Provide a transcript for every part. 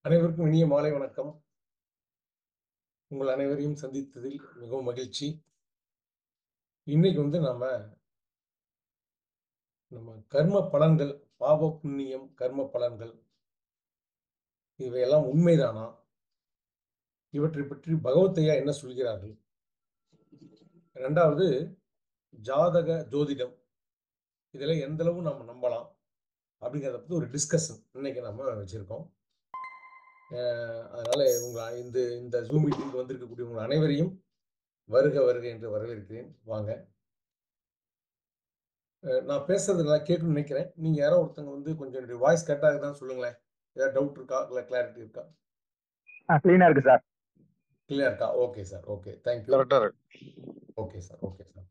அனைவருக்கும் இனிய மாலை வணக்கம் உங்கள் அனைவரையும் சந்தித்ததில் மிகவும் மகிழ்ச்சி இன்னைக்கு வந்து நாம நம்ம கர்ம பலன்கள் பாவ புண்ணியம் கர்ம பலன்கள் இவையெல்லாம் உண்மைதானா இவற்றை பற்றி பகவத்தையா என்ன சொல்கிறார்கள் ரெண்டாவது ஜாதக ஜோதிடம் இதில் எந்த அளவு நம்ம நம்பலாம் அப்படிங்கிறத பற்றி ஒரு டிஸ்கஷன் இன்னைக்கு நம்ம வச்சிருக்கோம் அஹ் அதனால உங்க இந்த இந்த ஜூம் மீட்டிங்க்கு வந்திருக்கக்கூடிய உங்கள் அனைவரையும் வருக வருக என்று வரவேற்கிறேன் வாங்க அஹ் நான் பேசுறது நல்லா கேட்கணும்னு நினைக்கிறேன் நீங்க யாரோ ஒருத்தங்க வந்து கொஞ்சம் என்னுடைய வாய்ஸ் கரெக்டாக இருக்குதான்னு சொல்லுங்களேன் ஏதாவது டவுட் இருக்கா இல்லை கிளாரிட்டி இருக்கா கிளீனா இருக்கு சார் கிளியர் இருக்கா ஓகே சார் ஓகே தேங்க்யூ கரெக்டா இருக்கு ஓகே சார் ஓகே சார்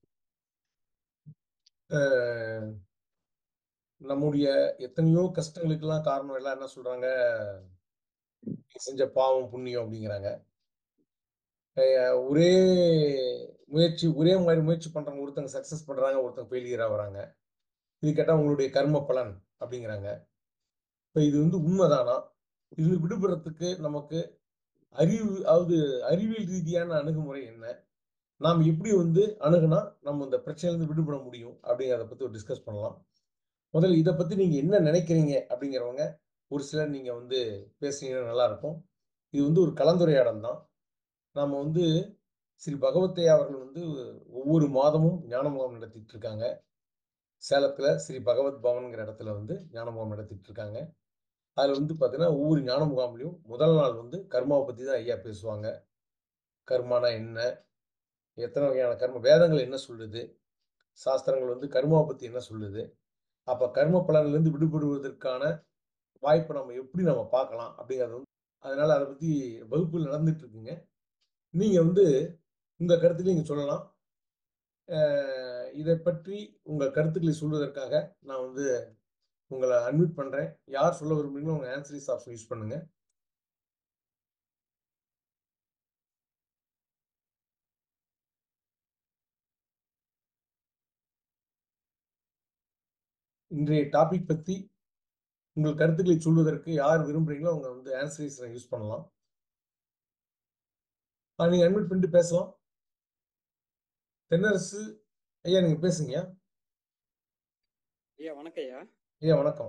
நம்முடைய எத்தனையோ கஷ்டங்களுக்கெல்லாம் காரணம் எல்லாம் என்ன சொல்றாங்க நீ செஞ்ச பாவம் புண்ணியம் அப்படிங்கிறாங்க அஹ் ஒரே முயற்சி ஒரே மாதிரி முயற்சி பண்றவங்க ஒருத்தங்க சக்சஸ் பண்றாங்க ஒருத்தங்க ஃபெயிலியரா வராங்க இது கேட்டா உங்களுடைய கர்ம பலன் அப்படிங்கிறாங்க இப்போ இது வந்து உண்மைதானா இது விடுபடுறதுக்கு நமக்கு அறிவு அதாவது அறிவியல் ரீதியான அணுகுமுறை என்ன நாம் எப்படி வந்து அணுகுனா நம்ம இந்த பிரச்சனையிலிருந்து விடுபட முடியும் அப்படிங்கிறத பத்தி ஒரு டிஸ்கஸ் பண்ணலாம் முதல்ல இதை பத்தி நீங்க என்ன நினைக்கிறீங்க அப்படிங்கிறவங்க ஒரு சிலர் நீங்க வந்து பேசுனீங்கன்னா நல்லா இருக்கும் இது வந்து ஒரு கலந்துரையாடல் தான் நாம வந்து ஸ்ரீ பகவத்தையா அவர்கள் வந்து ஒவ்வொரு மாதமும் ஞான முகாம் நடத்திட்டு இருக்காங்க சேலத்துல ஸ்ரீ பகவத் பவன்ங்கிற இடத்துல வந்து ஞான முகாம் நடத்திட்டு இருக்காங்க அதுல வந்து பாத்தீங்கன்னா ஒவ்வொரு ஞான முகாம்லையும் முதல் நாள் வந்து கர்மாவை பத்தி தான் ஐயா பேசுவாங்க கர்மானா என்ன எத்தனை வகையான கர்ம வேதங்கள் என்ன சொல்லுது சாஸ்திரங்கள் வந்து கர்மாவை பத்தி என்ன சொல்லுது அப்ப கர்ம பலன்லேருந்து விடுபடுவதற்கான வாய்ப்பை நம்ம எப்படி நம்ம பார்க்கலாம் அப்படிங்கிறது வந்து அதனால அதை பத்தி வகுப்புகள் நடந்துட்டு இருக்குங்க நீங்க வந்து உங்க கருத்துக்களை நீங்க சொல்லலாம் அஹ் இதை பற்றி உங்க கருத்துக்களை சொல்வதற்காக நான் வந்து உங்களை அட்மிட் பண்றேன் யார் சொல்ல விரும்புறீங்களோ உங்க ஆன்சரிஸ் ஆப்ஷன் யூஸ் பண்ணுங்க இன்றைய டாபிக் பத்தி உங்கள் கருத்துக்களை சொல்வதற்கு யார் விரும்புறீங்களோ அவங்க வந்து ஆன்சரிஸ் யூஸ் பண்ணலாம் ஆ, நீங்க அட்மிட் பண்ணிட்டு பேசலாம் தென்னரசு ஐயா நீங்க பேசுங்க ஐயா வணக்கம் ஐயா ஐயா வணக்கம்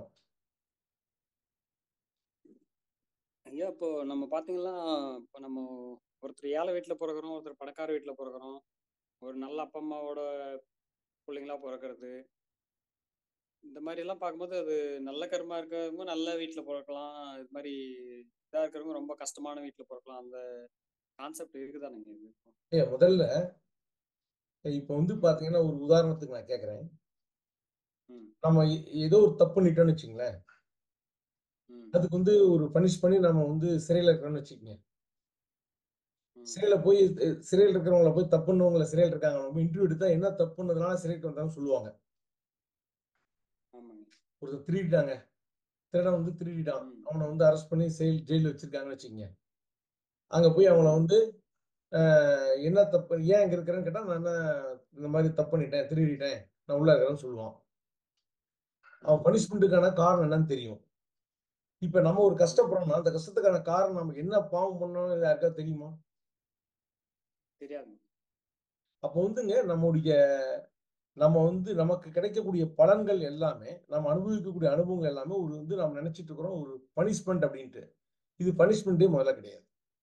ஐயா இப்போ நம்ம பார்த்தீங்கன்னா இப்போ நம்ம ஒருத்தர் ஏழை வீட்டில் பிறக்கிறோம் ஒருத்தர் பணக்கார வீட்டில் பிறக்கிறோம் ஒரு நல்ல அப்பா அம்மாவோட பிள்ளைங்களா பிறக்கிறது இந்த மாதிரி எல்லாம் பார்க்கும்போது அது நல்ல கர்மா இருக்கிறவங்க நல்ல வீட்டில் பிறக்கலாம் இது மாதிரி இதாக இருக்கிறவங்க ரொம்ப கஷ்டமான வீட்டில் பிறக்கலாம் அந்த கான்செப்ட் இருக்குதானுங்க இது ஐயா முதல்ல இப்போ வந்து பாத்தீங்கன்னா ஒரு உதாரணத்துக்கு நான் கேட்குறேன் ம் நம்ம எ- ஏதோ ஒரு தப்பு பண்ணிட்டோம்னு வச்சுங்களேன் ம் அதுக்கு வந்து ஒரு பனிஷ் பண்ணி நம்ம வந்து சிறையில் இருக்கிறோம்னு வச்சுக்கோங்க ம் சிறையில் போய் அஹ், சிறையில் இருக்கிறவங்கள போய் தப்புன்னவங்கள சிறையில் இருக்காங்க நம்ம இன்டர்வியூ எடுத்தா என்ன தப்புன்னதுனால சிறைக்கு வந்தாங்கன்னு சொல்லுவாங்க ஆமாங்க ஒருத்தர் திருடிட்டாங்க திருடன் வந்து திருடிட்டான் ம் அவனை வந்து அரெஸ்ட் பண்ணி செயல் ஜெயிலில் வச்சிருக்காங்கன்னு வச்சுக்கோங்க அங்கே போய் அவங்கள ம் வந்து அஹ், என்ன தப்பு ஏன் இங்கே இருக்கிறேன்னு கேட்டால் நான் என்ன இந்த மாதிரி தப்பு பண்ணிட்டேன் திருடிட்டேன் நான் உள்ள இருக்கிறேன்னு சொல்லுவான் அவன் ம் பனிஷ்மெண்ட்டுக்கான காரணம் என்னன்னு தெரியும் இப்போ நம்ம ஒரு ம் கஷ்டப்படுறோம்னா அந்த கஷ்டத்துக்கான காரணம் நமக்கு என்ன பாவம் பண்ணோம் யாருக்கா தெரியுமா தெரியாதுங்க அப்போ வந்துங்க நம்முடைய நம்ம வந்து நமக்கு கிடைக்கக்கூடிய பலன்கள் எல்லாமே நம்ம அனுபவிக்கக்கூடிய அனுபவங்கள் எல்லாமே ஒரு வந்து நம்ம நினைச்சிட்டு இருக்கிறோம் ஒரு பனிஷ்மெண்ட் அப்படின்ட்டு இது பனிஷ்மெண்ட்டே முதல்ல கிடையாது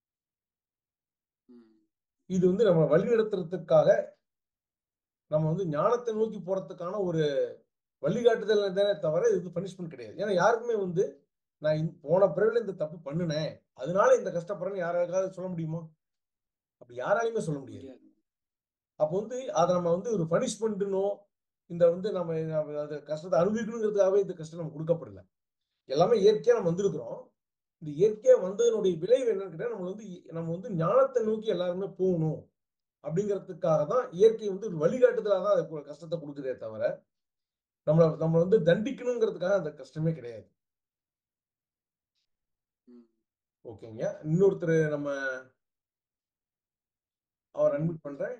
ம் இது வந்து நம்ம வழிநடத்துறதுக்காக நம்ம வந்து ஞானத்தை நோக்கி போறதுக்கான ஒரு வழிகாட்டுதல் தானே தவிர இது பனிஷ்மெண்ட் கிடையாது ஏன்னா யாருக்குமே வந்து நான் இந்த- போன பிறவில இந்த தப்பு பண்ணினேன் அதனால இந்த கஷ்டப்படுறேன்னு யாராவது சொல்ல முடியுமா அப்படி யாராலையுமே சொல்ல முடியாது முடியாது அப்போ வந்து அதை நம்ம வந்து ஒரு பனிஷ்மெண்ட்டுனோ இந்த வந்து நம்ம நம்ம அது கஷ்டத்தை அனுபவிக்கணுங்கிறதுக்காகவே இந்த கஷ்டம் நம்ம கொடுக்கப்படல எல்லாமே இயற்கையா நம்ம வந்திருக்கிறோம் இந்த இயற்கையா வந்ததனுடைய விளைவு என்னன்னு கேட்டா நம்ம வந்து நம்ம வந்து ஞானத்தை நோக்கி எல்லாருமே போகணும் அப்படிங்கிறதுக்காக தான் இயற்கை வந்து ஒரு வழிகாட்டுதலாக தான் அது கு- கஷ்டத்தை கொடுக்குதே தவிர நம்மளை நம்ம வந்து தண்டிக்கணுங்கிறதுக்காக அந்த கஷ்டமே கிடையாது ம் ஓகேங்க இன்னொருத்தர் நம்ம அவர் அட்மிட் பண்றேன்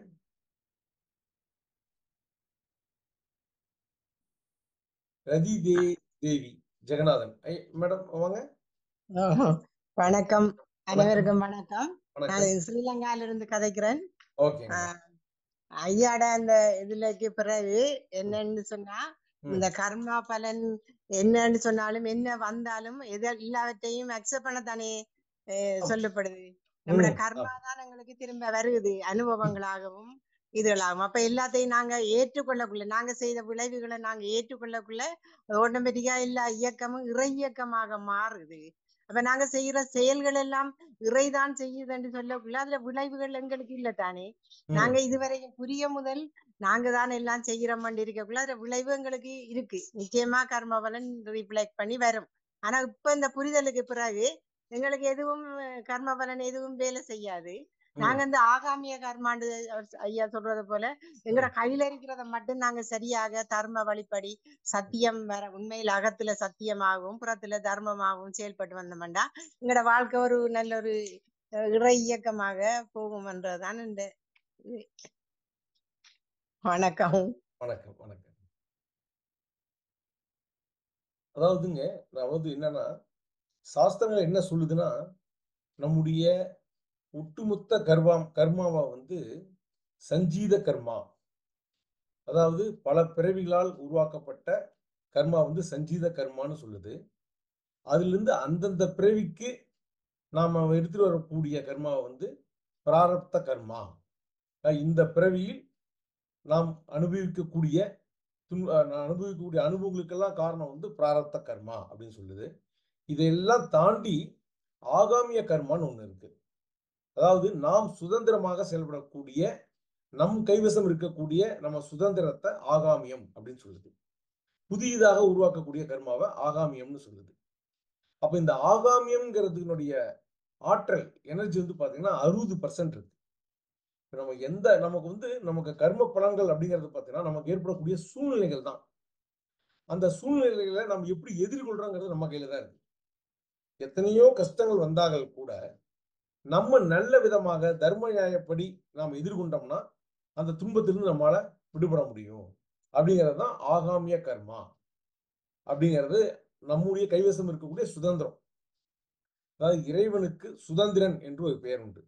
ரதி தே தேவி ஜெகநாதன் ஐ மேடம் வாங்க ஆஹா. வணக்கம் அனைவருக்கும் வணக்கம் வணக்கம் நான் ஸ்ரீலங்கால இருந்து கதைக்கிறேன் ஓகேங்க ஆஹ் ஐயாட அந்த இதுலக்கு பிறகு என்னன்னு சொன்னா ம். இந்த கர்மா பலன் என்னன்னு சொன்னாலும் என்ன வந்தாலும் எது எல்லாவற்றையும் அக்செப்ட் பண்ணத்தானே அஹ், சொல்லப்படுது நம்மளோட ம், கர்மா தான் எங்களுக்கு திரும்ப வருது அனுபவங்களாகவும் இதுகளாகும் அப்ப எல்லாத்தையும் நாங்க ஏற்றுக்கொள்ளக்குள்ள நாங்க செய்த விளைவுகளை நாங்க ஏற்றுக்கொள்ளக்குள்ள ஆட்டோமேட்டிக்கா எல்லா இயக்கமும் இறை இயக்கமாக மாறுது அப்ப நாங்க செய்யற செயல்கள் எல்லாம் இறைதான் செய்யுதுன்னு சொல்லக்குள்ள அதுல விளைவுகள் எங்களுக்கு இல்ல தானே ம், நாங்க இதுவரையும் புரிய முதல் நாங்க தான் எல்லாம் செய்யறோம் இருக்கக்குள்ள அதுல விளைவு எங்களுக்கு இருக்கு நிச்சயமா கர்ம பலன் ரிஃப்ளெக்ட் பண்ணி வரும் ஆனா இப்ப இந்த புரிதலுக்கு பிறகு எங்களுக்கு எதுவும் அஹ், கர்ம பலன் எதுவும் வேலை செய்யாது ம், நாங்க இந்த ஆகாமிய கர்மாண்டு அவர் ஐயா சொல்றது போல எங்கட கையில இருக்கிறத மட்டும் நாங்க சரியாக தர்ம வழிப்படி சத்தியம் வர உண்மையில் அகத்துல சத்தியமாகவும் புறத்துல தர்மமாகவும் செயல்பட்டு வந்தோம்டா எங்கட வாழ்க்கை ஒரு நல்ல ஒரு அஹ், இறை இயக்கமாக போகும்ன்றதுதான் இந்த இது. வணக்கம் வணக்கம் வணக்கம் அதாவதுங்க அதாவது என்னன்னா சாஸ்திரங்கள் என்ன சொல்லுதுன்னா நம்முடைய ஒட்டுமொத்த கர்மாம் கர்மாவா வந்து சஞ்சீத கர்மா அதாவது பல பிறவிகளால் உருவாக்கப்பட்ட கர்மா வந்து சஞ்சீத கர்மான்னு சொல்லுது அதிலிருந்து அந்தந்த பிறவிக்கு நாம எடுத்துட்டு வரக்கூடிய கர்மா வந்து பிராரப்த கர்மா அஹ் இந்த பிறவியில் நாம் அனுபவிக்கக்கூடிய துன் அஹ் நான் அனுபவிக்கக்கூடிய அனுபவங்களுக்கெல்லாம் காரணம் வந்து பிராரப்த கர்மா அப்படின்னு சொல்லுது இதையெல்லாம் தாண்டி ஆகாமிய கர்மான்னு ஒண்ணு இருக்கு அதாவது நாம் சுதந்திரமாக செயல்படக்கூடிய நம் கைவசம் இருக்கக்கூடிய நம்ம சுதந்திரத்தை ஆகாமியம் அப்படின்னு சொல்லுது புதியதாக உருவாக்கக்கூடிய கர்மாவை ஆகாமியம்னு சொல்லுது அப்ப இந்த ஆகாமியம்ங்கிறதுனுடைய ஆற்றல் எனர்ஜி வந்து பாத்தீங்கன்னா அறுபது பர்சன்ட் இருக்கு இப்ப நம்ம எந்த நமக்கு வந்து நமக்கு கர்ம பலன்கள் அப்படிங்கிறது பாத்தீங்கன்னா நமக்கு ஏற்படக்கூடிய சூழ்நிலைகள் தான் அந்த சூழ்நிலைகளை நம்ம எப்படி எதிர்கொள்றோங்கிறது நம்ம கையில தான் இருக்கு எத்தனையோ கஷ்டங்கள் வந்தார்கள் கூட நம்ம நல்ல விதமாக தர்ம நியாயப்படி நாம் எதிர்கொண்டோம்னா அந்த துன்பத்திலிருந்து நம்மளால விடுபட முடியும் அப்படிங்கிறது தான் ஆகாமிய கர்மா அப்படிங்கிறது நம்முடைய கைவசம் இருக்கக்கூடிய சுதந்திரம் அதாவது இறைவனுக்கு சுதந்திரன் என்று ஒரு பெயர் உண்டு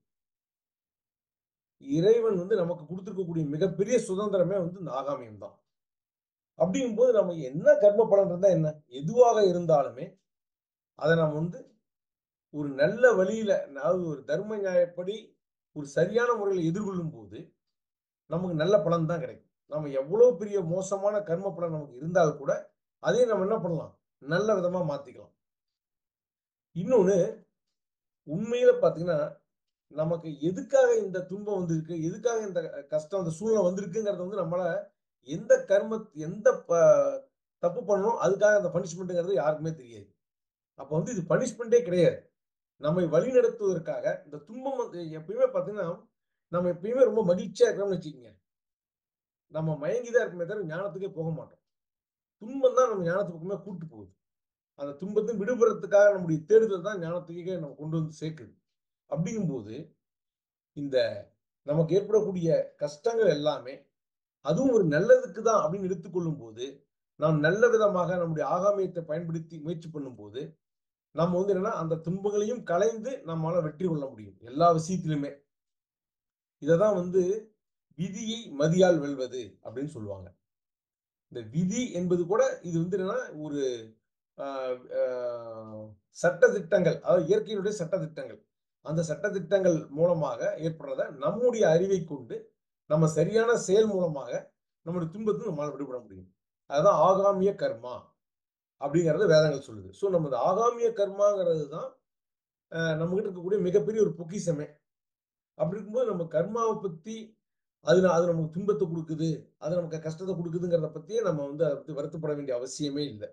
இறைவன் வந்து நமக்கு கொடுத்திருக்கக்கூடிய மிகப்பெரிய சுதந்திரமே வந்து இந்த ஆகாமியம் தான் அப்படிங்கும்போது நம்ம என்ன கர்ம பலன் இருந்தா என்ன எதுவாக இருந்தாலுமே அதை நம்ம வந்து ஒரு நல்ல வழியில அதாவது ஒரு தர்ம நியாயப்படி ஒரு சரியான முறையில் எதிர்கொள்ளும் போது நமக்கு நல்ல பலன் தான் கிடைக்கும் நம்ம எவ்வளவு பெரிய மோசமான கர்ம பலன் நமக்கு இருந்தால் கூட அதையும் நம்ம என்ன பண்ணலாம் நல்ல விதமா மாத்திக்கலாம் இன்னொன்னு உண்மையில பாத்தீங்கன்னா நமக்கு எதுக்காக இந்த துன்பம் வந்திருக்கு எதுக்காக இந்த கஷ்டம் இந்த சூழ்நிலை வந்திருக்குங்கிறத வந்து நம்மளால எந்த கர்ம எந்த ப- தப்பு பண்ணணும் அதுக்காக அந்த பனிஷ்மெண்ட்டுங்கிறது யாருக்குமே தெரியாது அப்ப வந்து இது பனிஷ்மெண்ட்டே கிடையாது நம்மை வழி நடத்துவதற்காக இந்த துன்பம் வந்து எப்பயுமே பார்த்தீங்கன்னா நம்ம எப்பயுமே ரொம்ப மகிழ்ச்சியா இருக்கிறோம்னு வச்சுக்கோங்க நம்ம மயங்கிதான் இருக்குமே தவிர ஞானத்துக்கே போக மாட்டோம் துன்பம் தான் நம்ம ஞானத்து பக்கமே கூட்டு போகுது அந்த துன்பத்தை விடுபடுறதுக்காக நம்முடைய தேடுதல் தான் ஞானத்துக்கே நம்ம கொண்டு வந்து சேர்க்குது அப்படிங்கும்போது இந்த நமக்கு ஏற்படக்கூடிய கஷ்டங்கள் எல்லாமே அதுவும் ஒரு நல்லதுக்கு தான் அப்படின்னு எடுத்துக்கொள்ளும் போது நாம் நல்ல விதமாக நம்முடைய ஆகாமியத்தை பயன்படுத்தி முயற்சி பண்ணும்போது நம்ம வந்து என்னன்னா அந்த துன்பங்களையும் கலைந்து நம்மளால வெற்றி கொள்ள முடியும் எல்லா விஷயத்திலுமே இததான் வந்து விதியை மதியால் வெல்வது அப்படின்னு சொல்லுவாங்க இந்த விதி என்பது கூட இது வந்து என்னன்னா ஒரு ஆஹ், ஆஹ், சட்ட திட்டங்கள் அதாவது இயற்கையினுடைய சட்ட திட்டங்கள் அந்த சட்ட திட்டங்கள் மூலமாக ஏற்படுறத நம்முடைய அறிவை கொண்டு நம்ம சரியான செயல் மூலமாக நம்முடைய துன்பத்தை நம்மளால விடுபட முடியும் அதுதான் ஆகாமிய கர்மா அப்படிங்கறது வேதங்கள் சொல்லுது ஸோ நம்ம இந்த ஆகாமிய கர்மாங்கிறது தான் நம்ம கிட்ட இருக்கக்கூடிய மிகப்பெரிய ஒரு பொக்கிஷமே அப்படி இருக்கும்போது நம்ம கர்மாவை பத்தி அது ந- அது நமக்கு துன்பத்தை கொடுக்குது அது நமக்கு கஷ்டத்தை கொடுக்குதுங்கிறத பத்தியே நம்ம வந்து அதை பத்தி வருத்தப்பட வேண்டிய அவசியமே இல்லை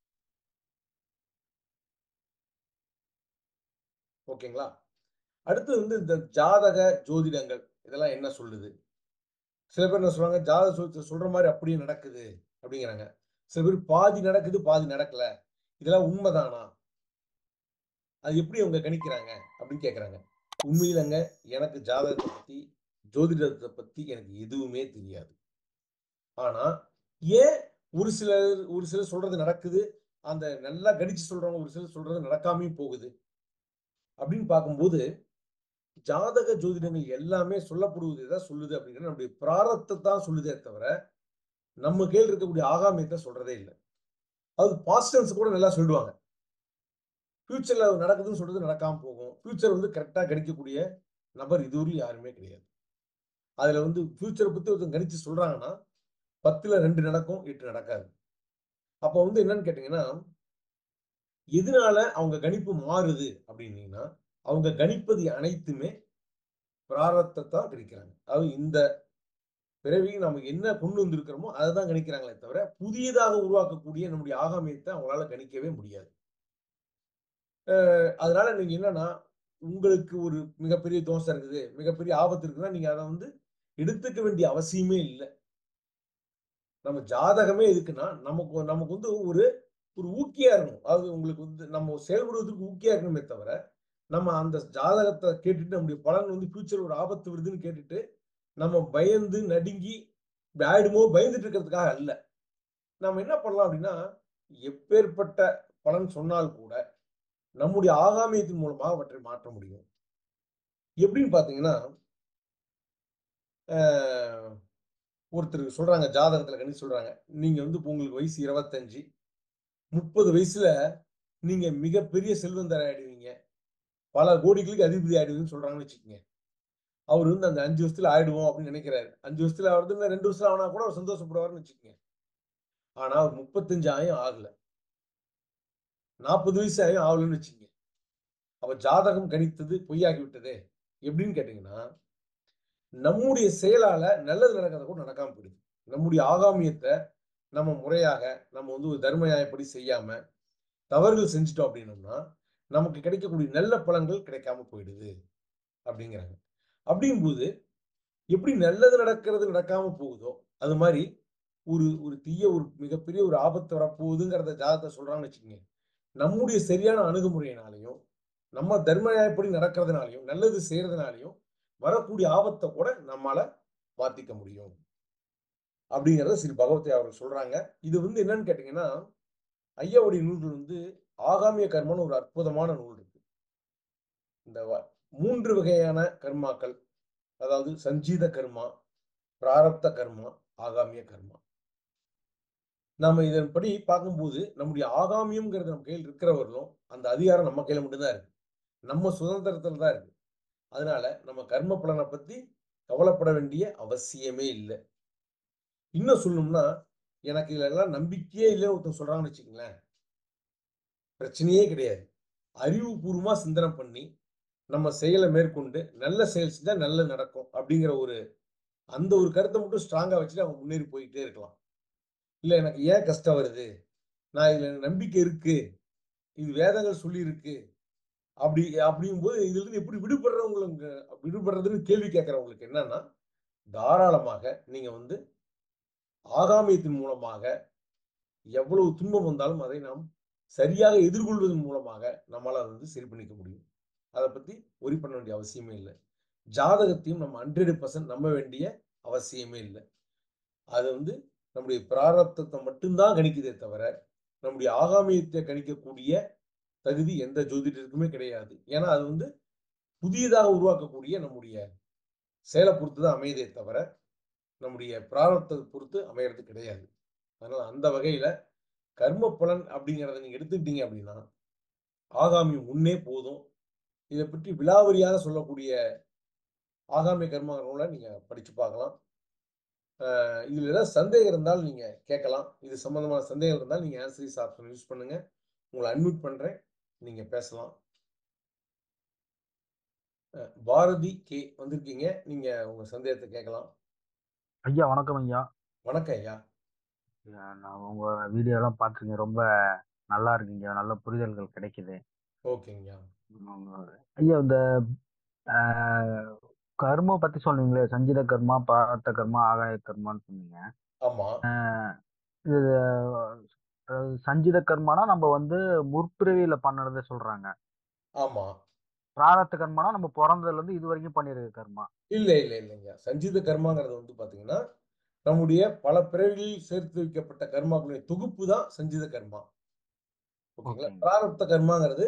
ஓகேங்களா அடுத்து வந்து இந்த ஜாதக ஜோதிடங்கள் இதெல்லாம் என்ன சொல்லுது சில பேர் என்ன சொல்றாங்க ஜாதக ஜோதிடர் சொல்ற மாதிரி அப்படியே நடக்குது அப்படிங்கிறாங்க சில பேர் பாதி நடக்குது பாதி நடக்கல இதெல்லாம் உண்மைதானா அது எப்படி அவங்க கணிக்கிறாங்க அப்படின்னு கேக்குறாங்க உண்மையிலங்க எனக்கு ஜாதகத்தை பத்தி ஜோதிடத்தை பத்தி எனக்கு எதுவுமே தெரியாது ஆனா ஏன் ஒரு சிலர் ஒரு சிலர் சொல்றது நடக்குது அந்த நல்லா கணிச்சு சொல்றவங்க ஒரு சிலர் சொல்றது நடக்காமையும் போகுது அப்படின்னு பார்க்கும்போது ஜாதக ஜோதிடங்கள் எல்லாமே சொல்லப்படுவது எதை சொல்லுது அப்படிங்கிற நம்முடைய பிராரத்தை தான் சொல்லுதே தவிர நம்ம கீழ் இருக்கக்கூடிய ஆகாமியத்தை சொல்றதே இல்லை அது பாஸ்டன்ஸ் கூட நல்லா சொல்லிடுவாங்க ஃபியூச்சர்ல நடக்குதுன்னு சொல்றது நடக்காம போகும் ஃபியூச்சர் வந்து கரெக்டா கணிக்கக்கூடிய நபர் இதுவரையும் யாருமே கிடையாது அதுல வந்து ஃபியூச்சரை பத்தி ஒருத்தங்க கணிச்சு சொல்றாங்கன்னா பத்துல ரெண்டு நடக்கும் எட்டு நடக்காது அப்போ வந்து என்னன்னு கேட்டீங்கன்னா எதனால அவங்க கணிப்பு மாறுது அப்படின்னீங்கன்னா அவங்க கணிப்பது அனைத்துமே பிராரத்தை தான் கணிக்கிறாங்க அதாவது இந்த பிறவி நம்ம என்ன கொண்டு வந்திருக்கிறோமோ அதை தான் கணிக்கிறாங்களே தவிர புதியதாக உருவாக்கக்கூடிய நம்முடைய ஆகாமியத்தை அவங்களால கணிக்கவே முடியாது அஹ் அதனால நீங்க என்னன்னா உங்களுக்கு ஒரு மிகப்பெரிய தோசை இருக்குது மிகப்பெரிய ஆபத்து இருக்குன்னா நீங்க அதை வந்து எடுத்துக்க வேண்டிய அவசியமே இல்லை நம்ம ஜாதகமே எதுக்குன்னா நமக்கு நமக்கு வந்து ஒரு ஒரு ஊக்கியா இருக்கணும் அதாவது உங்களுக்கு வந்து நம்ம செயல்படுவதற்கு ஊக்கியா இருக்கணுமே தவிர நம்ம அந்த ஜாதகத்தை கேட்டுட்டு நம்முடைய பலன் வந்து ஃபியூச்சர் ஒரு ஆபத்து வருதுன்னு கேட்டுட்டு நம்ம பயந்து நடுங்கி இப்படி ஆயிடுமோ பயந்துட்டு இருக்கிறதுக்காக அல்ல நம்ம என்ன பண்ணலாம் அப்படின்னா எப்பேற்பட்ட பலன் சொன்னால் கூட நம்முடைய ஆகாமியத்தின் மூலமாக அவற்றை மாற்ற முடியும் எப்படின்னு பார்த்தீங்கன்னா ஆஹ், ஒருத்தருக்கு சொல்றாங்க ஜாதகத்துல கணிச்சு சொல்றாங்க நீங்க வந்து இப்ப உங்களுக்கு வயசு இருபத்தஞ்சு முப்பது வயசுல நீங்க மிகப்பெரிய செல்வந்தர் ஆயிடுவீங்க பல கோடிகளுக்கு அதிபதி ஆயிடுவீங்கன்னு சொல்றாங்கன்னு வச்சுக்கோங்க அவர் வந்து அந்த அஞ்சு வருஷத்துல ஆயிடுவோம் அப்படின்னு நினைக்கிறாரு அஞ்சு வருஷத்துல ஆகுறது இன்னும் ரெண்டு வருஷம் ஆனா கூட அவர் சந்தோஷப்படுவார்னு வச்சுக்கோங்க ஆனா அவர் முப்பத்தஞ்சு ஆயும் ஆகல நாற்பது வயசு ஆயும் ஆகலன்னு வச்சுக்கோங்க அப்ப ஜாதகம் கணித்தது பொய்யாகி விட்டதே எப்படின்னு கேட்டீங்கன்னா நம்முடைய செயலால நல்லது நடக்கிறத கூட நடக்காம போயிடுது நம்முடைய ஆகாமியத்தை நம்ம முறையாக நம்ம வந்து ஒரு தர்ம நியாயப்படி செய்யாம தவறுகள் செஞ்சுட்டோம் அப்படின்னோம்னா நமக்கு கிடைக்கக்கூடிய நல்ல பலன்கள் கிடைக்காம போயிடுது அப்படிங்கிறாங்க அப்படிங்கும்போது எப்படி நல்லது நடக்கிறது நடக்காம போகுதோ அது மாதிரி ஒரு ஒரு தீய ஒரு மிகப்பெரிய ஒரு ஆபத்து வரப்போகுதுங்கிறத ஜாதகத்தை சொல்றாங்கன்னு வச்சுக்கோங்க நம்முடைய சரியான அணுகுமுறையினாலையும் நம்ம தர்ம நியாயப்படி நடக்கிறதுனாலையும் நல்லது செய்யறதுனாலையும் வரக்கூடிய ஆபத்தை கூட நம்மால மாத்திக்க முடியும் அப்படிங்கிறத ஸ்ரீ பகவதி அவர்கள் சொல்றாங்க இது வந்து என்னன்னு கேட்டீங்கன்னா ஐயாவுடைய நூல்கள் வந்து ஆகாமிய கர்மன்னு ஒரு அற்புதமான நூல் இருக்கு இந்த வ- மூன்று வகையான கர்மாக்கள் அதாவது சஞ்சீத கர்மா பிராரப்த கர்மா ஆகாமிய கர்மா நாம இதன்படி பார்க்கும்போது நம்முடைய ஆகாமியம்ங்கிறது நம்ம கையில் இருக்கிறவர்களும் அந்த அதிகாரம் நம்ம கையில மட்டும்தான் இருக்கு நம்ம சுதந்திரத்துல தான் இருக்கு அதனால நம்ம கர்ம பலனை பத்தி கவலைப்பட வேண்டிய அவசியமே இல்லை இன்னும் சொல்லணும்னா எனக்கு இதுல எல்லாம் நம்பிக்கையே இல்லைன்னு ஒருத்தன் சொல்றாங்கன்னு வச்சுக்கங்களேன் பிரச்சனையே கிடையாது அறிவுபூர்வமா சிந்தனை பண்ணி நம்ம செயலை மேற்கொண்டு நல்ல செயல் செஞ்சா நல்லது நடக்கும் அப்படிங்கிற ஒரு அந்த ஒரு கருத்தை மட்டும் ஸ்ட்ராங்கா வச்சுட்டு அவங்க முன்னேறி போயிட்டே இருக்கலாம் இல்ல எனக்கு ஏன் கஷ்டம் வருது நான் இதுல எனக்கு நம்பிக்கை இருக்கு இது வேதங்கள் சொல்லி இருக்கு அப்படி அப்படிங்கும்போது இதுல இருந்து எப்படி விடுபடுறவங்களுக்கு விடுபடுறதுன்னு கேள்வி கேட்கறவங்களுக்கு என்னன்னா தாராளமாக நீங்க வந்து ஆகாமியத்தின் மூலமாக எவ்வளவு துன்பம் வந்தாலும் அதை நாம் சரியாக எதிர்கொள்வதன் மூலமாக நம்மளால அதை வந்து சரி பண்ணிக்க முடியும் அதை பத்தி ஒரி பண்ண வேண்டிய அவசியமே இல்லை ஜாதகத்தையும் நம்ம ஹண்ட்ரட் பர்சன்ட் நம்ப வேண்டிய அவசியமே இல்லை அது வந்து நம்முடைய பிராரப்தத்தை மட்டும்தான் கணிக்குதே தவிர நம்முடைய ஆகாமியத்தை கணிக்கக்கூடிய தகுதி எந்த ஜோதிடருக்குமே கிடையாது ஏன்னா அது வந்து புதியதாக உருவாக்கக்கூடிய நம்முடைய செயலை பொறுத்து தான் அமையுதே தவிர நம்முடைய பிராரப்தத்தை பொறுத்து அமையறது கிடையாது அதனால அந்த வகையில கர்ம பலன் அப்படிங்கிறத நீங்க எடுத்துக்கிட்டீங்க அப்படின்னா ஆகாமியம் முன்னே போதும் இதை பற்றி விலாவரியாக சொல்லக்கூடிய ஆகாமிய கர்ம நூலை நீங்க படிச்சு பார்க்கலாம் அஹ் இதுல ஏதாவது சந்தேகம் இருந்தால் நீங்க கேட்கலாம் இது சம்பந்தமான சந்தேகம் இருந்தால் நீங்க ஆன்சரிஸ் ஆப்ஷன் யூஸ் பண்ணுங்க உங்களை அன்மியூட் பண்றேன் நீங்க பேசலாம் அஹ் பாரதி கே வந்திருக்கீங்க நீங்க உங்க சந்தேகத்தை கேட்கலாம் ஐயா வணக்கம் ஐயா வணக்கம் ஐயா ஐயா, நான் உங்க வீடியோ எல்லாம் பார்த்துருக்கேன் ரொம்ப நல்லா இருக்குங்க நல்ல புரிதல்கள் கிடைக்குது ஓகேங்கய்யா உங்க- ஐயா இந்த ஆஹ், கர்ம பத்தி சொன்னீங்களே சஞ்சீத கர்மா பாரத்த கர்மா ஆகாய கர்மான்னு சொன்னீங்க ஆமா இது அஹ், சஞ்சீத கர்மானா நம்ம வந்து முற்பிறவியில பண்ணறதை சொல்றாங்க ஆமா பிராரத்த கர்மானா நம்ம பிறந்ததுல இருந்து இது வரைக்கும் பண்ணிருக்க கர்மா இல்ல இல்ல இல்லைங்க சஞ்சீத கர்மாங்கிறது வந்து பாத்தீங்கன்னா நம்முடைய பல பிறவிகளில் சேர்த்து வைக்கப்பட்ட கர்மாக்களுடைய தொகுப்பு தான் சஞ்சீத கர்மா ஓகேங்களா ஓகேங்க. பிராரப்த கர்மாங்கிறது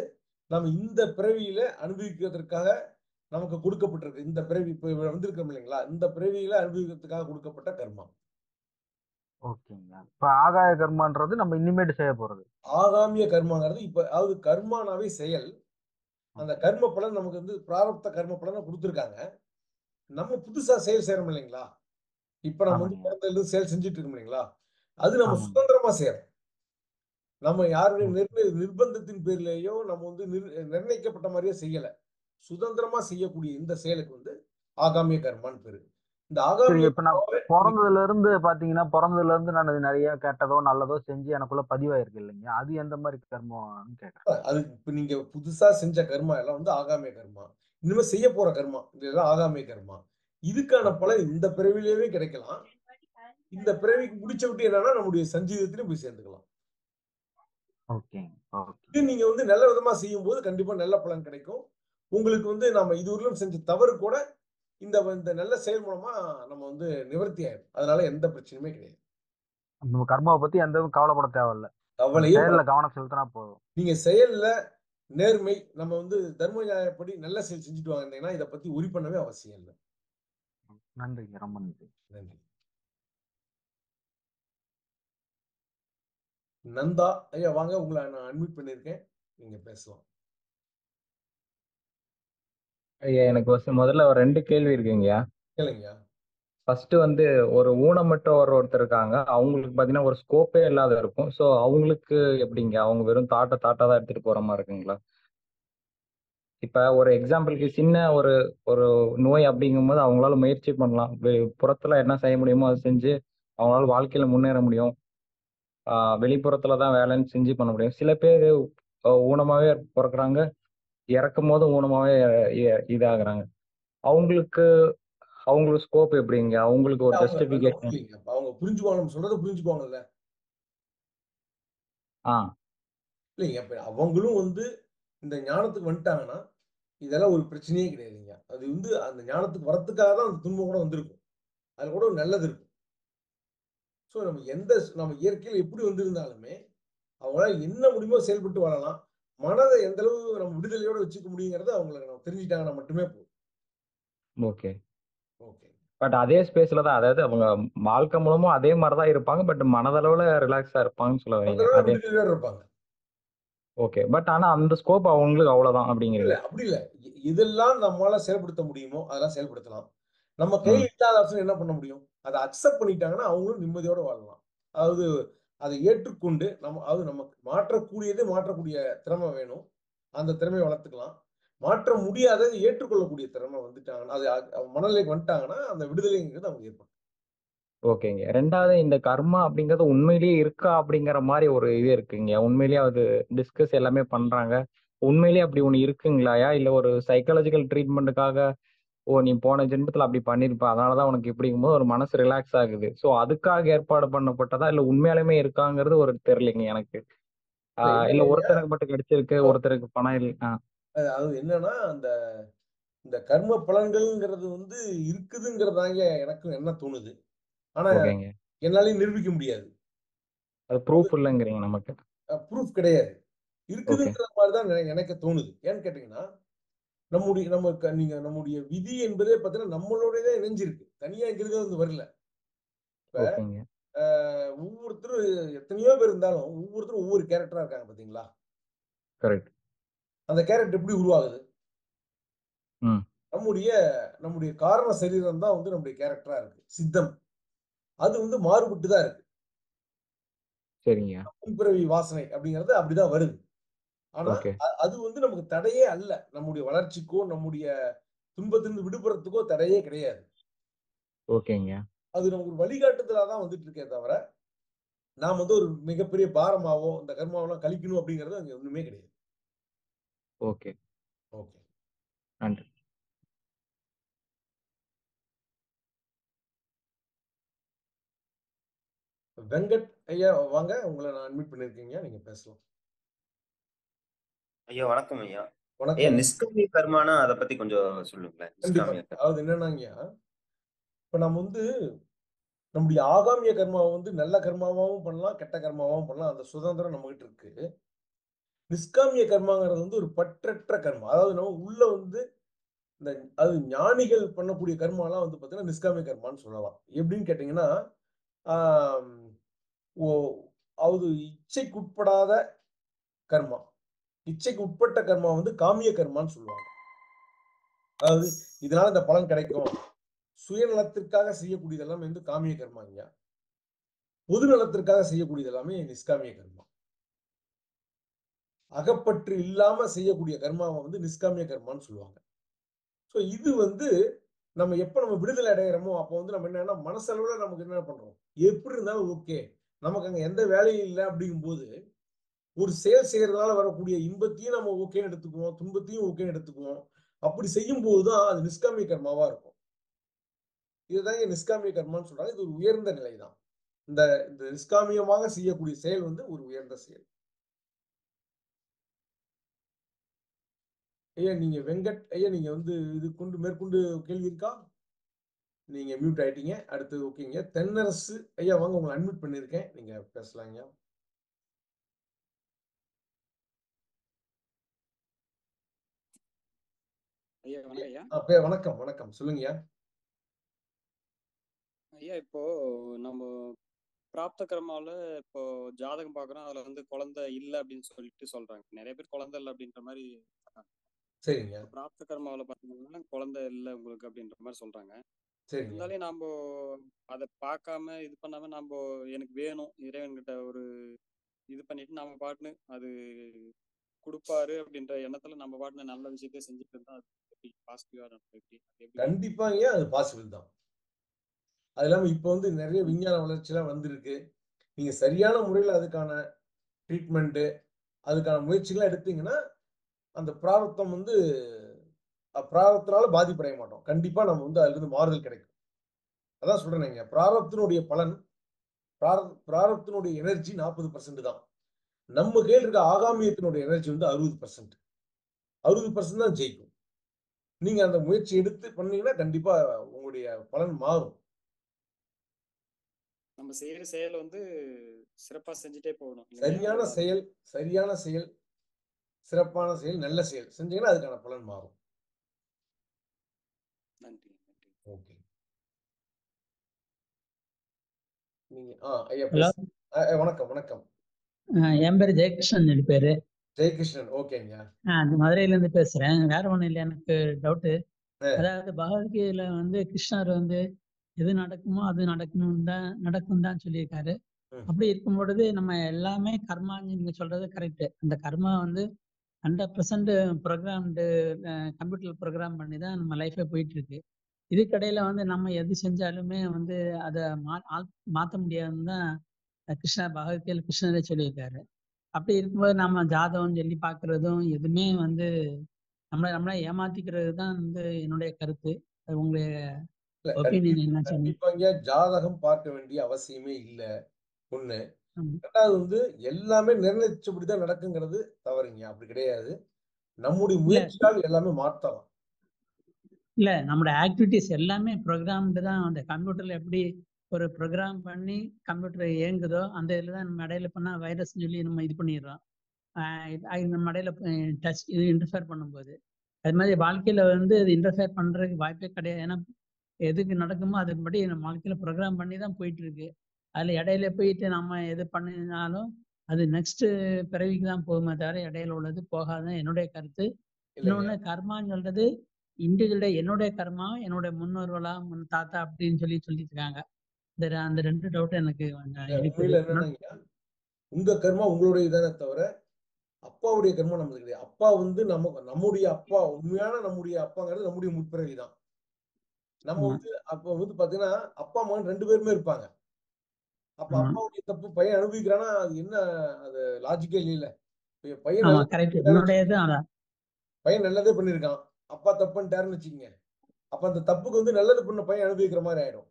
நம்ம இந்த பிறவியில அனுபவிக்கிறதுக்காக நமக்கு கொடுக்கப்பட்டிருக்கு இந்த பிறவி இப்ப வந்திருக்கோம் இல்லைங்களா இந்த பிறவியில அனுபவிக்கிறதுக்காக கொடுக்கப்பட்ட கர்மா ஓகேங்க இப்ப ஆகாய கர்மான்றது நம்ம இனிமேட்டு செய்ய போறது ஆகாமிய கர்மாங்கிறது இப்ப அதாவது கர்மானாவே செயல் அந்த கர்ம பலன் நமக்கு வந்து பிராரப்த கர்ம பலனை கொடுத்துருக்காங்க நம்ம புதுசா செயல் செய்யறோம் இல்லைங்களா இப்ப நம்ம வந்து ஆமாங்க. பிறந்ததுல இருந்து செயல் செஞ்சுட்டு இருக்கோம் இல்லைங்களா அது நம்ம ஆமாங்க. சுதந்திரமா செய்யறோம் நம்ம யாருடைய ம். நிர்ணய நிர்பந்தத்தின் பேர்லயோ நம்ம வந்து நிர்- நிர்ணயிக்கப்பட்ட மாதிரியே செய்யல சுதந்திரமா செய்யக்கூடிய இந்த செயலுக்கு வந்து ஆகாமிய கர்மான்னு பேரு இந்த சரி ஆகாமிய இப்ப நான் பிறந்ததுல இருந்து பாத்தீங்கன்னா பிறந்ததுல இருந்து நான் நிறைய கெட்டதோ நல்லதோ செஞ்சு எனக்குள்ள பதிவாயிருக்கு இல்லைங்க அது எந்த மாதிரி கர்மம்னு கேக்குறேன் அது இப்ப நீங்க புதுசா செஞ்ச கர்மா எல்லாம் வந்து ஆகாமிய கர்மா இனிமே செய்ய போற கர்மா இதெல்லாம் ஆகாமிய கர்மா இதுக்கான பலன் இந்த பிறவிலேயே கிடைக்கலாம் இந்த பிறவிக்கு முடிச்ச விட்டு என்னன்னா நம்முடைய சஞ்சீதத்திலும் போய் சேர்ந்துக்கலாம் ஓகேங்க ஓகே இது நீங்க வந்து நல்ல விதமா செய்யும் போது கண்டிப்பா நல்ல பலன் கிடைக்கும் உங்களுக்கு வந்து நம்ம இதுவரையிலும் செஞ்ச தவறு கூட இந்த இந்த நல்ல செயல் மூலமா நம்ம வந்து நிவர்த்தி ஆயிடும் அதனால எந்த பிரச்சனையுமே கிடையாது நம்ம கர்மாவை பத்தி எந்த கவலைப்பட தேவையில்ல கவலையே பட- செயல்ல கவனம் செலுத்தினா போதும் நீங்க செயல்ல நேர்மை நம்ம வந்து தர்ம நியாயப்படி நல்ல செயல் செஞ்சுட்டு வாங்கினீங்கன்னா இதை பத்தி உரி பண்ணவே அவசியம் இல்லை நன்றிங்க ரொம்ப நன்றி நன்றி நந்தா ஐயா வாங்க உங்களை நான் அட்மிட் பண்ணியிருக்கேன் நீங்க பேசலாம் ஐயா எனக்கு first முதல்ல ஒரு ரெண்டு கேள்வி இருக்குங்கய்யா கேளுங்கய்யா ஃபர்ஸ்ட் வந்து ஒரு ஊனமற்ற ஒரு ஒருத்தர் இருக்காங்க அவங்களுக்கு பார்த்தீங்கன்னா ஒரு ஸ்கோப்பே இல்லாத இருக்கும் ஸோ அவங்களுக்கு எப்படிங்க அவங்க வெறும் தாட்டை தாட்டா தான் எடுத்துட்டு போற மாதிரி இருக்குங்களா இப்ப ஒரு எக்ஸாம்பிளுக்கு சின்ன ஒரு ஒரு நோய் அப்படிங்கும்போது அவங்களால முயற்சி பண்ணலாம் வெ- புறத்துல என்ன செய்ய முடியுமோ அதை செஞ்சு அவங்களால வாழ்க்கையில முன்னேற முடியும் ஆஹ் வெளிப்புறத்துல தான் வேலைன்னு செஞ்சு பண்ண முடியும் சில பேர் அஹ் ஊனமாவே பிறக்குறாங்க இறக்கும் போது ஊனமாவே இ- இதாகுறாங்க அவங்களுக்கு அவங்களுக்கு ஸ்கோப் எப்படிங்க அவங்களுக்கு ஒரு அவங்க நல்ல ஜஸ்டிபிகேஷன் புரியுங்க. அப்ப அவங்க புரிஞ்சுக்குவாங்க நம்ம சொல்றதை புரிஞ்சுக்குவாங்கல்ல ஆ இல்லைங்க இப்ப அவங்களும் வந்து இந்த ஞானத்துக்கு வந்துட்டாங்கன்னா இதெல்லாம் ஒரு பிரச்சனையே கிடையாதுங்க அது வந்து அந்த ஞானத்துக்கு வரத்துக்காக தான் அந்த துன்பம் கூட வந்திருக்கும் அது கூட ஒரு நல்லது இருக்கும் ஸோ நம்ம எந்த நம்ம இயற்கையில் எப்படி வந்திருந்தாலுமே அவங்களால என்ன முடியுமோ செயல்பட்டு வாழலாம் மனதை எந்த அளவு நம்ம விடுதலையோட வச்சுக்க முடியுங்கிறத அவங்களுக்கு நம்ம தெரிஞ்சுட்டாங்கன்னா மட்டுமே போதும் ஓகே ஓகே பட் அதே ஸ்பேஸ்ல தான் அதாவது அவங்க வாழ்க்கை மூலமும் அதே மாதிரி தான் இருப்பாங்க பட் மனதளவுல ரிலாக்ஸா இருப்பாங்கன்னு சொல்ல அந்த வரீங்க அளவு அதே விடுதலையோட இருப்பாங்க ஓகே பட் ஆனா அந்த ஸ்கோப் அவங்களுக்கு அவ்வளவுதான் இல்ல அப்படிங்கிறீங்க அப்படி இல்ல இ- இதெல்லாம் நம்மளால செயல்படுத்த முடியுமோ அதெல்லாம் செயல்படுத்தலாம் நம்ம கையில் இல்லாத ஆப்ஷன் என்ன பண்ண முடியும் அதை அக்செப்ட் பண்ணிட்டாங்கன்னா அவங்களும் நிம்மதியோட வாழலாம் அதாவது அதை ஏற்றுக்கொண்டு நம்ம அதாவது நமக்கு மாற்றக்கூடியது மாற்றக்கூடிய திறமை வேணும் அந்த திறமையை வளர்த்துக்கலாம் மாற்ற முடியாததை ஏற்றுக்கொள்ளக்கூடிய திறமை வந்துட்டாங்கன்னா அது அ- அவங்க மனநிலைக்கு வந்துட்டாங்கன்னா அந்த விடுதலைங்கிறது அவங்க ஏற்படும் ஓகேங்க ரெண்டாவது இந்த கர்மா அப்படிங்கிறது உண்மையிலேயே இருக்கா அப்படிங்கிற மாதிரி ஒரு இது இருக்குங்க உண்மையிலேயே அது டிஸ்கஸ் எல்லாமே பண்றாங்க உண்மையிலேயே அப்படி ஒன்று இருக்குங்களாயா இல்ல ஒரு சைக்காலஜிக்கல் ட்ரீட்மெண்ட்டுக்காக ஓ நீ போன ஜென்மத்துல அப்படி பண்ணிருப்ப அதனாலதான் உனக்கு இப்படிங்கும்போது ஒரு மனசு ரிலாக்ஸ் ஆகுது ஸோ அதுக்காக ஏற்பாடு பண்ணப்பட்டதா இல்ல உண்மையாலுமே இருக்காங்கிறது ஒரு தெரியலைங்க எனக்கு ஆஹ் இல்ல இல்லைங்க ஒருத்தருக்கு மட்டும் கிடைச்சிருக்கு ஒருத்தருக்கு பணம் இல்லை ஆஹ் அது என்னன்னா அந்த இந்த கர்ம பலன்கள்ங்கிறது வந்து இருக்குதுங்கிறதாங்க எனக்கும் என்ன தோணுது ஆனா ஓகேங்க என்னாலையும் நிரூபிக்க முடியாது அது ப்ரூஃப் இல்லைங்கிறீங்க நமக்கு ப்ரூஃப் கிடையாது ஓகே இருக்குதுங்கிற மாதிரி தான் எனக்கு எனக்கு தோணுது ஏன்னு கேட்டீங்கன்னா நம்முடைய நம்ம க- நீங்க நம்முடைய விதி என்பதே பார்த்தீங்கன்னா நம்மளோடதான் இணைஞ்சிருக்கு தனியா எங்கிறது வந்து வரல இப்ப ஓகேங்க அஹ், ஒவ்வொருத்தரும் எத்தனையோ பேர் இருந்தாலும் ஒவ்வொருத்தரும் ஒவ்வொரு கேரக்டரா இருக்காங்க பாத்தீங்களா கரெக்ட் அந்த கேரக்டர் எப்படி உருவாகுது ம் நம்முடைய நம்முடைய காரண சரீரம் தான் வந்து நம்முடைய கேரக்டரா இருக்கு சித்தம் அது வந்து மாறுபட்டு தான் இருக்கு சரிங்க முன்பிறவி வாசனை அப்படிங்கிறது அப்படிதான் வருது ஆனா ஓகே அ- அது வந்து நமக்கு தடையே அல்ல நம்முடைய வளர்ச்சிக்கோ நம்முடைய துன்பத்திலிருந்து விடுபடுறதுக்கோ தடையே கிடையாது ஓகேங்க அது நமக்கு ஒரு வழிகாட்டுதலா தான் வந்துட்டு இருக்கே தவிர நாம் வந்து ஒரு மிகப்பெரிய பாரமாவோ இந்த கர்மாவெல்லாம் கழிக்கணும் அப்படிங்கிறது அங்க ஒண்ணுமே கிடையாது ஓகே ஓகே நன்றி வெங்கட் ஐயா வாங்க உங்களை நான் அட்மிட் பண்ணிருக்கீங்க நீங்க பேசலாம் ஐயா வணக்கம் ஐயா ஐயா வணக்கம் நிஷ்காமிய கர்மானா அதை பத்தி கொஞ்சம் சொல்லுங்களேன் கண்டிப்பா நிஷ்காமிய கர்மா அதாவது என்னன்னாங்கய்யா இப்ப நம்ம வந்து நம்முடைய ஆகாமிய கர்மாவை வந்து நல்ல கர்மாவாகவும் பண்ணலாம் கெட்ட கர்மாவாகவும் பண்ணலாம் அந்த சுதந்திரம் நம்மகிட்ட இருக்கு நிஷ்காமிய கர்மாங்கிறது வந்து ஒரு பற்றற்ற கர்மா அதாவது நம்ம உள்ள வந்து இந்த அது ஞானிகள் பண்ணக்கூடிய கர்மாலாம் வந்து பார்த்தீங்கன்னா நிஷ்காமிய கர்மான்னு சொல்லலாம் எப்படின்னு கேட்டிங்கன்னா ஆம், ஓ அது இச்சைக்கு உட்படாத கர்மா இச்சைக்கு உட்பட்ட கர்மா வந்து காமிய கர்மான்னு சொல்லுவாங்க அதாவது இதனால இந்த பலன் கிடைக்கும் சுயநலத்திற்காக செய்யக்கூடியது எல்லாமே வந்து காமிய கர்மாங்க பொது நலத்திற்காக செய்யக்கூடியது எல்லாமே நிஷ்காமிய கர்மா அகப்பற்று இல்லாம செய்யக்கூடிய கர்மாவை வந்து நிஷ்காமிய கர்மான்னு சொல்லுவாங்க ஸோ இது வந்து நம்ம எப்ப நம்ம விடுதலை அடைகிறோமோ அப்போ வந்து நம்ம என்னன்னா மனசளவுல நமக்கு என்ன பண்றோம் எப்படி இருந்தாலும் ஓகே நமக்கு அங்க எந்த வேலையும் இல்லை அப்படிங்கும்போது ஒரு செயல் செய்யறதுனால வரக்கூடிய இன்பத்தையும் நம்ம ஓகேன்னு எடுத்துக்குவோம் துன்பத்தையும் ஓகேன்னு எடுத்துக்குவோம் அப்படி செய்யும் போதுதான் அது நிஷ்காமிய கர்மாவா இருக்கும் இதுதான் இங்க நிஷ்காமிய கர்மான்னு சொல்றாங்க இது ஒரு உயர்ந்த நிலை தான் இந்த இந்த நிஷ்காமியமாக செய்யக்கூடிய செயல் வந்து ஒரு உயர்ந்த செயல் ஐயா நீங்க வெங்கட் ஐயா நீங்க வந்து இது கொண்டு மேற்கொண்டு கேள்வி இருக்கா நீங்க மியூட் ஆயிட்டீங்க அடுத்து ஓகேங்க தென்னரசு ஐயா வாங்க உங்களை அட்மிட் பண்ணியிருக்கேன் நீங்க பேசலாங்க ஐயா வணக்கம் ஐயா ஆ, பே- வணக்கம் வணக்கம் சொல்லுங்கய்யா ஐயா இப்போ நம்ம பிராப்த கர்மாவில் இப்போ ஜாதகம் பார்க்குறோம் அதில் வந்து குழந்தை இல்லை அப்படின்னு சொல்லிட்டு சொல்றாங்க நிறைய பேர் குழந்தை இல்லை அப்படின்ற மாதிரி சொல்றாங்க. சரிங்க பிராப்த கர்மாவில் பார்த்தீங்கன்னா குழந்தை இல்லை உங்களுக்கு அப்படின்ற மாதிரி சொல்றாங்க சரிங்க இருந்தாலே நம்ம அதை பார்க்காம இது பண்ணாம நம்ம எனக்கு வேணும் இறைவன்கிட்ட ஒரு இது பண்ணிட்டு நம்ம பாட்டுன்னு அது கொடுப்பாரு அப்படின்ற எண்ணத்துல நம்ம பாட்டுன்னு நல்ல விஷயத்த செஞ்சுட்டு இருந்தா அது எப்படி பாசிட்டிவா எப்படி அது எப்படி கண்டிப்பாங்க அது பாசிபிள் தான் அது இல்லாம இப்ப வந்து நிறைய விஞ்ஞான வளர்ச்சிலாம் வந்திருக்கு நீங்க சரியான முறையில் அதுக்கான ட்ரீட்மெண்ட்டு அதுக்கான முயற்சிகள்லாம் எடுத்தீங்கன்னா அந்த பிராரத்தம் வந்து அஹ், பிராரத்தினால பாதிப்படைய மாட்டோம் கண்டிப்பா நம்ம வந்து அதுல இருந்து மாறுதல் கிடைக்கும் அதான் சொல்றேன் பிராரத்தினுடைய பலன் பிரார பிராரத்தினுடைய எனர்ஜி நாற்பது பர்சன்ட் தான் நம்ம கையில் இருக்க ஆகாமியத்தினுடைய எனர்ஜி வந்து அறுபது பர்சன்ட் அறுபது பர்சன்ட் தான் ஜெயிக்கும் நீங்க அந்த முயற்சி எடுத்து பண்ணீங்கன்னா கண்டிப்பா உங்களுடைய பலன் மாறும் நம்ம செய்யற செயல் வந்து சிறப்பா செஞ்சுட்டே போகணும் இல்லையா? சரியான அதுதான் செயல் சரியான செயல் சிறப்பான செயல் நல்ல செயல் செஞ்சீங்கன்னா அதுக்கான பலன் மாறும் நன்றி நன்றி ஓகே நீங்க ஆ ஐயா ஹலோ பேசு ஆ, ஆ, வணக்கம் வணக்கம் என் பேர் ஜெயகிருஷ்ணன் என் பேரு ஜெயகிருஷ்ணன் ஓகேங்க நான் அந்த மதுரையில இருந்து பேசுறேன் வேற ஒண்ணும் இல்லை எனக்கு டவுட்டு ஆ. அதாவது பகவத்கீதையில வந்து கிருஷ்ணர் வந்து எது நடக்குமோ அது நடக்கணும் தான் நடக்கும் தான் சொல்லியிருக்காரு ம். அப்படி இருக்கும் பொழுது நம்ம எல்லாமே கர்மா நீங்க சொல்றது கரெக்ட் அந்த கர்மா வந்து hundred percent programmed computer program பண்ணி தான் நம்ம லைஃபே போயிட்டு இருக்கு இதுக்கடையில வந்து நம்ம எது செஞ்சாலுமே வந்து அதை மா ஆல்- மாத்த முடியாதுன்னு தான் கிருஷ்ணர் பகவத்கீதையில கிருஷ்ணரே சொல்லியிருக்காரு அப்படி இருக்கும்போது நம்ம ஜாதகம் சொல்லி பார்க்கறதும் எதுவுமே வந்து நம்மளை நம்மளை ஏமாத்திக்கிறது தான் வந்து என்னுடைய கருத்து அது உங்களுடைய இல்ல ஒப்பீனியன் கண்டிப்பா என்ன சொன்னீங்க கண்டிப்பாங்க ஜாதகம் பார்க்க வேண்டிய அவசியமே இல்ல ஒண்ணு ம். ரெண்டாவது வந்து எல்லாமே நிர்ணயிச்சபடிதான் நடக்குங்கிறது தவறுங்க அப்படி கிடையாது நம்முடைய இல்ல முயற்சியால் எல்லாமே மாற்றலாம் இல்ல நம்மளோட ஆக்டிவிட்டிஸ் எல்லாமே ப்ரோக்ராம்டு தான் அந்த கம்ப்யூட்டர்ல எப்படி ஒரு ப்ரோக்ராம் பண்ணி கம்ப்யூட்டர் இயங்குதோ அந்த இதில் தான் நம்ம இடையில பண்ணா வைரஸ் சொல்லி நம்ம இது பண்ணிடுறோம் ஆஹ் இது- அது நம்ம இடையில டச் இது இன்டர்ஃபேர் பண்ணும்போது அது மாதிரி வாழ்க்கையில வந்து இது இன்டர்ஃபேர் பண்றதுக்கு வாய்ப்பே கிடையாது ஏன்னா எதுக்கு நடக்குமோ அதுபடி நம்ம வாழ்க்கையில ப்ரோக்ராம் பண்ணி தான் போயிட்டு இருக்கு அதுல இடையில போயிட்டு நம்ம எது பண்ணினாலும் அது நெக்ஸ்ட் பிறவிக்கு தான் போகுமே தவிர இடையில உள்ளது போகாது என்னுடைய கருத்து இல்லைங்க இன்னொன்னு கர்மான்னு சொல்றது இண்டிவிஜுவலா என்னுடைய கர்மா என்னுடைய முன்னோர்களா முன் தாத்தா அப்படின்னு சொல்லி சொல்லிட்டு இருக்காங்க இந்த ரெ- அந்த ரெண்டு டவுட் எனக்கு கொஞ்சம் இல்ல, இருக்குது உண்மையில இன்னொன்னு- என்னன்னாங்க உங்க கர்மா உங்களுடைய தானே தவிர அப்பாவுடைய கர்மா நமக்கு கிடையாது அப்பா வந்து நம்ம நம்முடைய அப்பா உண்மையான நம்முடைய அப்பாங்கிறது நம்முடைய முற்பிறவி தான் நம்ம ஆமா வந்து அப்ப வந்து பாத்தீங்கன்னா அப்பா மகன் ரெண்டு பேருமே இருப்பாங்க அப்ப ஆமா அப்பாவுடைய தப்பு பையன் அனுபவிக்கிறான்னா அது என்ன அது லாஜிக்கே இல்ல இப்ப பையன் ஆமா நல்லது கரெக்ட் பண்ணிருக்கான்னு என்னுடையது வச்சுக்கோங்க அதான் பையன் நல்லதே பண்ணிருக்கான் அப்பா தப்பு பண்ணிட்டாருன்னு வச்சுக்கோங்க அப்ப அந்த தப்புக்கு வந்து நல்லது பண்ண பையன் அனுபவிக்கிற மாதிரி ஆயிடும்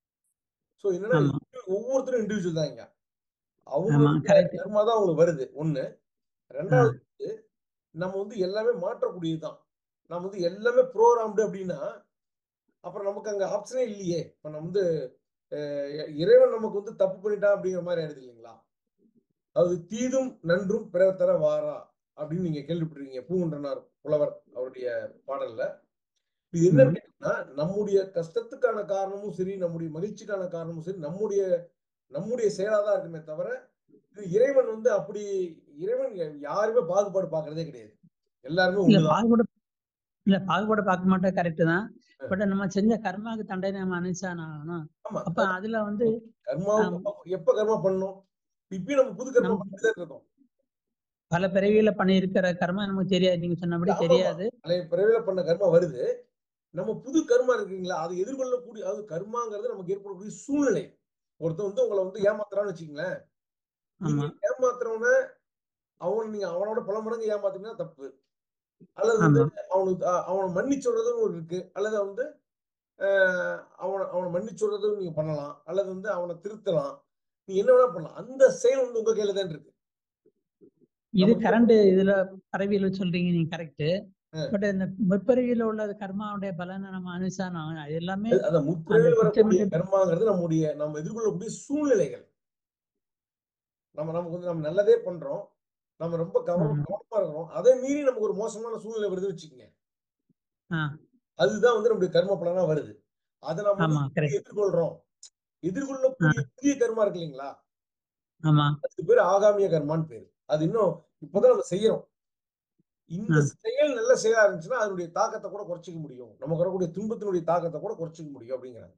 சோ என்னன்னா ஆமா இது ஒவ்வொருத்தரும் இண்டிவிஜுவல் தான் இங்க ஆமா அவங்களுடைய கரெக்ட் கர்மா தான் அவங்களுக்கு வருது ஒண்ணு ஆ ரெண்டாவது வந்து நம்ம வந்து எல்லாமே மாற்றக்கூடியதுதான் நம்ம வந்து எல்லாமே ப்ரோக்ராம்டு அப்படின்னா அப்புறம் நமக்கு அங்க ஆப்ஷனே இல்லையே இப்ப நம்ம வந்து அஹ், இறைவன் நமக்கு வந்து தப்பு பண்ணிட்டான் அப்படிங்கிற மாதிரி ஆயிடுது இல்லைங்களா அது தீதும் நன்றும் பிறர் தர வாரா அப்படின்னு நீங்க கேள்விப்பட்டிருக்கீங்க பூங்குன்றனார் புலவர் அவருடைய பாடல்ல இது என்ன கேட்டீங்கன்னா நம்முடைய கஷ்டத்துக்கான காரணமும் சரி நம்முடைய மகிழ்ச்சிக்கான காரணமும் சரி நம்முடைய நம்முடைய செயலாதான் இருக்குமே தவிர இது இறைவன் வந்து அப்படி இறைவன் யாருமே பாகுபாடு பாக்குறதே கிடையாது எல்லாருமே இல்ல ஒண்ணுதான் பாகுபாடு இல்ல பாகுபாடு பார்க்க மாட்டோம் கரெக்ட் தான் பட் நம்ம செஞ்ச கர்மாவுக்கு தண்டனை நம்ம அனுப்பிச்சான் ஆகணும் ஆமா அப்ப அதுல வந்து கர்மாவுக்கு எப்ப கர்மா பண்ணணும் இப்பயும் நம்ம புது கர்மா நம்ம பண்ணிட்டு தான் இருக்கோம் பல பிறவியில பண்ணியிருக்கிற கர்மா நமக்கு தெரியாது நீங்க சொன்னபடி ஆமாமா தெரியாது பழைய பிறவில பண்ண கர்மா வருது நம்ம புது கர்மா இருக்குங்களா அதை எதிர்கொள்ளக்கூடிய அது கர்மாங்கிறது நமக்கு ஏற்படக்கூடிய சூழ்நிலை ஒருத்தன் வந்து உங்களை வந்து ஏமாத்துறான்னு வச்சுங்களேன் நீங்க ஆமா ஏமாத்துறவன அவன் நீங்க அவனோட பல மடங்கு ஏமாத்துனீங்கன்னா தப்பு அல்லது வந்து ஆமா அவனுக்கு அஹ், அவனை மன்னிச்சுடுறதும் ஒரு இருக்கு அல்லது வந்து அஹ், அவனை அவனை மன்னிச்சுடுறதும் நீங்க பண்ணலாம் அல்லது வந்து அவனை திருத்தலாம் நீ என்ன வேணா பண்ணலாம் அந்த செயல் வந்து உங்க கையில தான் இருக்கு இது நமக்கு கரண்ட் இதுல பறவையில சொல்றீங்க நீங்க கரெக்ட் அஹ், பட் இந்த முற்பிறவியில உள்ள கர்மாவுடைய பலனை நம்ம அனுசாரம் ஆகணும் அது எல்லாமே அது- அந்த அந்த முற்பிறவில் வரக்கூடிய திட்டமிட்டு கர்மாங்கிறது நம்முடைய நம்ம எதிர்கொள்ளக்கூடிய சூழ்நிலைகள் நம்ம நமக்கு வந்து நம்ம நல்லதே பண்றோம் நம்ம ரொம்ப கவனம் ஆமா கவனமா இருக்கிறோம் அதை மீறி நமக்கு ஒரு மோசமான சூழ்நிலை வருதுன்னு வச்சுக்கோங்க ஆ அதுதான் வந்து நம்முடைய கர்ம பலனா வருது அதை நம்ம வந்து ஆமா எப்படி கரெக்ட் எதிர்கொள்றோம் ஆ எதிர்கொள்ளக்கூடிய புதிய கர்மா இருக்கு இல்லைங்களா ஆமா அதுக்கு பேர் ஆகாமிய கர்மான்னு பேரு அது இன்னும் இப்பதான் நம்ம செய்யறோம் இந்த ஆ செயல் நல்ல செயலா இருந்துச்சுன்னா அதனுடைய தாக்கத்தை கூட குறைச்சிக்க முடியும் நமக்கு வரக்கூடிய துன்பத்தினுடைய தாக்கத்தை கூட குறைச்சிக்க முடியும் அப்படிங்கிறாங்க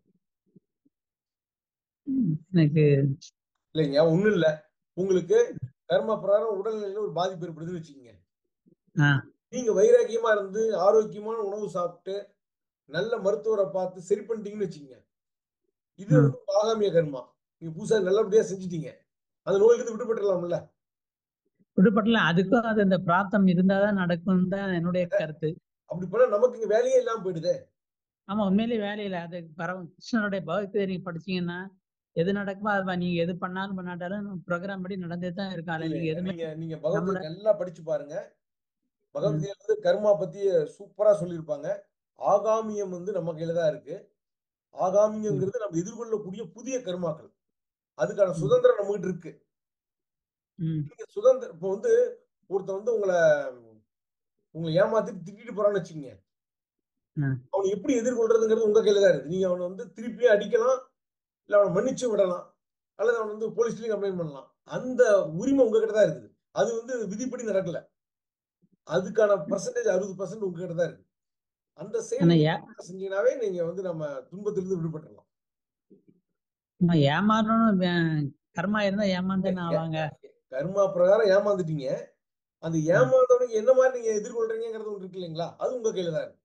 ம், எனக்கு இல்லைங்க ஒண்ணும் இல்ல உங்களுக்கு கர்ம பிரகாரம் உடல்நிலையில ஒரு பாதிப்பு ஏற்படுதுன்னு வச்சுக்கோங்க ஆ நீங்க வைராக்கியமா இருந்து ஆரோக்கியமான உணவு சாப்பிட்டு நல்ல மருத்துவரை பார்த்து சரி பண்ணிட்டீங்கன்னு வச்சுக்கோங்க இது ம் வந்து ஒரு ஆகாமிய கர்மா நீங்க புதுசா நல்லபடியா செஞ்சுட்டீங்க அந்த நோயிலிருந்து விடுபட்டுலாம்ல விடுபடல அதுக்கும் அது இந்த பிராப்தம் இருந்தாதான் நடக்கும் தான் என்னுடைய கருத்து அப்படி பண்ணா நமக்கு இங்க வேலையே இல்லாம போயிடுதே ஆமா உண்மையிலேயே வேலையில அது பரவ கிருஷ்ணனுடைய பகவத்கீதை நீங்க படிச்சீங்கன்னா எது நடக்குமோ அது நீங்க எது பண்ணாலும் பண்ணாட்டாலும் ப்ரோக்ராம் படி நடந்தே தான் இருக்கும் அதுல நீங்க இல்லைங்க எதுவுமே நீங்க நீங்க நம்மள பகவத்கீதை நல்லா படிச்சு பாருங்க ம், பகவத்கீதையில வந்து கர்மா பத்தி சூப்பரா சொல்லியிருப்பாங்க ஆகாமியம் வந்து நம்ம கையில தான் இருக்கு ம், ஆகாமியங்கிறது நம்ம எதிர்கொள்ளக்கூடிய புதிய கர்மாக்கள் அதுக்கான ம், சுதந்திரம் நம்மகிட்ட இருக்கு ம், நீங்க சுதந்திரம் இப்போ வந்து ஒருத்தன் வந்து உங்களை உங்களை ஏமாத்திட்டு திட்டிட்டு போறான்னு வச்சுக்கோங்க ஆ, அவனை எப்படி எதிர்கொள்றதுங்கிறது உங்க கையில தான் இருக்கு நீங்க அவனை வந்து திருப்பியும் அடிக்கலாம் இல்ல அவனை மன்னிச்சு விடலாம் அல்லது அவன் வந்து போலீஸ்லயும் கம்ப்ளைண்ட் பண்ணலாம் அந்த உரிமை உங்ககிட்ட தான் இருக்குது அது வந்து விதிப்படி நடக்கல அதுக்கான பர்சன்டேஜ் அறுபது பர்சன்ட் உங்ககிட்ட தான் இருக்கு அந்த செயல் ஆனா நீங்க ஏ correct ஆ செஞ்சீங்கன்னாவே நீங்க வந்து நம்ம துன்பத்திலிருந்து விடுபட்டுறலாம் நம்ம ஏமாறணும் வே- கர்மா இருந்தா ஏமாந்தானே ஏ- ஆவாங்க கர்மா பிரகாரம் ஏமாந்துட்டீங்க அந்த ம், ஏமாந்தவனுக்கு என்ன மாதிரி நீங்க எதிர்கொள்றீங்கிறது ஒன்று இருக்கு இல்லைங்களா அது உங்க கையில தான் இருக்கு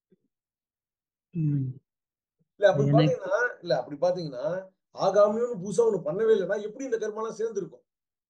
ம். இல்ல அப்படி எனக்கு பாத்தீங்கன்னா இல்ல அப்படி பாத்தீங்கன்னா ஆகாமியம்னு புதுசா ஒண்ணு பண்ணவே இல்லைன்னா எப்படி இந்த கர்மாலாம் சேர்ந்து இருக்கும்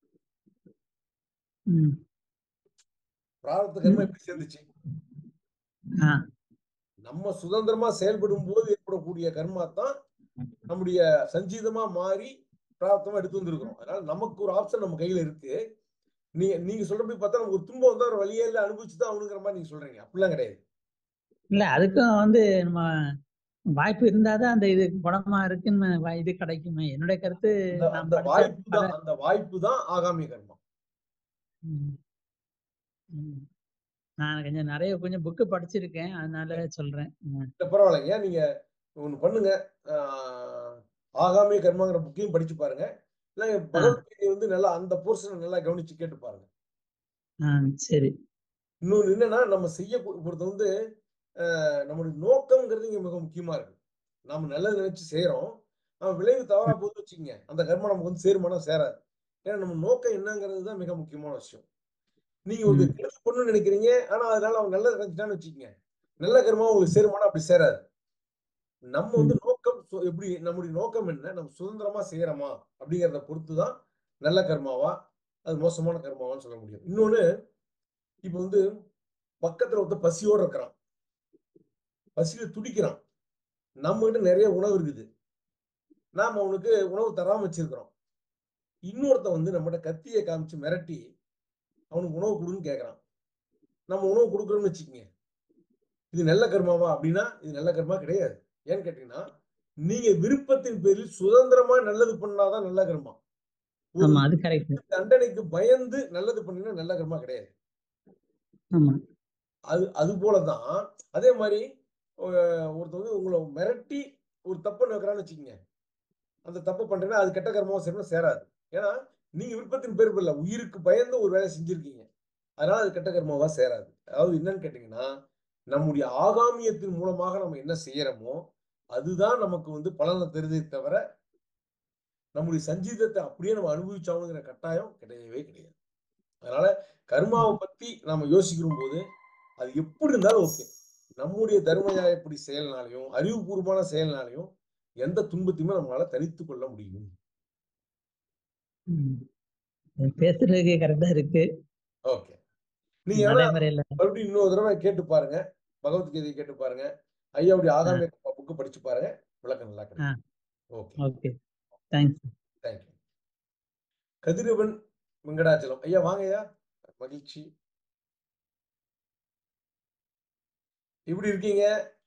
ம், பிராரத்த கர்மா ம், எப்படி சேர்ந்துச்சு ஆ, நம்ம சுதந்திரமா செயல்படும் போது ஏற்படக்கூடிய கர்மா தான் நம்முடைய சஞ்சீதமா மாறி பிரார்த்தமா எடுத்து வந்திருக்கிறோம் அதனால நமக்கு ஒரு ஆப்ஷன் நம்ம கையில இருக்கு நீங்க நீங்க சொல்றபடி பார்த்தா நமக்கு ஒரு துன்பம் வந்தா ஒரு வழியே இல்ல அனுபவிச்சு தான் அவனுங்கிற மாதிரி நீங்க சொல்றீங்க அப்படிலாம் கிடையாது இல்ல அதுக்கும் வந்து நம்ம வாய்ப்பு இருந்தாதான் அந்த இது குணமா இருக்குன்னு வ- இது கிடைக்குமே என்னுடைய கருத்து அந்த நான் அந்த படிச்ச வாய்ப்பு பல தான் அந்த வாய்ப்பு தான் ஆகாமிய கர்மா ம், ம். நான் கொஞ்சம் நிறைய கொஞ்சம் புக்கு படிச்சிருக்கேன் அதனால சொல்றேன் ம், இல்ல பரவாயில்லைங்க நீங்க ஒண்ணு பண்ணுங்க ஆஹ், ஆகாமிய கர்மாங்கிற புக்கையும் படிச்சு பாருங்க இல்ல ஆ பகவத்கீதை வந்து நல்லா அந்த போர்ஷனை நல்லா கவனிச்சு கேட்டு பாருங்க ஆ சரி இன்னொன்று என்னன்னா நம்ம செய்ய பொறுத்த வந்து அஹ், நம்மளுடைய நோக்கம்ங்கிறது இங்க மிக முக்கியமா இருக்கு நாம நல்லது நினைச்சு செய்யறோம் நம்ம விளைவு தவறா ம், போது வச்சுக்கோங்க அந்த கர்மம் நமக்கு வந்து சேருமானா சேராது ஏன்னா நம்ம நோக்கம் என்னங்கிறது தான் மிக முக்கியமான விஷயம் நீங்க ஒரு ம், கெடுதல் பண்ணணும்னு நினைக்கிறீங்க ஆனா அதனால அவன் நல்லது நினைச்சிட்டான்னு வச்சுக்கோங்க நல்ல கர்மா உங்களுக்கு சேருமானா அப்படி சேராது நம்ம வந்து ம், நோக்கம் சு- எப்படி நம்முடைய நோக்கம் என்ன நம்ம சுதந்திரமா செய்யறோமா அப்படிங்கிறத பொறுத்து தான் நல்ல கர்மாவா அது மோசமான கர்மாவான்னு சொல்ல முடியும் இன்னொன்னு இப்ப வந்து பக்கத்துல ஒருத்தன் பசியோட இருக்கிறான் பசியில துடிக்கிறான் நம்ம கிட்ட நிறைய உணவு இருக்குது நாம அவனுக்கு உணவு தராம வச்சிருக்கிறோம் இன்னொருத்தன் வந்து நம்மகிட்ட கத்தியை காமிச்சு மிரட்டி அவனுக்கு உணவு கொடுன்னு கேட்கறான் நம்ம உணவு கொடுக்குறோம்னு வச்சுக்கோங்க இது நல்ல கர்மாவா அப்படின்னா இது நல்ல கர்மா கிடையாது ஏன்னு கேட்டீங்கன்னா நீங்க விருப்பத்தின் பேரில் சுதந்திரமா நல்லது பண்ணாதான் நல்ல கர்மா ஒரு ஆமா அது கரெக்ட் தண்டனைக்கு பயந்து நல்லது பண்ணினா நல்ல கர்மா கிடையாது ஆமா அது அது போலதான் அதே மாதிரி அஹ், ஒருத்தர் வந்து உங்களை மிரட்டி ஒரு தப்பு வைக்கிறான்னு வச்சுக்கோங்க அந்த தப்பு பண்றீங்கன்னா அது கெட்ட கர்மாவும் சேரணும் சேராது ஏன்னா நீங்க விருப்பத்தின் பேர் இல்ல உயிருக்கு பயந்து ஒரு வேலையை செஞ்சிருக்கீங்க அதனால அது கெட்ட கர்மாவா சேராது அதாவது என்னன்னு கேட்டீங்கன்னா நம்முடைய ஆகாமியத்தின் மூலமாக நம்ம என்ன செய்யறோமோ அதுதான் நமக்கு வந்து பலனை தருதே தவிர நம்முடைய சஞ்சீதத்தை அப்படியே நம்ம அனுபவிச்சாகணுங்கிற கட்டாயம் கிடையவே கிடையாது அதனால கர்மாவை பத்தி நாம யோசிக்கிற போது அது எப்படி இருந்தாலும் ஓகே நம்முடைய தர்மயாயப்படி செயல்னாலையும் அறிவுபூர்வமான செயல்னாலையும் எந்த துன்பத்தையுமே நம்மளால தனித்து கொள்ள முடியும் ம். பேசுறதுக்கு கரெக்டா இருக்கு ஓகே நீங்க வேணா நடைமுறையில மறுபடியும் இன்னொரு தடவை கேட்டு பாருங்க பகவத்கீதையை கேட்டு பாருங்க ஐயாவுடைய ஆகாமிய புக்கு படிச்சு பாருங்க விளக்கம் நல்லா ஆ கிடைக்கும் okay okay thanks thank you Kathiravan Venkatachalam ஐயா வாங்க ஐயா மகிழ்ச்சி எப்படி இருக்கீங்க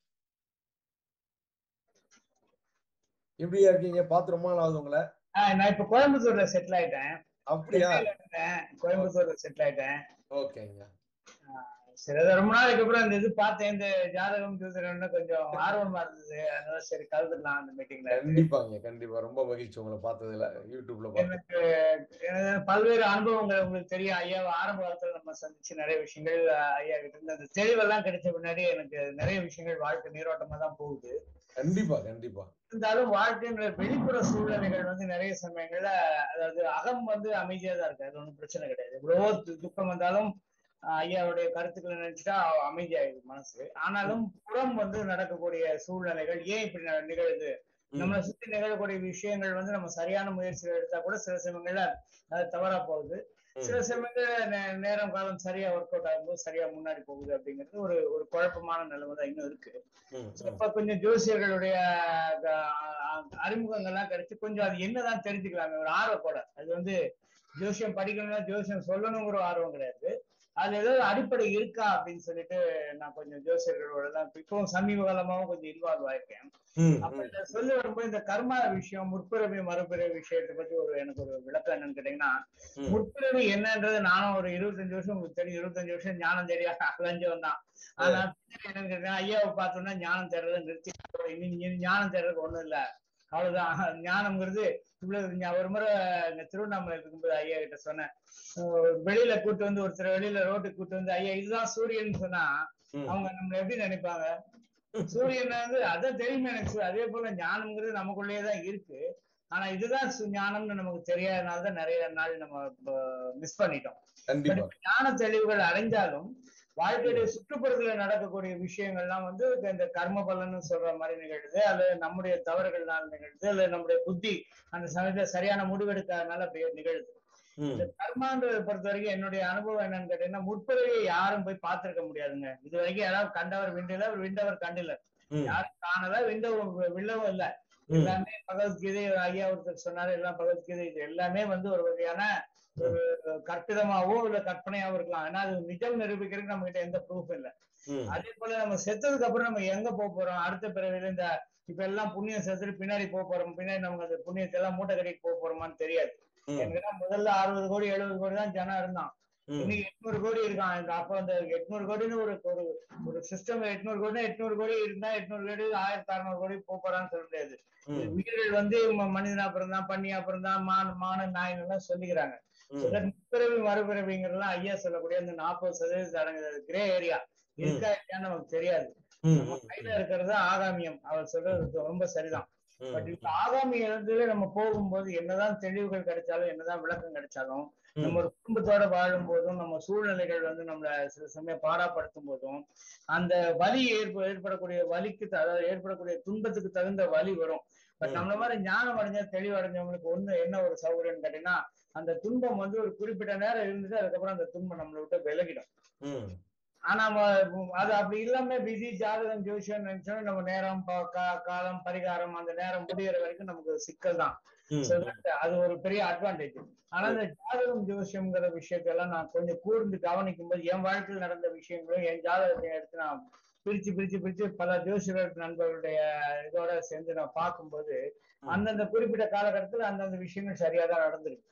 எப்படியா இருக்கீங்க பார்த்து ரொம்ப நாள் ஆகுது உங்களை ஆஹ் நான் இப்ப கோயம்புத்தூர்ல செட்டில் ஆயிட்டேன் அப்படியா சென்னையில இருந்தேன் கோயம்புத்தூர்ல செட்டில் ஆயிட்டேன் ஓகேங்க ஆஹ் சரி அது ரொம்ப நாளைக்கு அப்புறம் இந்த இது பார்த்தேன் இந்த ஜாதகம் ஜோதிடம்னு கொஞ்சம் ஆர்வமா இருந்தது அதனால சரி கலந்துக்கலாம் அந்த மீட்டிங்ல கண்டிப்பாங்க கண்டிப்பா ரொம்ப மகிழ்ச்சி உங்களை பார்த்ததுல யூடியூப்ல பார்த்து எனக்கு எனக்கு பல்வேறு அனுபவங்கள் உங்களுக்கு தெரியும் ஐயா ஆரம்ப காலத்துல நம்ம சந்திச்சு நிறைய விஷயங்கள் ஆஹ் ஐயா கிட்ட இருந்து அந்த தெளிவெல்லாம் கிடைச்ச பின்னாடி எனக்கு நிறைய விஷயங்கள் வாழ்க்கை நீரோட்டமா தான் போகுது கண்டிப்பா கண்டிப்பா இருந்தாலும் வாழ்க்கைன்ற வெளிப்புற சூழ்நிலைகள் வந்து நிறைய சமயங்கள்ல அதாவது அகம் வந்து அமைதியா தான் இருக்கு அது ஒண்ணும் பிரச்சனை கிடையாது எவ்வளவோ து- துக்கம் வந்தாலும் ஆஹ் ஐயாவுடைய கருத்துக்களை நினைச்சிட்டா அமைதியாயிடுது மனசு ஆனாலும் புறம் வந்து நடக்கக்கூடிய சூழ்நிலைகள் ஏன் இப்படி ந- நிகழுது ம், நம்மளை சுத்தி நிகழக்கூடிய விஷயங்கள் வந்து நம்ம சரியான முயற்சிகள் எடுத்தா கூட சில சமயங்கள்ல அது தவறா போகுது சில ம், சமயங்கள்ல நே- நேரம் காலம் சரியா ஒர்க் அவுட் ஆகும்போது சரியா முன்னாடி போகுது அப்படிங்கிறது ஒரு ஒரு குழப்பமான நிலைமை தான் இன்னும் இருக்கு ம், So, ம். இப்ப கொஞ்சம் ஜோசியர்களுடைய அஹ், அஹ், அறிமுகங்கள்லாம் கிடைச்சு கொஞ்சம் அது என்னதான் தெரிஞ்சுக்கலாமே ஒரு ஆர்வம் கூட அது வந்து ஜோசியம் படிக்கணும்னா ஜோசியம் சொல்லணுங்கிற ஒரு ஆர்வம் கிடையாது அது ஏதாவது அடிப்படை இருக்கா அப்படின்னு சொல்லிட்டு நான் கொஞ்சம் ஜோசியர்களோட தான் இப்பவும் சமீப காலமாவும் கொஞ்சம் இன்வால்வ் ஆயிருக்கேன் ம், அப்ப ம், இத சொல்லி வரும்போது இந்த கர்மா விஷயம் முற்பிறவி மறுபிறவி விஷயத்தை பத்தி ஒரு எனக்கு ஒரு விளக்கம் என்னன்னு கேட்டீங்கன்னா ம். முற்பிறவி என்னன்றது நானும் ஒரு இருபத்தஞ்சு வருஷம் உங்களுக்கு தெரியும் இருபத்தஞ்சு வருஷம் ஞானம் தெரியா அலைஞ்சவன் தான் ஆனா பின்னாடி என்னன்னு கேட்டீங்கன்னா ஐயாவை பார்த்தோம்னா ஞானம் தேடுறதை நிறுத்தி இனி இனி ஞானம் தேடுறதுக்கு ஒண்ணும் இல்ல அவ்வளவுதான் ஞானம்ங்கிறது இவ்வளவு ஞா- ஒரு முறை இந்த திருவண்ணாமலை இருக்கும்போது ஐயா கிட்ட சொன்னேன் அஹ் வெளியில கூட்டு வந்து ஒருத்தர் வெளியில ரோட்டுக்கு கூட்டு வந்து ஐயா இதுதான் சூரியன் சொன்னா ம். அவங்க நம்மள எப்படி நினைப்பாங்க சூரியன் வந்து அதான் தெரியுமே எனக்கு சு- அதே போல ஞானம்ங்கிறது நமக்குள்ளேயே தான் இருக்கு ஆனா இதுதான் சு- ஞானம்னு நமக்கு தெரியாதனால தான் நிறைய நாள் நம்ம மிஸ் பண்ணிட்டோம் பட் கண்டிப்பா இப்ப ஞான தெளிவுகள் அடைஞ்சாலும் வாழ்க்கையுடைய சுற்றுப்புறத்துல நடக்கக்கூடிய விஷயங்கள்லாம் வந்து இந்த- இந்த கர்ம பலன்னு சொல்ற மாதிரி நிகழுது அல்லது நம்முடைய தவறுகள்னால நிகழுது அல்லது நம்முடைய புத்தி அந்த சமயத்துல சரியான முடிவெடுக்காதனால அப்படியே நிகழுது ம், இந்த கர்மான்றதை பொறுத்த வரைக்கும் என்னுடைய அனுபவம் என்னன்னு கேட்டீங்கன்னா முற்பிறவியை யாரும் போய் பார்த்திருக்க முடியாதுங்க இது வரைக்கும் யாராவது கண்டவர் விண்டில விண்டவர் கண்டில ம், யாரும் காணல விண்டவும் வில்லவும் இல்ல ம். எல்லாமே பகவத்கீதை ஐயா ஒருத்தர் சொன்னாரு எல்லாம் பகவத்கீதை இது எல்லாமே வந்து ஒரு வகையான ஒரு கற்பிதமாவோ இல்ல கற்பனையாவோ இருக்கலாம் ஏன்னா அது நிஜம் நிரூபிக்கிறதுக்கு நம்ம கிட்ட எந்த ப்ரூஃப் இல்ல ம். அதே போல நம்ம செத்ததுக்கு அப்புறம் நம்ம எங்க போக போறோம் அடுத்த பிறவில இந்த இப்ப எல்லாம் புண்ணியம் செத்துட்டு பின்னாடி போக போறோம் பின்னாடி நமக்கு அந்த புண்ணியத்தை எல்லாம் மூட்டை கட்டிட்டு போக போறோமான்னு தெரியாது ம், எனக்கு முதல்ல அறுபது கோடி எழுபது கோடி தான் ஜனம் இருந்தான் ம். இன்னைக்கு எட்நூறு கோடி இருக்கான் இந்த அப்ப அந்த எட்நூறு கோடின்னு ஒரு ஒரு ஒரு சிஸ்டம் எட்நூறு கோடி எட்நூறு கோடி இருந்தா எட்நூறு கோடி ஆயிரத்தி அறுநூறு கோடி போப் போறான்னு சொல்ல முடியாது இது ம், உயிர்கள் வந்து ம- மனிதனா பிறந்தான் பண்ணியா பிறந்தான் மான் மான நாயின் எல்லாம் சொல்லிக்கிறாங்க ம். சிலர் முற்பிறவி மறுபிறவிங்கிறதுலாம் ஐயா சொல்லக்கூடிய அந்த நாற்பது சதவீதம் அடங்குது கிரே ஏரியா இருக்கா இல்லையான்னு நமக்கு தெரியாது ம், நம்ம ம், கையில இருக்கிறது ஆகாமியம் அவர் சொல்றது ரொம்ப சரிதான் ம், பட் இந்த ஆகாமிய இடத்துல நம்ம போகும்போது என்னதான் தெளிவுகள் கிடைச்சாலும் என்னதான் விளக்கம் கிடைச்சாலும் ம். நம்ம ஒரு குடும்பத்தோட வாழும் போதும் நம்ம சூழ்நிலைகள் வந்து நம்மள சில சமயம் பாடாப்படுத்தும் போதும் அந்த வலி ஏற்ப ஏற்படக்கூடிய வலிக்கு த- அதாவது ஏற்படக்கூடிய துன்பத்துக்கு தகுந்த வலி வரும் பட் ம். நம்மள மாதிரி ஞானம் அடைஞ்ச தெளிவடைஞ்சவங்களுக்கு ஒண்ணு என்ன ஒரு சௌகரியம்னு கேட்டீங்கன்னா அந்த துன்பம் வந்து ஒரு குறிப்பிட்ட நேரம் இருந்துட்டு அதுக்கப்புறம் அந்த துன்பம் நம்மளை விட்டு விலகிடும் ம். ஆனா நம்ம அது அப்படி இல்லாம விதி ஜாதகம் ஜோசியம் நினைச்சோம் நம்ம நேரம் பா- கா- காலம் பரிகாரம் அந்த நேரம் முடியிற வரைக்கும் நமக்கு சிக்கல் தான் ம், So that அது ஒரு பெரிய அட்வான்டேஜ் ஆனா இந்த ஜாதகம் ஜோசியம்ங்கிற விஷயத்தெல்லாம் நான் கொஞ்சம் கூர்ந்து கவனிக்கும் போது என் வாழ்க்கையில் நடந்த விஷயங்களும் என் ஜாதகத்தை எடுத்து நான் பிரிச்சு பிரிச்சு பிரிச்சு பல ஜோசியர் நண்பர்களுடைய இதோட சேர்ந்து நான் பார்க்கும்போது ம். அந்தந்த குறிப்பிட்ட காலகட்டத்தில் அந்தந்த விஷயங்கள் சரியா தான் நடந்திருக்கு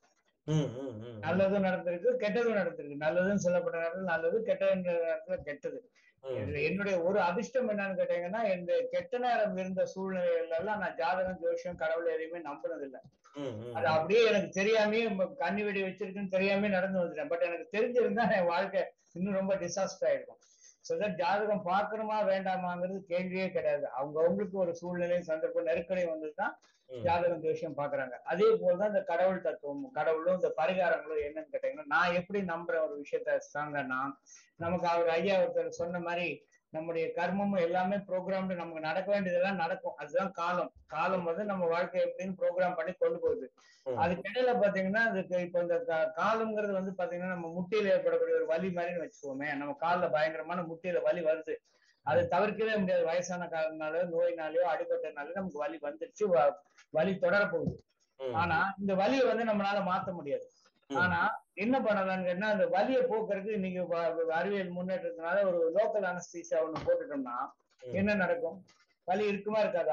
ம், ம், ம், ம். நல்லதும் நடந்திருக்கு கெட்டதும் நடந்திருக்கு நல்லதும் சொல்லப்பட்ட நேரத்தில் நல்லது கெட்ட நேரத்துல கெட்டது ம், இதுல என்னுடைய ஒரு அதிர்ஷ்டம் என்னன்னு கேட்டீங்கன்னா இந்த கெட்ட நேரம் இருந்த சூழ்நிலைகள் எல்லாம் நான் ஜாதகம் ஜோசியம் கடவுள் எதையுமே நம்பினது இல்ல ம், ம், அது அப்படியே எனக்கு தெரியாமே கண்ணி வெடி வச்சிருக்குன்னு தெரியாமே நடந்து வந்துட்டேன் பட் எனக்கு தெரிஞ்சிருந்தா என் வாழ்க்கை இன்னும் ரொம்ப டிசாஸ்டர் ஆயிருக்கும் ஸோ ஜாதகம் பார்க்கணுமா வேண்டாமாங்கிறது கேள்வியே கிடையாது அவங்க அவங்களுக்கு ஒரு சூழ்நிலை சந்தர்ப்பம் நெருக்கடி வந்துதான் ம். ஜாதகம் ஜோசியம் பாக்குறாங்க அதே போலதான் இந்த கடவுள் தத்துவம் கடவுளும் இந்த பரிகாரங்களும் என்னன்னு கேட்டீங்கன்னா நான் எப்படி நம்புற ஒரு விஷயத்த ஸ்ட்ராங்கன்னா நமக்கு அவர் ஐயா ஒருத்தர் சொன்ன மாதிரி நம்முடைய கர்மமும் எல்லாமே ப்ரோக்ராம்டு நமக்கு நடக்க வேண்டியதெல்லாம் நடக்கும் அதுதான் காலம் காலம் வந்து நம்ம வாழ்க்கை எப்படின்னு ப்ரோக்ராம் பண்ணி கொண்டு போகுது ம். அதுக்கு இடையில பாத்தீங்கன்னா அதுக்கு இப்ப இந்த கா- காலம்ங்கிறது வந்து பாத்தீங்கன்னா நம்ம முட்டியில ஏற்படக்கூடிய ஒரு வலி மாதிரின்னு வச்சுக்கோமே நம்ம கால்ல பயங்கரமான முட்டியில வலி வருது அது தவிர்க்கவே முடியாது வயசான காலனாலயோ நோயினாலயோ அடிபட்டனாலயோ நமக்கு வலி வந்துருச்சு வ- வலி தொடர போகுது ம். ஆனா இந்த வலியை வந்து நம்மளால மாத்த முடியாது ம். ஆனா என்ன பண்ணலாம்னு கேட்டா அந்த வலியை போக்குறதுக்கு இன்னைக்கு வ- அறிவியல் முன்னேற்றத்தினால ஒரு லோக்கல் அனஸ்தீசியா ஒண்ணு போட்டுட்டோம்னா ம். என்ன நடக்கும் வலி இருக்குமா இருக்காதா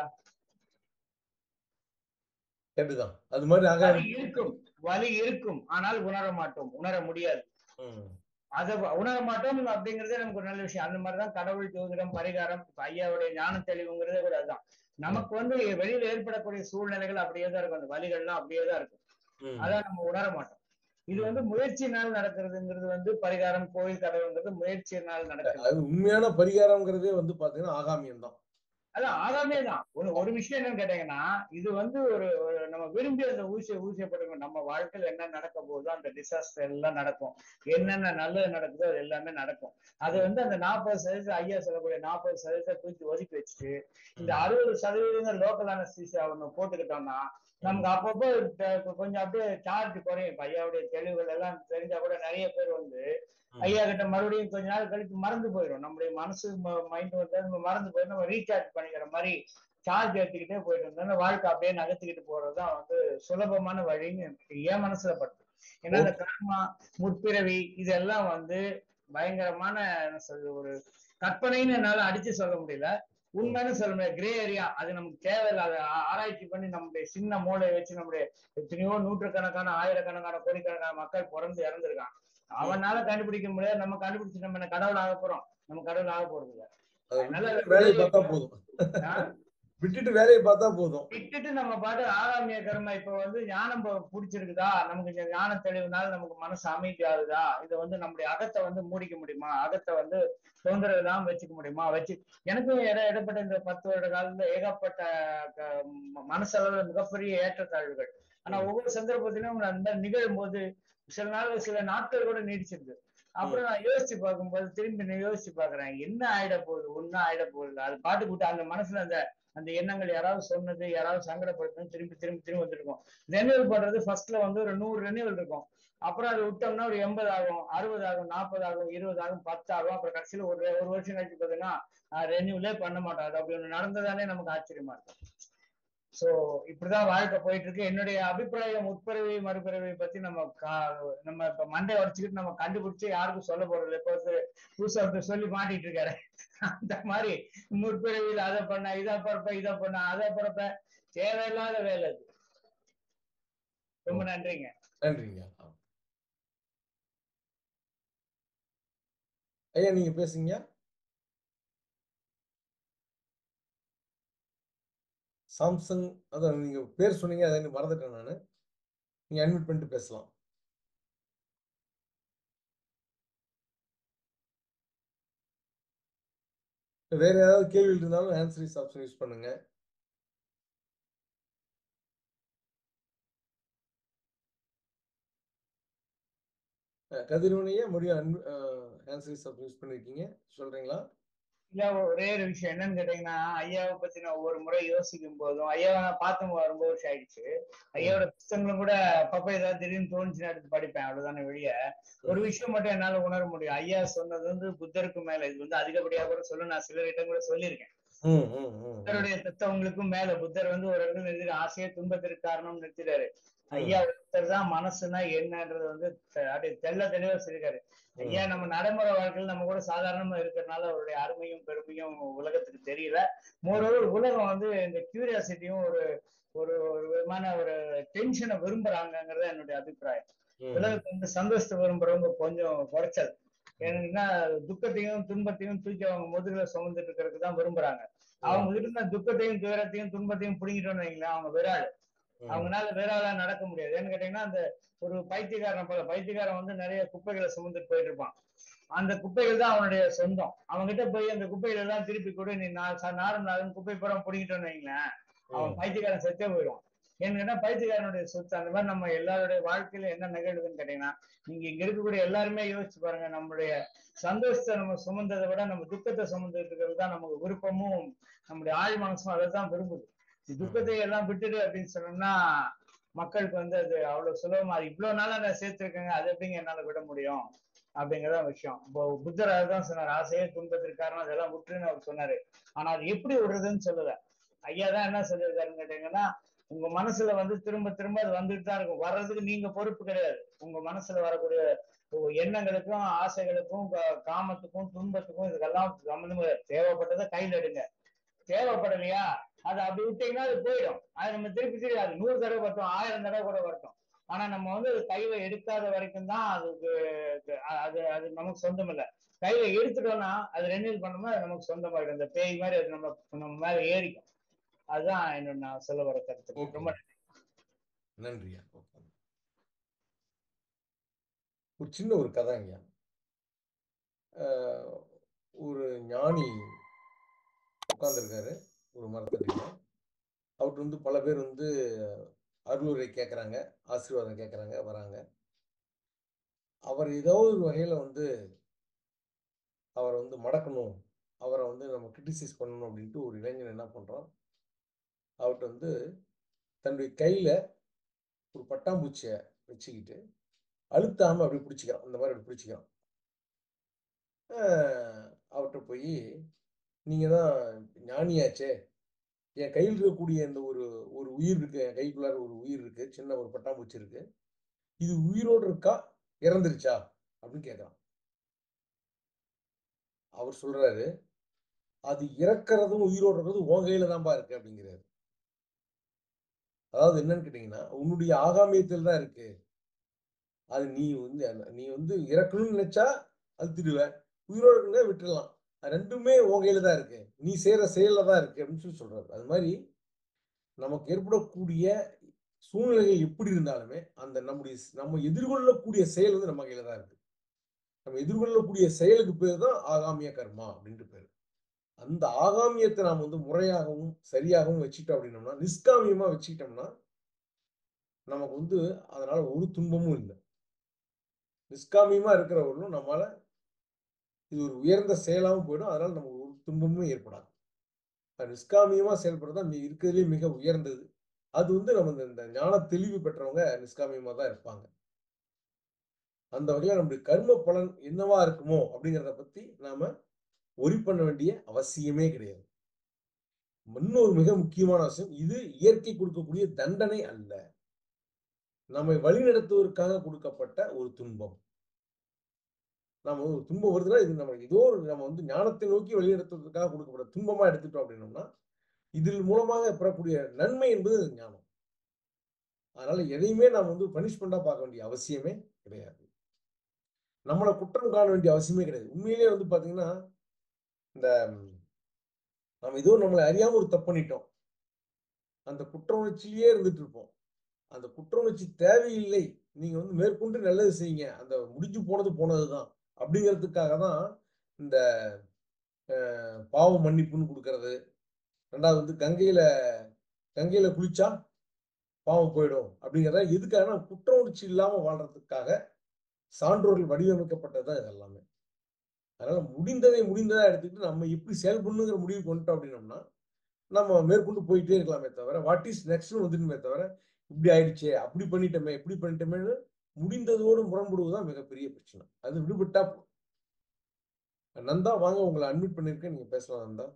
கேட்டுதான் அது மாதிரி ஆக வலி இருக்கும் வலி இருக்கும் ஆனால் உணர மாட்டோம் உணர முடியாது ம், அதை உணர மாட்டோம் அப்படிங்கறதே நமக்கு ஒரு நல்ல விஷயம் அந்த மாதிரிதான் கடவுள் ஜோதிடம் பரிகாரம் இப்ப ஐயாவுடைய ஞான தெளிவுங்கிறதே கூட அதுதான் நமக்கு வந்து வெளியில ஏற்படக்கூடிய சூழ்நிலைகள் அப்படியே தான் இருக்கும் அந்த வலிகள்லாம் அப்படியே தான் இருக்கும் ம். அதான் நம்ம உணர மாட்டோம் இது வந்து முயற்சியினால் நடக்கிறதுங்கிறது வந்து பரிகாரம் கோயில் கடவுள்ங்கிறது முயற்சியினால் நடக்கிறது அது உண்மையான பரிகாரம்ங்கிறதே வந்து பாத்தீங்கன்னா ஆகாமியம் தான் அதான் ஆகாமே தான் ஒரு ஒரு விஷயம் என்னன்னு கேட்டீங்கன்னா இது வந்து ஒரு ஒரு நம்ம விரும்பி அந்த ஊசியை ஊசியை போட்டுக்கணும் நம்ம வாழ்க்கையில என்ன நடக்க போகுதோ அந்த டிசாஸ்டர் எல்லாம் நடக்கும் என்னென்ன நல்லது நடக்குதோ அது எல்லாமே நடக்கும் அது வந்து அந்த நாற்பது சதவீதம் ஐயா சொல்லக்கூடிய நாற்பது சதவீதத்தை தூக்கி ஒதுக்கி வச்சுட்டு இந்த அறுபது சதவீதம் லோக்கல் அனஸ்தீசியா ஒண்ணு போட்டுக்கிட்டோம்னா நமக்கு அப்பப்போ ட- கொஞ்சம் அப்படியே சார்ஜ் குறையும் இப்ப ஐயாவுடைய தெளிவுகள் எல்லாம் தெரிஞ்சா கூட நிறைய பேர் வந்து ம். ஐயா கிட்ட மறுபடியும் கொஞ்ச நாள் கழிச்சு மறந்து போயிடும் நம்முடைய மனசு மைண்ட் வந்து நம்ம மறந்து போயிடும் நம்ம ரீசார்ஜ் பண்ணிக்கிற மாதிரி சார்ஜ் ஏற்றிக்கிட்டே போயிட்டு இருந்தோம்னா வாழ்க்கை அப்படியே நகர்த்திக்கிட்டு போறதுதான் வந்து சுலபமான வழின்னு எனக்கு என் மனசுல படுது ஏன்னா இந்த கர்மா முற்பிறவி இதெல்லாம் வந்து பயங்கரமான என்ன சொல்றது ஒரு கற்பனைன்னு என்னால அடிச்சு சொல்ல முடியல உண்மைன்னு சொல்ல முடியாது கிரே ஏரியா அது நமக்கு தேவையில்லாத ஆ- ஆராய்ச்சி பண்ணி நம்முடைய சின்ன மூளையை வச்சு நம்முடைய எத்தனையோ நூற்றுக்கணக்கான ஆயிரக்கணக்கான கோடிக்கணக்கான மக்கள் பிறந்து இறந்துருக்கான் அவனால கண்டுபிடிக்க முடியாது நம்ம கண்டுபிடிச்சு நம்ம என்ன கடவுள் ஆக போறோம் நம்ம கடவுள் ஆக போறது இல்ல அதை அதனால விட்டுட்டு வேலையை பார்த்தா போதும் ஆ? விட்டுட்டு வேலையை பார்த்தா போதும் விட்டுட்டு நம்ம பாட்டு ஆகாமிய கர்மா இப்ப வந்து ஞானம் ப- பிடிச்சிருக்குதா நமக்கு இந்த ஞான தெளிவுனால நமக்கு மனசு அமைதி ஆகுதா இதை வந்து நம்முடைய அகத்தை வந்து மூடிக்க முடியுமா அகத்தை வந்து தொந்தரவு இல்லாம வச்சுக்க முடியுமா வச்சு எனக்கும் இட இடப்பட்ட இந்த பத்து வருட காலத்துல ஏகப்பட்ட க- ம- மனசளவுல மிகப்பெரிய ஏற்றத்தாழ்வுகள் ஆனா ஒவ்வொரு சந்தர்ப்பத்திலும் அந்த மாதிரி நிகழும் போது சில நாள் சில நாட்கள் கூட நீடிச்சிருக்கு அப்புறம் நான் யோசிச்சு பார்க்கும்போது திரும்பி நான் யோசிச்சு பாக்குறேன் என்ன ஆயிட போகுது ஒன்னும் ஆயிட போகுது அது பாட்டு கூட்டு அந்த மனசுல அந்த அந்த எண்ணங்கள் யாராவது சொன்னது யாராவது சங்கடப்படுத்துறது திரும்பி திரும்பி திரும்பி வந்துருக்கும் ரெனிவல் பண்றது ஃபர்ஸ்ட்ல வந்து ஒரு நூறு ரெனிவல் இருக்கும் அப்புறம் அது விட்டோம்னா ஒரு எண்பது ஆகும் அறுபது ஆகும் நாற்பது ஆகும் இருபது ஆகும் பத்து ஆகும் அப்புறம் கடைசியில ஒரு ஒரு வருஷம் கழிச்சு பாத்தீங்கன்னா ரெனியூலே பண்ண மாட்டோம் அது அப்படி ஒண்ணு நடந்ததாலே நமக்கு ஆச்சரியமா இருக்கும் சோ இப்படிதான் வாழ்க்கை போயிட்டு இருக்கு என்னுடைய அபிப்பிராயம் உட்பிறவி மறுபிறவி பத்தி நம்ம கா- நம்ம இப்ப மண்டை உடச்சுக்கிட்டு நம்ம கண்டுபிடிச்சு யாருக்கும் சொல்ல போறது இப்போ ஒருத்தர் புதுசா ஒருத்தர் சொல்லி மாட்டிட்டு இருக்காரு அந்த மாதிரி முற்பிறவியில் அதை பண்ண இதை பிறப்ப இதை பண்ண அதை பிறப்ப தேவையில்லாத வேலை அது ரொம்ப நன்றிங்க நன்றிங்க ஆ. ஐயா நீங்க பேசுங்க சாம்சங் அதான் நீங்க பேர் சொன்னீங்க அதை எனக்கு மறந்துட்டேன் நான் நீங்க அட்மிட் பண்ணிட்டு பேசலாம் வேற ஏதாவது கேள்வி இருந்தாலும் ஆன்சரிஸ் ஆப்ஷன் யூஸ் பண்ணுங்க அஹ் கதிரவனையே மறுபடியும் ஆன்சரிஸ் ஆப்ஷன் யூஸ் பண்ணிருக்கீங்க சொல்றீங்களா இல்ல ஒரே ஒரு விஷயம் என்னன்னு கேட்டீங்கன்னா ஐயாவை பத்தி நான் ஒவ்வொரு முறை யோசிக்கும் போதும் ஐயாவை நான் பார்த்து ரொம்ப வருஷம் ஆயிடுச்சு ஐயாவோட புத்தகங்களும் கூட அப்பப்ப ஏதாவது திடீர்னு தோணுச்சுன்னா எடுத்து படிப்பேன் அவ்வளவுதானே வெளிய ஒரு விஷயம் மட்டும் என்னால உணர முடியும் ஐயா சொன்னது வந்து புத்தருக்கு மேல இது வந்து அதிகப்படியா கூட சொல்ல நான் சிலரிடம் கூட சொல்லியிருக்கேன் ம் ம் ம் புத்தருடைய தத்துவங்களுக்கும் மேல புத்தர் வந்து ஒரு இடத்துல நிறுத்தி ஆசையே துன்பத்திற்கு காரணம் நிறுத்திட்டாரு ஐயா புத்தர் தான் மனசுனா என்னன்றது வந்து தெ- அப்படியே தெள்ள தெளிவா சொல்லிருக்காரு ஐயா நம்ம நடைமுறை வாழ்க்கையில் நம்ம கூட சாதாரணமா இருக்கிறதுனால அவருடைய அருமையும் பெருமையும் உலகத்துக்கு தெரியல மோரோவர் உலகம் வந்து இந்த கியூரியாசிட்டியும் ஒரு ஒரு ஒரு விதமான ஒரு டென்ஷனை விரும்புறாங்கங்கிறது என்னுடைய அபிப்பிராயம் ம் உலகத்துல வந்து சந்தோஷத்தை விரும்புறவங்க கொஞ்சம் குறைச்சல் ஏன்னா துக்கத்தையும் துன்பத்தையும் தூக்கி அவங்க முதுகுல சுமந்துட்டு இருக்கிறதுக்கு தான் விரும்புறாங்க அவங்க ம் இருந்த துக்கத்தையும் துயரத்தையும் துன்பத்தையும் பிடிங்கிட்டோம்னு வைங்களேன் அவங்க விராள் ம் அவங்களால வேற ஆளா நடக்க முடியாது ஏன்னு கேட்டீங்கன்னா அந்த ஒரு பைத்தியக்காரன் போல பைத்தியக்காரன் வந்து நிறைய குப்பைகளை சுமந்துட்டு போயிட்டு இருப்பான் அந்த குப்பைகள் தான் அவனுடைய சொந்தம் அவன்கிட்ட போய் அந்த குப்பைகள் எல்லாம் திருப்பி கொடு நீ நான் ச- நாரும் நாரும் குப்பை புறம் பிடிக்கிட்டோன்னு வைங்களேன் அவன் ம் பைத்தியக்காரன் செத்தே போயிடுவான் ஏன்னு கேட்டா பைத்தியக்காரனுடைய சொத்து அந்த மாதிரி நம்ம எல்லாருடைய வாழ்க்கையில என்ன நிகழ்வுன்னு கேட்டீங்கன்னா நீங்க இங்க இருக்கக்கூடிய எல்லாருமே யோசிச்சு பாருங்க நம்மளுடைய சந்தோஷத்தை நம்ம சுமந்ததை விட நம்ம துக்கத்தை சுமந்துட்டு இருக்கிறது தான் நமக்கு விருப்பமும் நம்முடைய ஆழ் மனசும் அதை தான் விரும்புது இந்த துக்கத்தை எல்லாம் விட்டுடு அப்படின்னு சொன்னோம்னா மக்களுக்கு வந்து அது அவ்வளவு சுலபமா இருக்கு. இவ்வளவு நாளா நான் சேர்த்திருக்கேங்க அது எப்படிங்க என்னால விட முடியும் அப்படிங்கிறத விஷயம் இப்போ புத்தர் அதுதான் சொன்னார் ஆசையே துன்பத்திற்கு காரணம் அதெல்லாம் விட்டுருன்னு அவர் சொன்னாரு ஆனா அது எப்படி விடுறதுன்னு சொல்லல ஐயா தான் என்ன சொல்லியிருக்காருன்னு கேட்டீங்கன்னா உங்க மனசுல வந்து திரும்ப திரும்ப அது வந்துட்டு தான் இருக்கும் வர்றதுக்கு நீங்க பொறுப்பு கிடையாது உங்க மனசுல வரக்கூடிய உங்க எண்ணங்களுக்கும் ஆசைகளுக்கும் கா- காமத்துக்கும் துன்பத்துக்கும் இதுக்கெல்லாம் சம்மந்தம் கிடையாது. தேவைப்பட்டதை கையில் எடுங்க தேவைப்படலையா அது அப்படி விட்டீங்கன்னா அது போயிடும் அது நம்ம திருப்பி திருப்பி அது நூறு தடவை வரட்டும் ஆயிரம் தடவை கூட வரட்டும் ஆனா நம்ம வந்து அது கையில எடுக்காத வரைக்கும் தான் அதுக்கு அது- அது அது நமக்கு சொந்தம் இல்லை கையில எடுத்துட்டோம்னா அது ரெனியூல் பண்ணோம்னா அது நமக்கு சொந்தமாயிடும் இந்த பேய் மாதிரி அது நம்ம நம்ம மேல ஏறிக்கும் அதுதான் என்னோட நான் சொல்ல வர கருத்து ஓகே ரொம்ப நன்றியா ஓகே ஒரு சின்ன ஒரு கதைங்க அஹ், ஒரு ஞானி உட்கார்ந்துருக்காரு ஒரு மரத்தடியில் அவர்கிட்ட வந்து பல பேர் வந்து அருளுரை கேட்குறாங்க ஆசீர்வாதம் கேட்குறாங்க வராங்க அவர் ஏதோ ஒரு வகையில் வந்து அவரை வந்து மடக்கணும் அவரை வந்து நம்ம கிரிட்டிசைஸ் பண்ணணும் அப்படின்ட்டு ஒரு இளைஞன் என்ன பண்ணுறான் அவர்கிட்ட வந்து தன்னுடைய கையில் ஒரு பட்டாம்பூச்சியை வச்சுக்கிட்டு அழுத்தாமல் அப்படி பிடிச்சிக்கிறான் அந்த மாதிரி அப்படி பிடிச்சிக்கிறான் ஆஹ் அவர்கிட்ட போய் நீங்கள் தான் ஞானியாச்சே என் கையில் இருக்கக்கூடிய இந்த ஒரு ஒரு உயிர் இருக்கு என் கைக்குள்ளார ஒரு உயிர் இருக்கு சின்ன ஒரு பட்டாம்பூச்சி இருக்கு இது உயிரோடு இருக்கா இறந்துருச்சா அப்படின்னு கேட்குறான் அவர் சொல்றாரு அது இறக்குறதும் உயிரோடு இருக்கிறதும் உன் கையில தான்ப்பா இருக்கு அப்படிங்கிறாரு அதாவது என்னன்னு கேட்டீங்கன்னா உன்னுடைய ஆகாமியத்தில் தான் இருக்கு அது நீ வந்து நீ வந்து இறக்கணும்னு நினைச்சா அழுத்திடுவ உயிரோடு இருக்குன்னா விட்டுடலாம் அது ரெண்டுமே உன் கையில தான் இருக்கு நீ செய்யற செயல்ல தான் இருக்கு அப்படின்னு சொல்லி சொல்றாரு அது மாதிரி நமக்கு ஏற்படக்கூடிய சூழ்நிலைகள் எப்படி இருந்தாலுமே அந்த நம்முடைய நம்ம எதிர்கொள்ளக்கூடிய செயல் வந்து நம்ம கையில தான் இருக்கு நம்ம எதிர்கொள்ளக்கூடிய செயலுக்கு பேர் தான் ஆகாமிய கர்மா அப்படின்ட்டு பேர் அந்த ஆகாமியத்தை நாம் வந்து முறையாகவும் சரியாகவும் வச்சுக்கிட்டோம் அப்படின்னோம்னா நிஷ்காமியமா வச்சுக்கிட்டோம்னா நமக்கு வந்து அதனால ஒரு துன்பமும் இல்லை நிஷ்காமியமா இருக்கிறவர்களும் நம்மளால இது ஒரு உயர்ந்த செயலாகவும் போயிடும் அதனால நமக்கு ஒரு துன்பமும் ஏற்படாது அது நிஷ்காமியமா செயல்படுறது தான் இருக்கிறதுலே மிக உயர்ந்தது அது வந்து நம்ம இந்த- இந்த ஞான தெளிவு பெற்றவங்க நிஷ்காமியமா தான் இருப்பாங்க அந்த வகையில நம்முடைய கர்ம பலன் என்னவா இருக்குமோ அப்படிங்கிறத பத்தி நாம ஒரி பண்ண வேண்டிய அவசியமே கிடையாது இன்னொரு மிக முக்கியமான விஷயம் இது இயற்கை கொடுக்கக்கூடிய தண்டனை அல்ல நம்மை வழிநடத்துவதற்காக கொடுக்கப்பட்ட ஒரு துன்பம் நம்ம ஒரு துன்பம் வருதுன்னா இது நம்ம ஏதோ ஒரு நம்ம வந்து ஞானத்தை நோக்கி வழிநடத்துவதற்காக கொடுக்கப்பட்ட துன்பமா எடுத்துட்டோம் அப்படின்னோம்னா இதில் மூலமாக பெறக்கூடிய நன்மை என்பது ஞானம் அதனால எதையுமே நாம் வந்து பனிஷ்மெண்டா பார்க்க வேண்டிய அவசியமே கிடையாது நம்மளை குற்றம் காண வேண்டிய அவசியமே கிடையாது உண்மையிலேயே வந்து பாத்தீங்கன்னா இந்த ம், நம்ம ஏதோ நம்மளை அறியாம ஒரு தப்பு பண்ணிட்டோம் அந்த குற்ற உணர்ச்சியிலேயே இருந்துட்டு இருப்போம் அந்த குற்ற உணர்ச்சி தேவையில்லை நீங்க வந்து மேற்கொண்டு நல்லது செய்யுங்க அந்த முடிஞ்சு போனது போனதுதான் அப்படிங்கிறதுக்காக தான் இந்த அஹ், பாவ மன்னிப்புன்னு கொடுக்கறது ரெண்டாவது வந்து கங்கையில கங்கையில குளிச்சா பாவம் போயிடும் அப்படிங்கிறத எதுக்காக குற்ற உணர்ச்சி இல்லாம வாழ்றதுக்காக சான்றோர்கள் வடிவமைக்கப்பட்டது தான் இது எல்லாமே அதனால முடிந்ததை முடிந்ததா எடுத்துக்கிட்டு நம்ம எப்படி செயல்படணுங்கிற முடிவு கொண்டுட்டோம் அப்படின்னோம்னா நம்ம மேற்கொண்டு போயிட்டே இருக்கலாமே தவிர வாட் இஸ் நெக்ஸ்ட்னு வந்துட்டுமே தவிர இப்படி ஆயிடுச்சே அப்படி பண்ணிட்டோமே இப்படி பண்ணிட்டோமேன்னு முடிந்ததோடு முரண்படுவதுதான் மிகப்பெரிய பிரச்சனை அது விடுபட்டா போதும். நந்தா வாங்க உங்களை அட்மிட் பண்ணிருக்கேன் நீங்க பேசலாம் நந்தா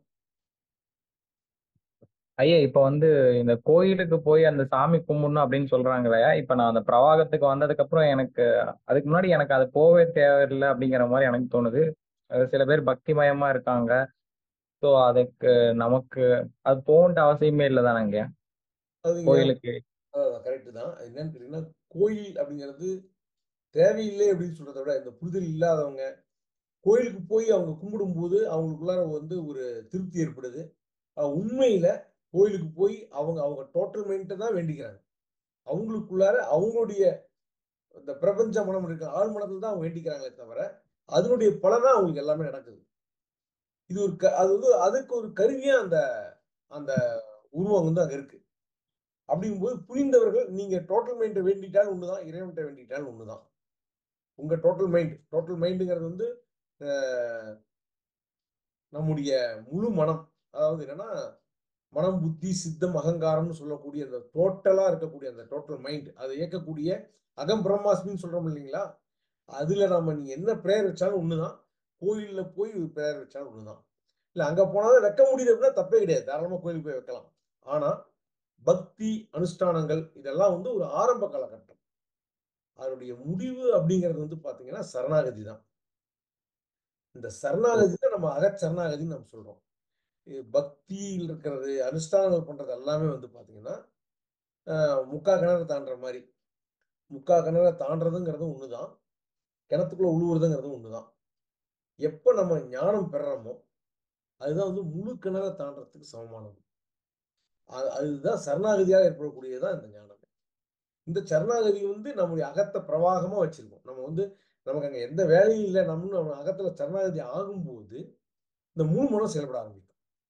ஐயா இப்ப வந்து இந்த கோயிலுக்கு போய் அந்த சாமி கும்பிடணும் அப்படின்னு சொல்றாங்களே இப்ப நான் அந்த பிரவாகத்துக்கு வந்ததுக்கு அப்புறம் எனக்கு அதுக்கு முன்னாடி எனக்கு அது போவே தேவையில்லை அப்படிங்கிற மாதிரி எனக்கு தோணுது அஹ் சில பேர் பக்திமயமா இருக்காங்க ஸோ அதுக்கு நமக்கு அது போகன்ற அவசியமே இல்லை தானங்க அதுங்க கோயிலுக்கு கரெக்ட் தான் அது என்னன்னு கேட்டீங்கன்னா கோயில் அப்படிங்கிறது தேவையில்லை அப்படின்னு சொல்றதை விட இந்த புரிதல் இல்லாதவங்க கோயிலுக்கு போய் அவங்க கும்பிடும்போது அவங்களுக்குள்ளார வந்து ஒரு திருப்தி ஏற்படுது அஹ் உண்மையில கோயிலுக்கு போய் அவங்க அவங்க டோட்டல் மைண்டை தான் வேண்டிக்கிறாங்க அவங்களுக்குள்ளார அவங்களுடைய இந்த பிரபஞ்ச மனம் இருக்க ஆழ் மனத்தில் தான் அவங்க வேண்டிக்கிறாங்களே தவிர அதனுடைய பலனா அவங்களுக்கு எல்லாமே நடக்குது இது ஒரு க அது வந்து அதுக்கு ஒரு கருவியா அந்த அந்த உருவம் வந்து அங்க இருக்கு அப்படிங்கும்போது புரிந்தவர்கள் நீங்க டோட்டல் மைண்டை வேண்டிட்டால் ஒண்ணுதான் இறைவன்கிட்ட வேண்டிட்டால் ஒண்ணுதான் உங்க டோட்டல் மைண்ட் டோட்டல் மைண்டுங்கிறது வந்து அஹ், நம்முடைய முழு மனம் அதாவது என்னன்னா மனம் புத்தி சித்தம் அகங்காரம்னு சொல்லக்கூடிய அந்த டோட்டலா இருக்கக்கூடிய அந்த டோட்டல் மைண்ட் அதை இயக்கக்கூடிய அகம் பிரம்மாஸ்மின்னு சொல்றோம் இல்லைங்களா அதுல நம்ம நீங்க என்ன பிரேயர் வச்சாலும் ஒண்ணுதான் கோயில்ல போய் பிரேயர் வச்சாலும் ஒண்ணுதான் இல்ல அங்க போனாலும் வைக்க முடியுது அப்படின்னா தப்பே கிடையாது தாராளமா கோயிலுக்கு போய் வைக்கலாம் ஆனா பக்தி அனுஷ்டானங்கள் இதெல்லாம் வந்து ஒரு ஆரம்ப காலகட்டம் அதனுடைய முடிவு அப்படிங்கிறது வந்து பாத்தீங்கன்னா சரணாகதி தான் இந்த சரணாகதி தான் நம்ம அகச்சரணாகதின்னு நம்ம சொல்றோம் இது பக்தியில் இருக்கிறது அனுஷ்டானங்கள் பண்றது எல்லாமே வந்து பாத்தீங்கன்னா ஆஹ், முக்கா கிணறு தாண்டுற மாதிரி முக்கா கிணறை தாண்டறதுங்கிறது ஒண்ணுதான் கிணத்துக்குள்ள உழுவுறதுங்கிறது ஒண்ணுதான் எப்ப நம்ம ஞானம் பெறறோமோ அதுதான் வந்து முழு கிணறை தாண்டறதுக்கு சமமானது அது- அதுதான் சரணாகதியாக ஏற்படக்கூடியதுதான் இந்த ஞானம் இந்த சரணாகதி வந்து நம்முடைய அகத்தை பிரவாகமா வச்சிருக்கோம் நம்ம வந்து நமக்கு அங்க எந்த வேலையும் இல்லை நம்ம நம்ம அகத்துல சரணாகதி ஆகும்போது இந்த மூணு மனம் செயல்பட ஆரம்பிக்கும்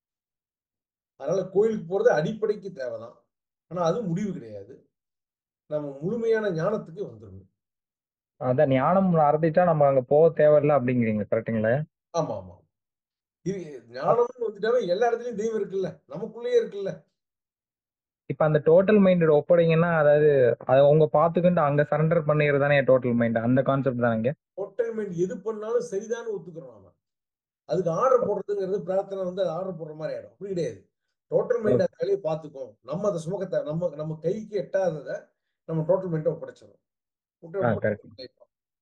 அதனால கோயிலுக்கு போறது அடிப்படைக்கு தேவைதான் ஆனா அது முடிவு கிடையாது நம்ம முழுமையான ஞானத்துக்கு வந்துடணும் அதான் ஞானம் அறந்துட்டா நம்ம அங்க போக தேவையில்ல அப்படிங்கிறீங்க கரெக்ட்டுங்களா ஆமா ஆமா இது ஞானம்னு வந்துட்டாவே எல்லா இடத்துலயும் தெய்வம் இருக்குல்ல நமக்குள்ளேயே இருக்குல்ல இப்ப அந்த டோட்டல் மைண்டட் ஒப்படைங்கன்னா அதாவது அதை உங்க பாத்துக்கிட்டு அங்க சரண்டர் பண்ணிடுறது தானே டோட்டல் மைண்ட் அந்த கான்செப்ட் தானேங்க டோட்டல் மைண்ட் எது பண்ணாலும் சரிதான்னு ஒத்துக்கிறோம் நாம அதுக்கு ஆர்டர் போடுறதுங்கிறது பிரார்த்தனை வந்து ஆர்டர் போடுற மாதிரி ஆயிடும் அப்படி கிடையாது டோட்டல் மைண்ட் அந்த வேலையை பார்த்துக்கும் நம்ம அதை சுமக்கத்தை நம்ம நம்ம கைக்கு எட்டாததை நம்ம டோட்டல் மைண்டை ஒப்படைச்சிடும் ஆ கரெக்ட்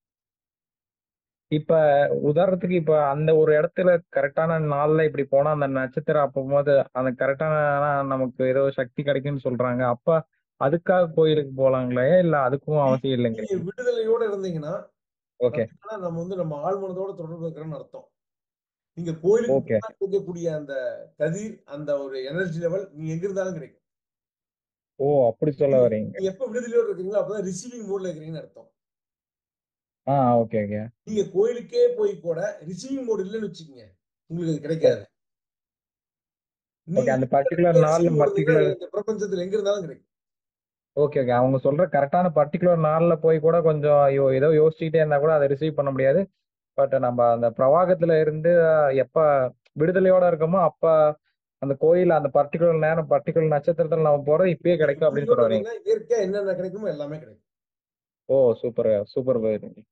இப்ப உதாரணத்துக்கு இப்ப அந்த ஒரு இடத்துல கரெக்டான நாள்ல இப்படி போனா அந்த நட்சத்திரம் அப்போது அந்த கரெக்டான நமக்கு ஏதோ சக்தி கிடைக்கும்னு சொல்றாங்க அப்ப அதுக்காக கோயிலுக்கு போலாங்களா இல்ல அதுக்கும் அவசியம் நீங்க இல்லைங்கிறீங்க விடுதலையோட இருந்தீங்கன்னா ஓகே பாத்தீங்கன்னா நம்ம வந்து நம்ம ஆழ்மனதோட தொடர்பு இருக்கிறோம்னு அர்த்தம் நீங்க கோயிலுக்கு ஓகே போனா கிடைக்கக்கூடிய அந்த கதிர் அந்த ஒரு எனர்ஜி லெவல் நீங்க எங்க இருந்தாலும் கிடைக்கும் ஓ அப்படி சொல்ல நீங்க வரீங்க நீங்க எப்ப விடுதலையோட இருக்கீங்களோ அப்பதான் ரிசீவிங் மோட்ல இருக்கிறீங்கன்னு அர்த்தம் ஆ ஓகே ஓகே நீங்க கோயிலுக்கே போய் கூட ரிசீவிங் மோட் இல்லைன்னு வச்சுக்கோங்க உங்களுக்கு அது கிடைக்காது ஓகே நீங்க அந்த இருக்கிற பர்டிகுலர் இடத்துல நாள்ல ரிசீவிங் மோட் இருந்தீங்கன்னா பர்டிகுலர் இந்த பிரபஞ்சத்துல எங்க இருந்தாலும் கிடைக்கும் ஓகே ஓகே அவங்க சொல்ற கரெக்டான பர்டிகுலர் நாள்ல போய் கூட கொஞ்சம் ஐயோ ஏதோ யோசிச்சுக்கிட்டே இருந்தா கூட அதை ரிசீவ் பண்ண முடியாது பட் நம்ம அந்த பிரவாகத்துல இருந்து அஹ், எப்ப விடுதலையோட இருக்கோமோ அப்ப அந்த கோயில் அந்த பர்டிகுலர் நேரம் பர்டிகுலர் நட்சத்திரத்துல நம்ம போறது இப்பயே நீங்க கிடைக்கும் அப்படின்னு புரிதலோட சொல்ல வரீங்க இருந்தீங்கன்னா இயற்கையா என்னென்ன கிடைக்குமோ எல்லாமே கிடைக்கும் ஓ சூப்பர் சூப்பர் தேங்க்யூ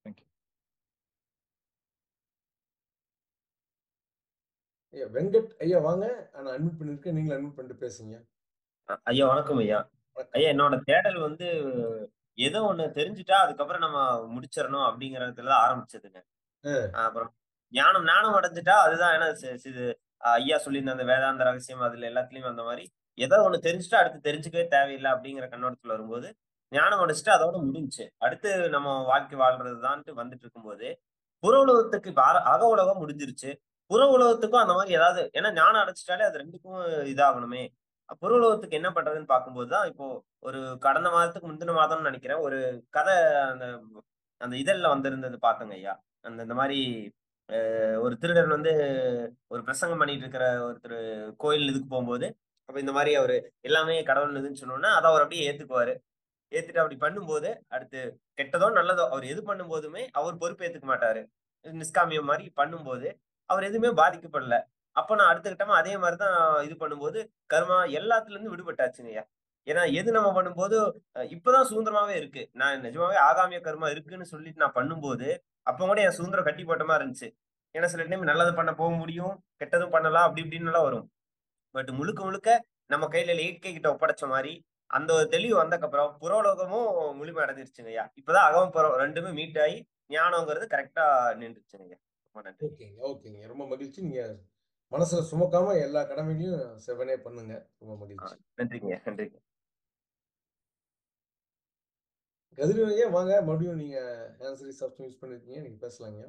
ஐயா வெங்கட் ஐயா வாங்க நான் அட்மிட் பண்ணிருக்கேன் நீங்களும் அட்மிட் பண்ணிட்டு பேசுங்க அ- ஐயா வணக்கம் ஐயா வணக்கம் ஐயா என்னோட தேடல் வந்து ஏதோ ஒண்ணு தெரிஞ்சுட்டா அதுக்கப்புறம் நம்ம முடிச்சிடணும் அப்படிங்கறதுல தான் ஆரம்பிச்சதுங்க அஹ் அப்புறம் ஞானம் ஞானம் அடைஞ்சிட்டா அதுதான் ஏன்னா சி- சி- இது, அஹ், ஐயா சொல்லியிருந்த அந்த வேதாந்த ரகசியம் அதுல எல்லாத்துலயும் அந்த மாதிரி ஏதோ ஒண்ணு தெரிஞ்சுட்டா அடுத்து தெரிஞ்சுக்கவே தேவையில்லை அப்படிங்கிற கண்ணோட்டத்துல வரும்போது ஞானம் அடைச்சிட்டு அதோட முடிஞ்சுச்சு அடுத்து நம்ம வாழ்க்கை வாழ்றதுதான்ட்டு வந்துட்டு இருக்கும்போது புற உலகத்துக்கு இப்ப அக அக உலகம் முடிஞ்சிருச்சு புற உலகத்துக்கும் அந்த மாதிரி ஏதாவது ஏன்னா ஞானம் அடைச்சிட்டாலே அது ரெண்டுக்கும் இதாகணுமே புற உலகத்துக்கு என்ன பண்றதுன்னு பார்க்கும்போது தான் இப்போ ஒரு கடந்த மாதத்துக்கு முந்தின மாதம்னு நினைக்கிறேன் ஒரு கதை அந்த அந்த இதழ்ல வந்திருந்தது பார்த்தோங்க ஐயா அந்த இந்த மாதிரி அஹ், ஒரு திருடன் வந்து ஒரு பிரசங்கம் பண்ணிட்டு இருக்கிற ஒருத்தர் கோயில் இதுக்கு போகும்போது அப்ப இந்த மாதிரி அவரு எல்லாமே கடவுள் இதுன்னு சொன்னோன்னா அதை அவர் அப்படியே ஏத்துக்குவாரு ஏத்துட்டு அப்படி பண்ணும்போது அடுத்து கெட்டதோ நல்லதோ அவர் எது பண்ணும்போதுமே அவர் பொறுப்பு ஏத்துக்க மாட்டாரு நிஷ்காமியம் மாதிரி பண்ணும்போது அவர் எதுவுமே பாதிக்கப்படல அப்ப நான் அடுத்த கட்டமா அதே மாதிரிதான் இது பண்ணும்போது கர்மா எல்லாத்துல இருந்து விடுபட்டாச்சுங்கய்யா ஏன்னா எது நம்ம பண்ணும்போது அஹ் இப்பதான் சுதந்திரமாவே இருக்கு நான் நிஜமாவே ஆகாமிய கர்மா இருக்குன்னு சொல்லிட்டு நான் பண்ணும்போது அப்ப கூட என் சுதந்திரம் கட்டி போட்ட மாதிரி இருந்துச்சு ஏன்னா சில டைம் நல்லது பண்ண போக முடியும் கெட்டதும் பண்ணலாம் அப்படி இப்படின்னு எல்லாம் வரும் பட் முழுக்க முழுக்க நம்ம கையில இயற்கை கிட்ட ஒப்படைச்ச மாதிரி அந்த ஒரு தெளிவு வந்தக்கப்புறம் புறலோகமும் முழுமை அடைஞ்சிருச்சுங்கய்யா இப்பதான் அகம் புறம் ரெண்டுமே மீட் ஆகி ஞானங்கிறது கரெக்டா நின்றுச்சுங்கய்யா ரொம்ப நன்றி ஓகேங்க ஓகேங்க ரொம்ப மகிழ்ச்சி நீங்க மனசுல சுமக்காம எல்லா கடமைகளையும் செவனே பண்ணுங்க ரொம்ப ஆ, மகிழ்ச்சி நன்றிங்க நன்றிங்க கதிரவன் ஐயா வாங்க மறுபடியும் நீங்க ஆன்சரி ஆப்ஷன் யூஸ் பண்ணிருக்கீங்க நீங்க பேசலாங்க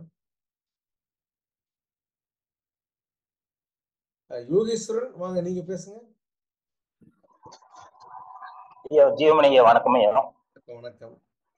அஹ் யோகேஸ்வரன் வாங்க நீங்க பேசுங்க ஐயா ஜீவமணி ஐயா வணக்கம் ஐயா வணக்கம் வணக்கம்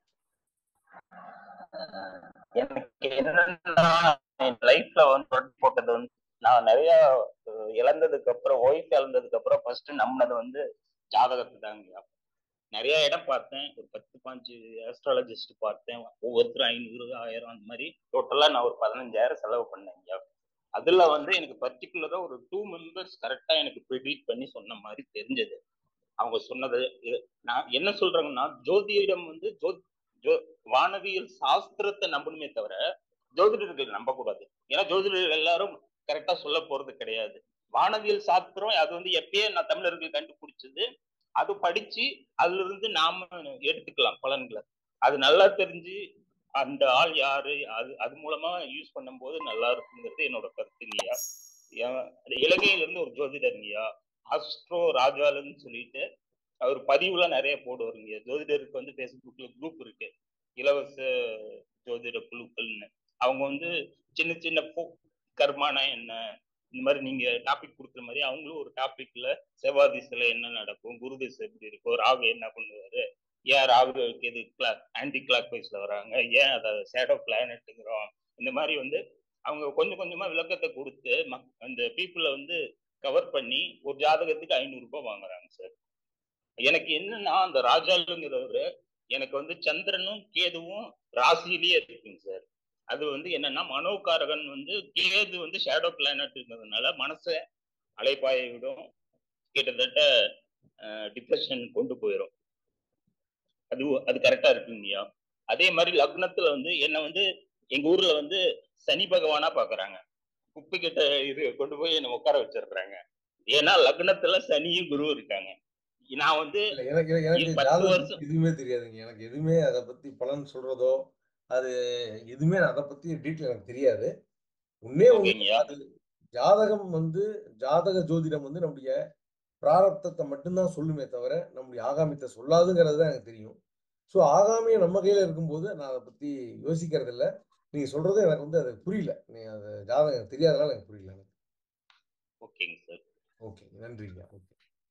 எனக்கு என்னன்னா என் லைஃப்ல வந்து thread போட்டது வந்து நான் நிறைய அஹ், இழந்ததுக்கு அப்புறம் ஒய்ஃப் இழந்ததுக்கு அப்புறம் ஃபர்ஸ்ட் நம்பினது வந்து ஜாதகத்தை தாங்க நிறைய இடம் பார்த்தேன் ஒரு பத்து பாஞ்சு ஆஸ்ட்ராலஜிஸ்ட் பார்த்தேன் ஒவ்வொருத்தரும் ஐநூறு ஆயிரம் அந்த மாதிரி டோட்டலா நான் ஒரு பதினஞ்சாயிரம் செலவு பண்ணேன் ஐயா அதுல வந்து எனக்கு பர்டிகுலரா ஒரு டூ மெம்பர்ஸ் கரெக்டா எனக்கு ப்ரிடிக்ட் பண்ணி சொன்ன மாதிரி தெரிஞ்சது அவங்க சொன்னது இது- நான் என்ன சொல்றாங்கன்னா ஜோதிடம் வந்து ஜோ ஜோ வானவியல் சாஸ்திரத்தை நம்பணுமே தவிர ஜோதிடர்கள் நம்பக்கூடாது ஏன்னா ஜோதிடர்கள் எல்லாரும் கரெக்டா சொல்ல போறது கிடையாது வானவியல் சாஸ்திரம் அது வந்து எப்பயே நான் தமிழர்கள் கண்டுபிடிச்சது அது படிச்சு அதுல இருந்து நாம எடுத்துக்கலாம் பலன்களை அது நல்லா தெரிஞ்சு அந்த ஆள் யாரு அது அது மூலமா யூஸ் பண்ணும்போது நல்லா இருக்குங்கிறது என்னோட கருத்துங்கய்யா ஏன், இலங்கையில இருந்து ஒரு ஜோதிடர்ங்கய்யா அஸ்ட்ரோ ராஜாலன்னு சொல்லிட்டு அவர் பதிவுல நிறைய போடுவாருங்க ஜோதிடருக்கு வந்து ஃபேஸ்புக்ல குரூப் இருக்கு இலவச ஜோதிட குழுக்கள்னு அவங்க வந்து சின்ன சின்ன போ கர்மானா என்ன இந்த மாதிரி நீங்க டாபிக் கொடுக்குற மாதிரி அவங்களும் ஒரு டாபிக்ல செவ்வாய் திசையில என்ன நடக்கும் குரு திசை எப்படி இருக்கும் ராகு என்ன பண்ணுவாரு ஏன் ராகுக்கு எது கிளாக் ஆன்டி கிளாக் வைஸ்ல வராங்க ஏன் அதை சேடோ பிளானட்டுங்கிறோம் இந்த மாதிரி வந்து அவங்க கொஞ்சம் கொஞ்சமா விளக்கத்தை கொடுத்து மக் அந்த பீப்புளை வந்து கவர் பண்ணி ஒரு ஜாதகத்துக்கு ஐநூறு ரூபாய் வாங்குறாங்க சார் எனக்கு என்னன்னா அந்த ராஜாலுங்கிறவரு எனக்கு வந்து சந்திரனும் கேதுவும் ராசியிலேயே இருக்குங்க சார் அது வந்து என்னன்னா மனோகாரகன் வந்து கேது வந்து ஷேடோ பிளானட்ங்கிறதுனால மனசை அலைப்பாய விடும் கிட்டத்தட்ட டிப்ரெஷன் கொண்டு போயிடும் அது அது கரெக்டா இருக்குங்கய்யா அதே மாதிரி லக்னத்துல வந்து என்ன வந்து எங்க ஊர்ல வந்து சனி பகவானா பாக்குறாங்க குப்பை கிட்ட இது கொண்டு போய் என்ன உட்கார வச்சிடுறாங்க ஏன்னா லக்னத்துல சனியும் குருவும் இருக்காங்க நான் வந்து இல்ல எனக்கு எனக்கு இ- பத்து ஜாதகம் வருஷம் எதுவுமே தெரியாதுங்க எனக்கு எதுவுமே அதை பத்தி பலன் சொல்றதோ அது எதுவுமே நான் அதை பத்தி டீட்டெயில் எனக்கு தெரியாது உன்னே ஒண்ணு ஓகேங்கய்யா அது ஜாதகம் வந்து ஜாதக ஜோதிடம் வந்து நம்முடைய பிராரப்தத்தை மட்டும்தான் சொல்லுமே தவிர நம்முடைய ஆகாமியத்தை சொல்லாதுங்கிறது தான் எனக்கு தெரியும் ஸோ ஆகாமியம் நம்ம கையில இருக்கும்போது நான் அதை பத்தி யோசிக்கிறது இல்லை நீங்க சொல்றது எனக்கு வந்து அது புரியல நீ அது ஜாதகம் எனக்கு தெரியாதனால எனக்கு புரியல எனக்கு ஓகேங்க சார் ஓகே நன்றிங்க ஓகே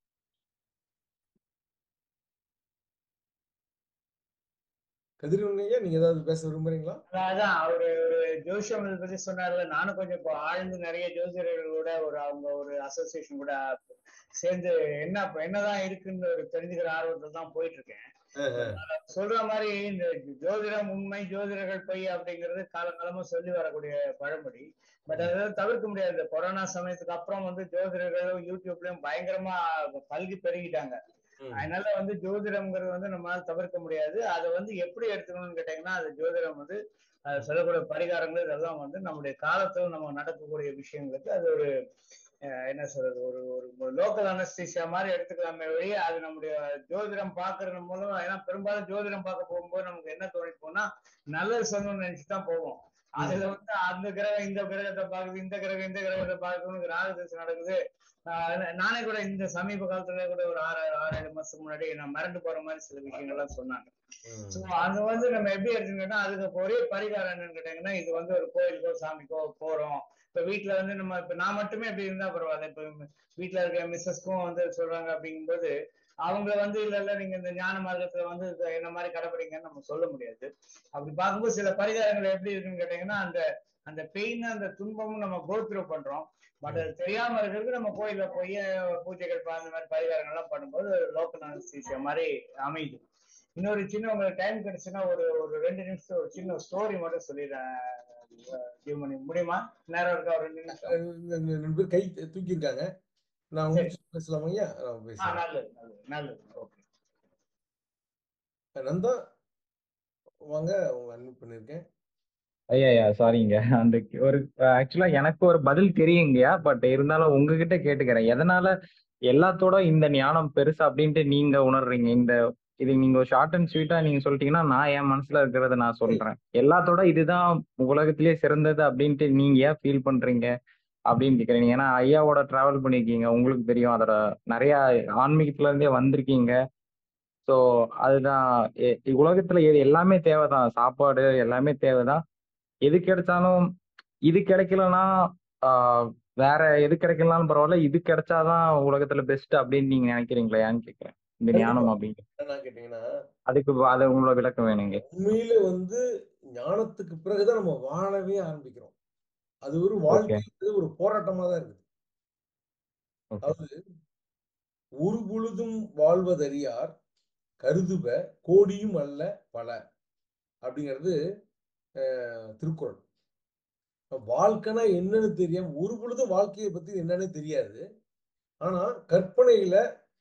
கதிரவன் ஐயா நீங்க ஏதாவது பேச விரும்புறீங்களா அதான் அவரு ஒரு ஜோசியம் இதை பத்தி சொன்னார்ல நானும் கொஞ்சம் இப்போ ஆழ்ந்து நிறைய ஜோசியர்களோட ஒரு அவங்க ஒரு அசோசியேஷன் கூட சேர்ந்து என்ன இப்ப என்னதான் இருக்குன்னு ஒரு தெரிஞ்சுக்கிற ஆர்வத்துல தான் போயிட்டு இருக்கேன் அஹ் அஹ். சொல்ற மாதிரி இந்த ஜோதிடம் உண்மை ஜோதிடர்கள் பொய் அப்படிங்கிறது காலங்காலமா சொல்லி வரக்கூடிய பழமொழி பட் அதை தவிர்க்க முடியாது இந்த கொரோனா சமயத்துக்கு அப்புறம் வந்து ஜோதிடர்களும் யூடியூப்லயும் பயங்கரமா பல்கி பெருகிட்டாங்க ம். அதனால வந்து ஜோதிடம்ங்கிறது வந்து நம்மளால தவிர்க்க முடியாது அதை வந்து எப்படி எடுத்துக்கணும்னு கேட்டீங்கன்னா அது ஜோதிடம் வந்து அது சொல்லக்கூடிய பரிகாரங்கள் இதெல்லாம் வந்து நம்முடைய காலத்துல நம்ம நடக்கக்கூடிய விஷயங்களுக்கு அது ஒரு அஹ், என்ன சொல்றது ஒரு ஒரு லோக்கல் அனஸ்தீசியா மாதிரி எடுத்துக்கலாமே வழி அது நம்முடைய ஜோதிடம் பாக்குறது மூலம் ஏன்னா பெரும்பாலும் ஜோதிடம் பார்க்க போகும்போது நமக்கு என்ன தோணிட்டு போனா நல்லது சொல்லணும்னு நினைச்சு தான் போவோம் அதுல வந்து அந்த கிரகம் இந்த கிரகத்தை பாக்குது இந்த கிரகம் இந்த கிரகத்தை பாக்குது ராகதசை நடக்குது ஆஹ் நானே கூட இந்த சமீப காலத்துல கூட ஒரு ஆறு ஆறு ஏழு மாசத்துக்கு முன்னாடி நான் மறந்து போற மாதிரி சில விஷயங்கள்லாம் சொன்னாங்க ம். சோ அது வந்து நம்ம எப்படி எடுத்துக்கிட்டோம்னா அதுக்கு ஒரே பரிகாரம் என்னன்னு கேட்டீங்கன்னா இது வந்து ஒரு கோயிலுக்கோ சாமிக்கோ போறோம் இப்ப வீட்டுல வந்து நம்ம இப்ப நான் மட்டுமே இப்படி இருந்தா பரவாயில்ல இப்ப வீட்டுல இருக்க மிஸ்ஸஸ்க்கும் வந்து சொல்றாங்க அப்படிங்கும்போது அவங்க வந்து இல்ல இல்ல நீங்க இந்த ஞான மார்க்கத்துல வந்து இது என்ன மாதிரி கடைபிடிங்கன்னு நம்ம சொல்ல முடியாது அப்படி பார்க்கும்போது சில பரிகாரங்கள் எப்படி இருக்குன்னு கேட்டீங்கன்னா அந்த அந்த பெயின் அந்த துன்பமும் நம்ம கோத்ரூ பண்றோம் பட் அது தெரியாம இருக்கிறது நம்ம கோயில்ல போய் பூஜைகள் ப- அந்த மாதிரி பரிகாரங்கள் எல்லாம் பண்ணும்போது லோக்கல் அனஸ்தீசியா மாதிரி அமையுது இன்னொரு சின்ன உங்களுக்கு டைம் கிடைச்சுன்னா ஒரு ஒரு ரெண்டு நிமிஷம் ஒரு சின்ன ஸ்டோரி மட்டும் சொல்லிடுறேன் ஜீவமணி முடியுமா நேரம் இருக்கா ஒரு ரெண்டு நிமிஷம் இந்த- இந்த ரெண்டு பேர் கை தூக்கி இருக்காங்க நான் சரி உங்களுக்கு பேசலாமா ஐயா நான் ஆ பேசுறேன் நல்லது நல்லது நல்லது ஓகே நந்தா வாங்க உங்க அன்மியூட் பண்ணிருக்கேன் ஐயா ஐயா சாரிங்க அந்த ஒரு ஆக்சுவலா எனக்கு ஒரு பதில் தெரியுங்கய்யா பட் இருந்தாலும் உங்ககிட்ட கேட்டுக்கிறேன் எதனால எல்லாத்தோட இந்த ஞானம் பெருசு அப்படின்ட்டு நீங்க உணர்றீங்க இந்த இது நீங்க ஷார்ட் அண்ட் ஸ்வீட்டா நீங்க சொல்லிட்டீங்கன்னா நான் என் மனசுல இருக்கிறத நான் சொல்றேன் எல்லாத்தோட இதுதான் உலகத்திலேயே சிறந்தது அப்படின்ட்டு நீங்க ஏன் ஃபீல் பண்றீங்க அப்படின்னு கேக்குறீங்க ஏன்னா ஐயாவோட டிராவல் பண்ணிருக்கீங்க உங்களுக்கு தெரியும் அதோட நிறைய ஆன்மீகத்துல இருந்தே வந்திருக்கீங்க ஸோ அதுதான் எ- உலகத்துல எது எல்லாமே தேவைதான் சாப்பாடு எல்லாமே தேவைதான் எது கிடைச்சாலும் இது கிடைக்கலன்னா ஆஹ் வேற எது கிடைக்கலனாலும் பரவாயில்ல இது கிடைச்சாதான் உலகத்துல பெஸ்ட் அப்படின்னு நீங்க நினைக்கிறீங்களா ஏன்னு கேக்குறேன் இந்த கண்டிப்பா ஞானம் அப்படிங்க என்ன கேட்டீங்கன்னா அதுக்கு அதை உங்களோட விளக்கம் வேணுங்க உண்மையில வந்து ஞானத்துக்கு பிறகுதான் நம்ம வாழவே ஆரம்பிக்கிறோம் அது ஒரு ஓகே வாழ்க்கைன்றது ஒரு போராட்டமா தான் இருக்குது ஓகே அதாவது ஒரு பொழுதும் வாழ்வதறியார் கருதுப கோடியும் அல்ல பல அப்படிங்கிறது அஹ், திருக்குறள் வாழ்க்கைனா என்னன்னு தெரியாம ஒரு பொழுதும் வாழ்க்கையை பத்தி என்னன்னு தெரியாது ஆனா கற்பனையில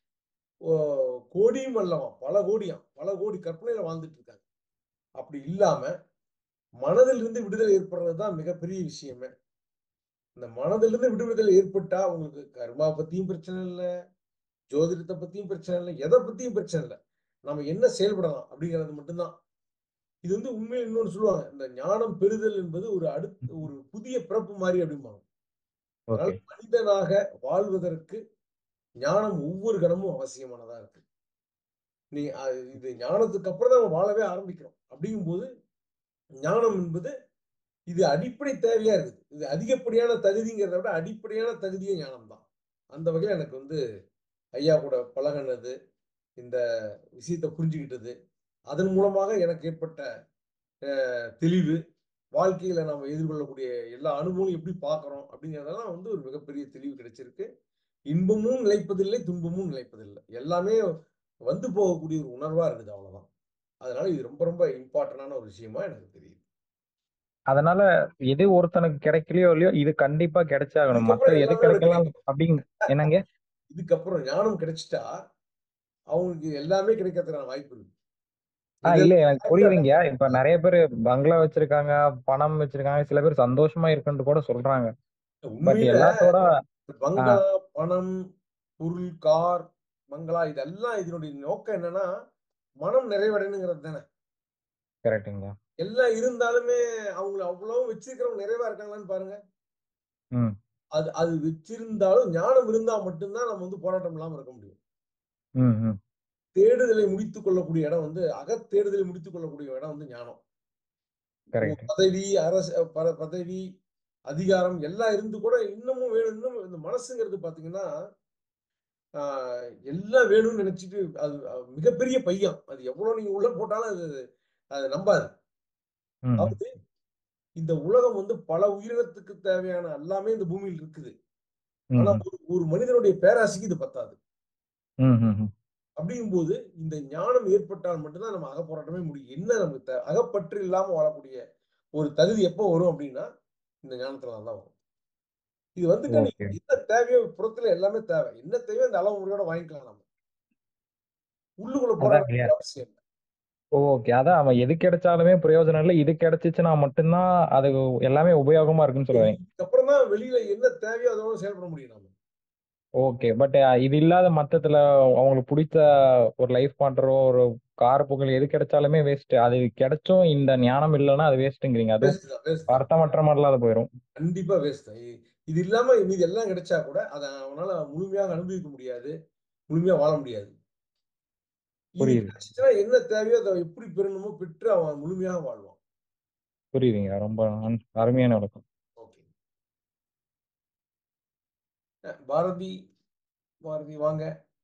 ஓ, கோடியும் அல்லவாம் பல கோடியாம் பல கோடி கற்பனையில வாழ்ந்துட்டு இருக்காங்க அப்படி இல்லாம மனதிலிருந்து விடுதலை ஏற்படுறது தான் மிகப்பெரிய விஷயமே இந்த மனதிலிருந்து விடுதலை ஏற்பட்டா உங்களுக்கு கர்மா பத்தியும் பிரச்சனை இல்லை ஜோதிடத்தை பத்தியும் பிரச்சனை இல்லை எதை பத்தியும் பிரச்சனை இல்லை நம்ம என்ன செயல்படலாம் அப்படிங்கிறது மட்டும்தான் இது வந்து உண்மையில் இன்னொன்று சொல்லுவாங்க இந்த ஞானம் பெறுதல் என்பது ஒரு அடுத்த ஒரு புதிய பிறப்பு மாதிரி அப்படிம்பாங்க அதனால ஓகே மனிதனாக வாழ்வதற்கு ஞானம் ஒவ்வொரு கணமும் அவசியமானதா இருக்கு நீ அஹ், இது ஞானத்துக்கு அப்புறம் தான் நம்ம வாழவே ஆரம்பிக்கிறோம் அப்படிங்கும்போது ஞானம் என்பது இது அடிப்படை தேவையா இருக்குது இது அதிகப்படியான தகுதிங்கிறத விட அடிப்படையான தகுதியே ஞானம் தான் அந்த வகையில் எனக்கு வந்து ஐயா கூட பழகினது இந்த விஷயத்தை புரிஞ்சுக்கிட்டது அதன் மூலமாக எனக்கு ஏற்பட்ட அஹ், தெளிவு வாழ்க்கையில நம்ம எதிர்கொள்ளக்கூடிய எல்லா அனுபவங்களும் எப்படி பார்க்குறோம் அப்படிங்கிறதெல்லாம் வந்து ஒரு மிகப்பெரிய தெளிவு கிடைச்சிருக்கு இன்பமும் நிலைப்பதில்லை துன்பமும் நிலைப்பதில்லை எல்லாமே வந்து போகக்கூடிய ஒரு உணர்வா இருக்குது அவ்வளவுதான் அதனால இது ரொம்ப ரொம்ப இம்பார்ட்டன்டான ஒரு விஷயமா எனக்கு தெரியுது அதனால எது ஒருத்தனுக்கு கிடைக்கலையோ இல்லையோ இது கண்டிப்பா கிடைச்சாகணும் மத்த இதுக்கப்புறம் எது எல்லாமே கிடைக்கலாம் கிடைக்கும் அப்படிங்க என்னங்க இதுக்கப்புறம் ஞானம் கிடைச்சிட்டா அவங்களுக்கு எல்லாமே கிடைக்கிறதுக்கான வாய்ப்பு இருக்கு ஆஹ் எது இல்ல எனக்கு எது புரியுதுங்க இப்ப நிறைய பேர் பங்களா வச்சிருக்காங்க பணம் வச்சிருக்காங்க சில பேர் சந்தோஷமா இருக்குன்னு கூட சொல்றாங்க பட் உண்மையில எல்லாத்தோட பங்களா ஆஹ் பணம் பொருள் கார் பங்களா இதெல்லாம் இதனுடைய நோக்கம் என்னன்னா மனம் நிறைவடையணுங்கிறது தானே கரெக்டுங்க எல்லாம் இருந்தாலுமே அவங்கள அவ்வளவு வச்சிருக்கிறவங்க நிறைவா இருக்காங்களான்னு பாருங்க ம் அது அது வச்சிருந்தாலும் ஞானம் இருந்தா மட்டும்தான் நம்ம வந்து போராட்டம் இல்லாம இருக்க முடியும் ம் ம் தேடுதலை முடித்துக் கொள்ளக்கூடிய இடம் வந்து அகத்தேடுதலை முடித்துக் கொள்ளக்கூடிய இடம் வந்து ஞானம் கரெக்ட் பதவி அரசு ப- பதவி அதிகாரம் எல்லாம் இருந்து கூட இன்னமும் வேணும் இன்னும் இந்த மனசுங்கிறது பாத்தீங்கன்னா ஆஹ் எல்லாம் வேணும்னு நினைச்சிட்டு அது அது மிகப்பெரிய பையன் அது எவ்வளவு நீங்க உள்ள போட்டாலும் அது அது நம்பாது ம் ம் அதாவது இந்த உலகம் வந்து பல உயிரினத்துக்கு தேவையான எல்லாமே இந்த பூமியில் இருக்குது ம் ஆனா ம் ஒரு ஒரு மனிதனுடைய பேராசைக்கு இது பத்தாது ம் ம் ம். அப்படிங்கும்போது இந்த ஞானம் ஏற்பட்டால் மட்டும்தான் நம்ம அகப்போராட்டமே முடியும் என்ன நமக்கு தே- அகப்பற்று இல்லாம வாழக்கூடிய ஒரு தகுதி எப்போ வரும் அப்படின்னா இந்த ஞானத்துல தான் வரும் இது வந்துட்டு நீங்க ஓகே என்ன தேவையோ புறத்துல எல்லாமே தேவை என்ன தேவையோ அந்த அளவு முறையோட வாங்கிக்கலாம் நம்ம உள்ளுக்குள்ள அதான் போராட இல்லையா வேண்டிய அவசியம் இல்லை ஓகே அதான் அவன் எது கிடைச்சாலுமே பிரயோஜனம் இல்லை இது கிடைச்சிச்சுன்னா மட்டும்தான் அது எல்லாமே உபயோகமா இருக்குன்னு சொல்லுவேன் இதுக்கப்புறம் தான் வெளியில என்ன தேவையோ அதோட செயல்பட முடியும் நாம ஓகே பட் இது இல்லாத மத்தத்துல அவங்களுக்கு பிடிச்ச ஒரு லைஃப் பண்றோ ஒரு கார் புகழ் எது கிடைச்சாலுமே வேஸ்ட் அது கிடைச்சும் இந்த ஞானம் இல்லைன்னா அது வேஸ்ட்டுங்கிறீங்க அதுவும் வேஸ்ட் தான் வேஸ்ட் தான் அர்த்தமற்ற மாதிரிலாம் அது போயிடும் கண்டிப்பா வேஸ்ட் தான் இ- இது இல்லாம மீதி எல்லாம் கிடைச்சா கூட அதை அவனால முழுமையாக அனுபவிக்க முடியாது முழுமையா வாழ முடியாது இது புரியுது கிடைச்சிச்சுன்னா என்ன தேவையோ அதை எப்படி பெறணுமோ பெற்று அவன் முழுமையாக வாழ்வான் புரியுதுங்க ரொம்ப நன்- அருமையான விளக்கம் ஓகே பாரதி பாரதி வாங்க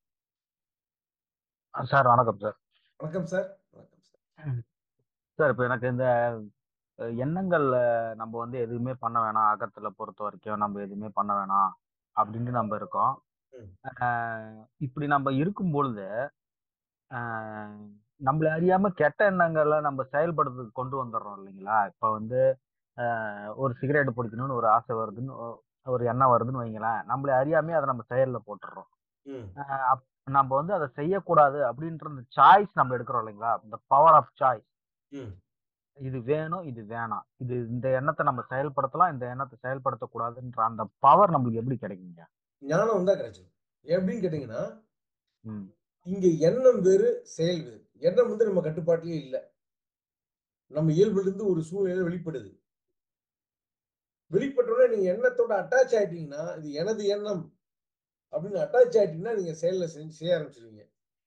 சார் வணக்கம் சார் வணக்கம் சார் வணக்கம் சார் சார் இப்போ எனக்கு இந்த அஹ், எண்ணங்கள்ல நம்ம வந்து எதுவுமே பண்ண வேணாம் அகத்துல பொறுத்த வரைக்கும் நம்ம எதுவுமே பண்ண வேணாம் அப்படின்ட்டு நம்ம இருக்கோம் ம். அஹ், இப்படி நம்ம இருக்கும் பொழுது அஹ், நம்மள அறியாம கெட்ட எண்ணங்களை நம்ம செயல்படுறதுக்கு கொண்டு வந்துடுறோம் இல்லைங்களா இப்போ வந்து அஹ், ஒரு சிகரெட் பிடிக்கணும்னு ஒரு ஆசை வருதுன்னு ஒ- ஒரு எண்ணம் வருதுன்னு வைங்களேன் நம்மள அறியாமே அதை நம்ம செயல்ல போட்டுடுறோம் ம் அஹ், அப்- நம்ம வந்து அதை செய்யக்கூடாது அப்படின்ற இந்த சாய்ஸ் நம்ம எடுக்கிறோம் இல்லைங்களா இந்த பவர் ஆஃப் சாய்ஸ் ம் இது வேணும் இது வேணாம் இது இந்த எண்ணத்தை நம்ம செயல்படுத்தலாம் இந்த எண்ணத்தை செயல்படுத்தக்கூடாதுன்ற அந்த பவர் நம்மளுக்கு எப்படி கிடைக்குங்க ஞானம் வந்தா கிடைச்சிடும் எப்படின்னு கேட்டீங்கன்னா ம் இங்க எண்ணம் வேறு செயல் வேறு எண்ணம் வந்து நம்ம கட்டுப்பாட்டிலே இல்லை நம்ம இயல்புல இருந்து ஒரு சூழ்நிலை வெளிப்படுது வெளிப்பட்டோடனே நீங்க எண்ணத்தோட அட்டாச் ஆயிட்டீங்கன்னா இது எனது எண்ணம் அப்படின்னு அட்டாச் ஆயிட்டீங்கன்னா நீங்க செயல்ல செஞ்சு செய்ய ஆரம்பிச்சிருவீங்க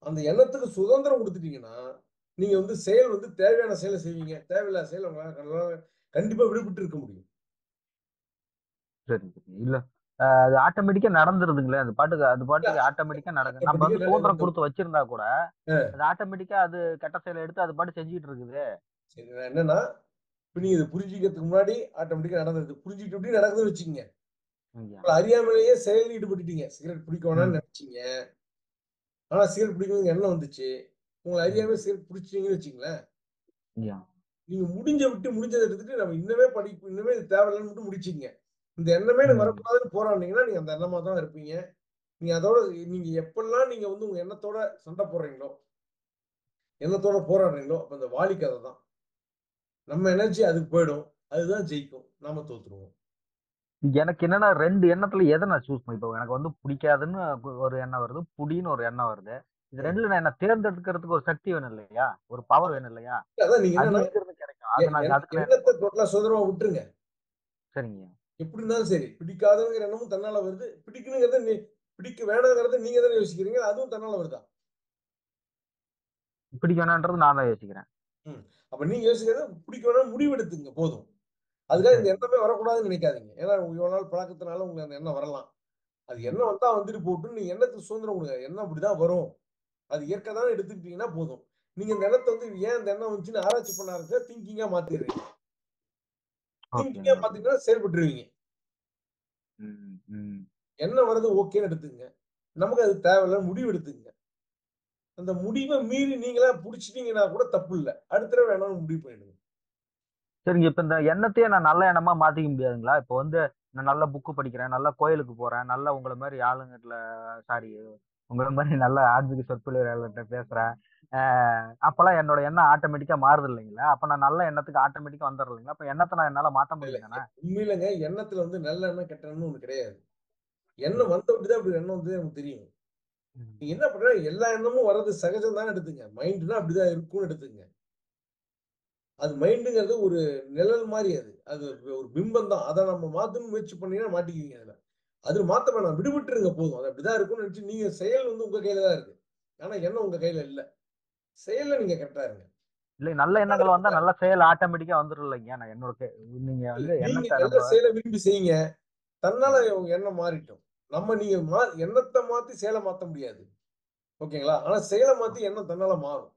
அந்த எண்ணத்துக்கு சுதந்திரம் கொடுத்துட்டீங்கன்னா நீங்க வந்து செயல் வந்து தேவையான செயலை செய்வீங்க தேவையில்லாத செயல் உங்களால கண்டிப்பா விடுபட்டு இருக்க முடியும் சரி சரி இல்ல அஹ் அது ஆட்டோமேட்டிக்கா நடந்துருதுங்களே அது பாட்டுக்கு அது பாட்டுக்கு ஆட்டோமேட்டிக்கா நடக்குது நம்ம வந்து automatic ஆ சுதந்திரம் நடந்து- கொடுத்து வச்சிருந்தா கூட ஆ. அது ஆட்டோமேட்டிக்கா அது கெட்ட செயலை எடுத்து அது பாட்டு செஞ்சுட்டு இருக்குது சரி நான் என்னன்னா இப்ப நீங்க இது புரிஞ்சுக்கிறதுக்கு முன்னாடி ஆட்டோமேட்டிக்கா நடந்தது புரிஞ்சுக்கிட்டு எப்படி நடக்குதுன்னு வச்சுக்கோங்க ஐயா. உங்களை அறியாமலேயே செயலில் ஈடுபட்டுட்டீங்க சிகரெட் பிடிக்க வேணாம்னு நினைச்சீங்க ஆனா சிகரெட் பிடிக்கணுங்க எண்ணம் வந்துச்சு உங்களை அறியாம சிகரெட் பிடிச்சிட்டீங்கன்னு வச்சுங்களேன் ஐயா. நீங்க முடிஞ்ச விட்டு முடிஞ்சதை எடுத்துட்டு நம்ம இன்னமே படிப்பு இன்னமே இது தேவையில்லைன்னு மட்டும் முடிச்சிங்க இந்த எண்ணமே எனக்கு ம். வரக்கூடாதுன்னு போராடினீங்கன்னா நீங்க அந்த எண்ணமா தான் இருப்பீங்க நீங்க அதோட நீங்க எப்பெல்லாம் நீங்க வந்து உங்க எண்ணத்தோட சண்டை போடுறீங்களோ எண்ணத்தோட போராடுறீங்களோ அப்ப அந்த வாலி கதை தான் நம்ம எனர்ஜி அதுக்கு போயிடும் அதுதான் ஜெயிக்கும் நாம தோத்துருவோம் எனக்கு என்னன்னா ரெண்டு எண்ணத்துல எதை நான் சூஸ் பண்ணி இப்போ எனக்கு வந்து பிடிக்காதுன்னு ஒரு எண்ணம் வருது புடின்னு ஒரு எண்ணம் வருது இது ரெண்டுல நான் என்ன தேர்ந்தெடுக்கிறதுக்கு ஒரு சக்தி வேணும் இல்லையா ஒரு பவர் வேணும் இல்லையா அதான் நீங்க அது என்னன்னா எங்க இருந்து கிடைக்கும் அது நான் எண்ண- அதுக்கு நான் எண்ணத்தை டோட்டலா சுதந்திரமா விட்டுருங்க சரிங்க எப்படி இருந்தாலும் சரி பிடிக்காதுங்கிற எண்ணமும் தன்னால வருது பிடிக்கணுங்கிறத நீ பிடிக்க வேணாங்கிறத நீங்க தானே யோசிக்கிறீங்க அதுவும் தன்னால வருதா பிடிக்க வேணான்றது நான் தான் யோசிக்கிறேன் அப்ப நீங்க யோசிக்கிறது பிடிக்க வேணாம் முடிவெடுத்துங்க போதும் அதுக்காக இந்த எண்ணமே வரக்கூடாதுன்னு நினைக்காதீங்க ஏன்னா இவ்வளவு நாள் பழக்கத்தினால உங்களுக்கு அந்த எண்ணம் வரலாம் அது எண்ணம் வந்தா வந்துட்டு போட்டு நீங்க எண்ணத்துக்கு சுதந்திரம் கொடுங்க எண்ணம் அப்படிதான் வரும் அது இயற்கை தான் எடுத்துக்கிட்டீங்கன்னா போதும் நீங்க இந்த எண்ணத்தை வந்து ஏன் இந்த எண்ணம் வந்துச்சுன்னு ஆராய்ச்சி பண்ண ஆரம்பிச்சா திங்கிங்கா மாத்திடுறீங்க திங்கிங்கா மாத்திட்டா செயல்பட்டுருவீங்க ம், ம். எண்ணம் வர்றது ஓகேன்னு எடுத்துங்க நமக்கு அது தேவையில்ல முடிவு எடுத்துங்க அந்த முடிவை மீறி நீங்களா புடிச்சிட்டீங்கன்னா கூட தப்பு இல்லை அடுத்த தடவை வேணாலும் முடிவு பண்ணிடுங்க சரிங்க இப்ப இந்த எண்ணத்தையே நான் நல்ல எண்ணமா மாத்திக்க முடியாதுங்களா இப்போ வந்து நான் நல்ல புக்கு படிக்கிறேன் நல்ல கோயிலுக்கு போறேன் நல்ல உங்களை மாதிரி ஆளுங்கட்ல சாரி உங்களை மாதிரி நல்ல ஆன்மீக சொற்பொழிவாளர்கிட்ட பேசுறேன் ஆஹ் அப்பெல்லாம் என்னோட எண்ணம் ஆட்டோமேட்டிக்கா மாறுது இல்லைங்களா அப்ப நான் நல்ல எண்ணத்துக்கு ஆட்டோமேட்டிக்கா வந்துடுறேன் இல்லைங்களா அப்ப எண்ணத்தை நான் என்னால மாத்த முடியும் தானே உண்மையிலங்க எண்ணத்துல வந்து நல்ல எண்ணம் கெட்ட எண்ணம் ஒண்ணு கிடையாது எண்ணம் வந்த தான் அப்படி எண்ணம் வந்து எனக்கு தெரியும் நீங்க என்ன பண்ற எல்லா எண்ணமும் வர்றது சகஜம் தான் எடுத்துங்க மைண்ட்னா அப்படிதான் இருக்கும்னு எடுத்துங்க அது மைண்டுங்கிறது ஒரு நிழல் மாதிரி அது அது ஒரு பிம்பம் தான் அதை நம்ம மாத்தணும்னு முயற்சி பண்ணீங்கன்னா மாட்டிக்குவீங்க அதுல அது மாத்த வேணாம் விடுபட்டுருங்க போதும் அது அப்படிதான் இருக்கும்னு நினைச்சு நீங்க செயல் வந்து உங்க கையில தான் இருக்கு ஆனா எண்ணம் உங்க கையில இல்ல செயல்ல நீங்க கரெக்டா இருங்க இல்லை நல்ல எண்ணங்கள் வந்தா நல்ல செயல் ஆட்டோமேட்டிக்கா வந்துடும் இல்லைங்க நான் என்னோட கே- நீங்க வந்து நீங்க எண்ணத்தை நல்ல நம்ம செயலை விரும்பி செய்யுங்க தன்னால உங்க எண்ணம் மாறிட்டோம் நம்ம நீங்க மா எண்ணத்தை மாத்தி செயலை மாத்த முடியாது ஓகேங்களா ஆனா செயலை மாத்தி எண்ணம் தன்னால மாறும்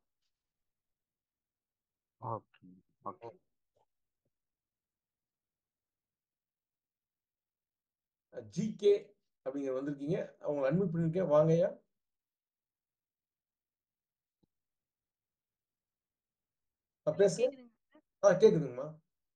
ஓகே ஓகே ஜிகே அப்படிங்கிற வந்திருக்கீங்க அவங்க அட்மிட் பண்ணிருக்கேன் வாங்கய்யா ஆ, பேசுங்க ஆ கேக்குதுங்கம்மா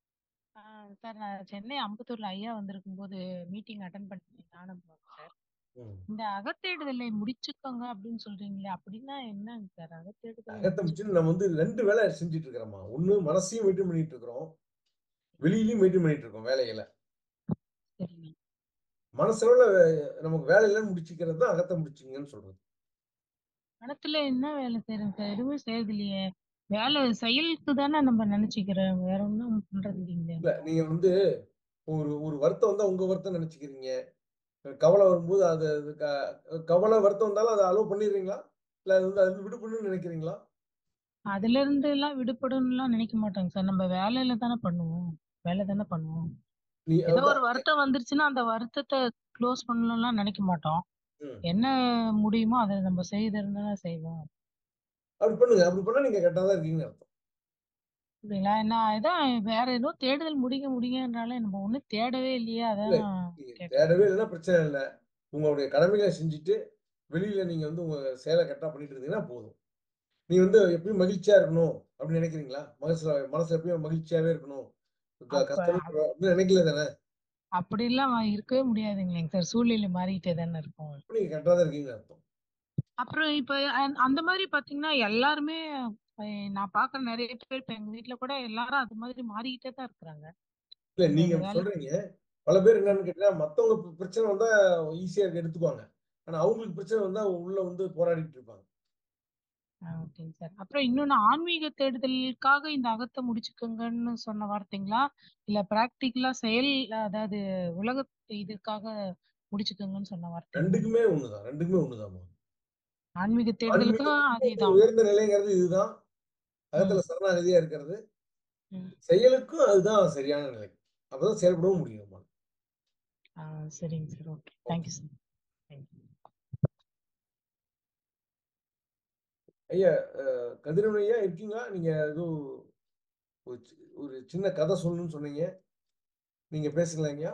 சார் நான் சென்னை அம்பத்தூர்ல ஐயா வந்திருக்கும் போது மீட்டிங் அட்டன் பண்ணிருக்கேன் நானும் சார் ம். இந்த அகத்தேடுதலை முடிச்சுக்கோங்க அப்படின்னு சொல்றீங்களே அப்படின்னா என்னங்க சார் அகத்தேடுதலை அகத்தை முடிச்சுட்டு நம்ம வந்து ரெண்டு வேலை செஞ்சுட்டு இருக்கிறோம்மா ஒண்ணு மனசையும் மெயின்டைன் பண்ணிட்டு இருக்கிறோம் வெளியிலயும் மெயின்டைன் பண்ணிட்டு இருக்கோம் வேலைகளை சரிங்க மனசளவுல நமக்கு வேலையில முடிச்சுக்கிறது தான் அகத்தை முடிச்சுங்கன்னு சொல்றது மனத்துல என்ன வேலை செய்யறோம் சார் எதுவுமே செய்யறது இல்லையே வேலை செயலுக்கு தானே நம்ம நினைச்சுக்கிறோம் வேற ஒண்ணும் பண்றது இல்லைங்களே இல்ல நீங்க வந்து ஒரு ஒரு வருத்தம் வந்தா உங்க வருத்தம் நினைச்சுக்கிறீங்க கவலை வரும்போது அது அது க- கவலை வருத்தம் வந்தாலும் அதை அலோவ் பண்ணிடுறீங்களா இல்ல அது வந்து அது விடுபடணும்னு நினைக்கிறீங்களா அதுல இருந்து எல்லாம் விடுபடணும்லாம் நினைக்க மாட்டோங்க சார் நம்ம வேலையில தானே பண்ணுவோம் வேலை தானே பண்ணுவோம் நீ ஏதோ வந்து ஒரு வருத்தம் வந்துருச்சுன்னா அந்த வருத்தத்தை க்ளோஸ் பண்ணணும்லாம் நினைக்க மாட்டோம் ம். என்ன முடியுமோ அதை நம்ம செய்திருந்தா செய்வோம் அப்படி பண்ணுங்க அப்படி பண்ணா நீங்க கரெக்டா தான் இருக்கீங்கன்னு அர்த்தம் அப்படிங்களா நான் இதான் வேற ஏதோ தேடுதல் முடிங்க முடிங்கன்றாலே நம்ம ஒண்ணும் தேடவே இல்லையே அதான் இல்ல நீங்க கேட்டேன் தேடவே இல்லைன்னா பிரச்சனை இல்லை உங்களுடைய கடமைகளை செஞ்சுட்டு வெளியில நீங்க வந்து உங்க சேலை கரெக்டா பண்ணிட்டு இருந்தீங்கன்னா போதும் நீ வந்து எப்பயும் மகிழ்ச்சியா இருக்கணும் அப்படின்னு நினைக்கிறீங்களா மனசுல மனசுல எப்பயும் மகிழ்ச்சியாவே இருக்கணும் க- அப்ப கஷ்டம் அப்படின்னு நினைக்கல தானே அப்படிலாம் இருக்கவே முடியாதுங்களேங்க சார் சூழ்நிலை மாறிக்கிட்டே தானே இருக்கும் அப்ப நீங்க கரெக்டா தான் இருக்கீங்கன்னு அர்த்தம் அப்புறம் இப்ப அந்த- அந்த மாதிரி பாத்தீங்கன்னா எல்லாருமே அஹ் நான் பாக்குற நிறைய பேர் இப்ப எங்க வீட்ல கூட எல்லாரும் அது மாதிரி மாறிக்கிட்டே தான் இருக்கிறாங்க இல்ல இந்த நீங்க இந்த வேலை சொல்றீங்க பல பேர் என்னன்னு கேட்டீங்கன்னா மத்தவங்க பி- பிரச்சனை வந்தா ஈஸியா எடுத்துக்குவாங்க ஆனா அவங்களுக்கு பிரச்சனை வந்தா உள்ள வந்து போராடிட்டு இருப்பாங்க ஓகேங்க சார் அப்புறம் இன்னொன்னு ஆன்மீக தேடுதலுக்காக இந்த அகத்தை முடிச்சுக்கோங்கன்னு சொன்ன வார்த்தைங்களா இல்ல பிராக்டிக்கலா செயல் அதாவது உலக இதுக்காக முடிச்சுக்கோங்கன்னு சொன்ன வார்த்தைங்களா ரெண்டுக்குமே ஒண்ணுதான் ரெண்டுக்குமே ஒண்ணுதாம்மா ஆன்மீக தேடுதலுக்கும் ஆன்மீகத்துக்கு அதேதான் உயர்ந்த நிலைங்கிறது இதுதான் ம் அகத்துல சரணாகதியா இருக்கிறது ம் செயலுக்கும் அதுதான் சரியான நிலை அப்பதான் செயல்படவும் முடியும் நம்ம. ஆ சரிங்க sir okay thank you sir thank you ஐயா அஹ், கதிரவன் ஐயா இருக்கீங்களா நீங்க எதுவும் ஒரு சி- ஒரு சின்ன கதை சொல்லணும்னு சொன்னீங்க நீங்க பேசுங்களா ஐயா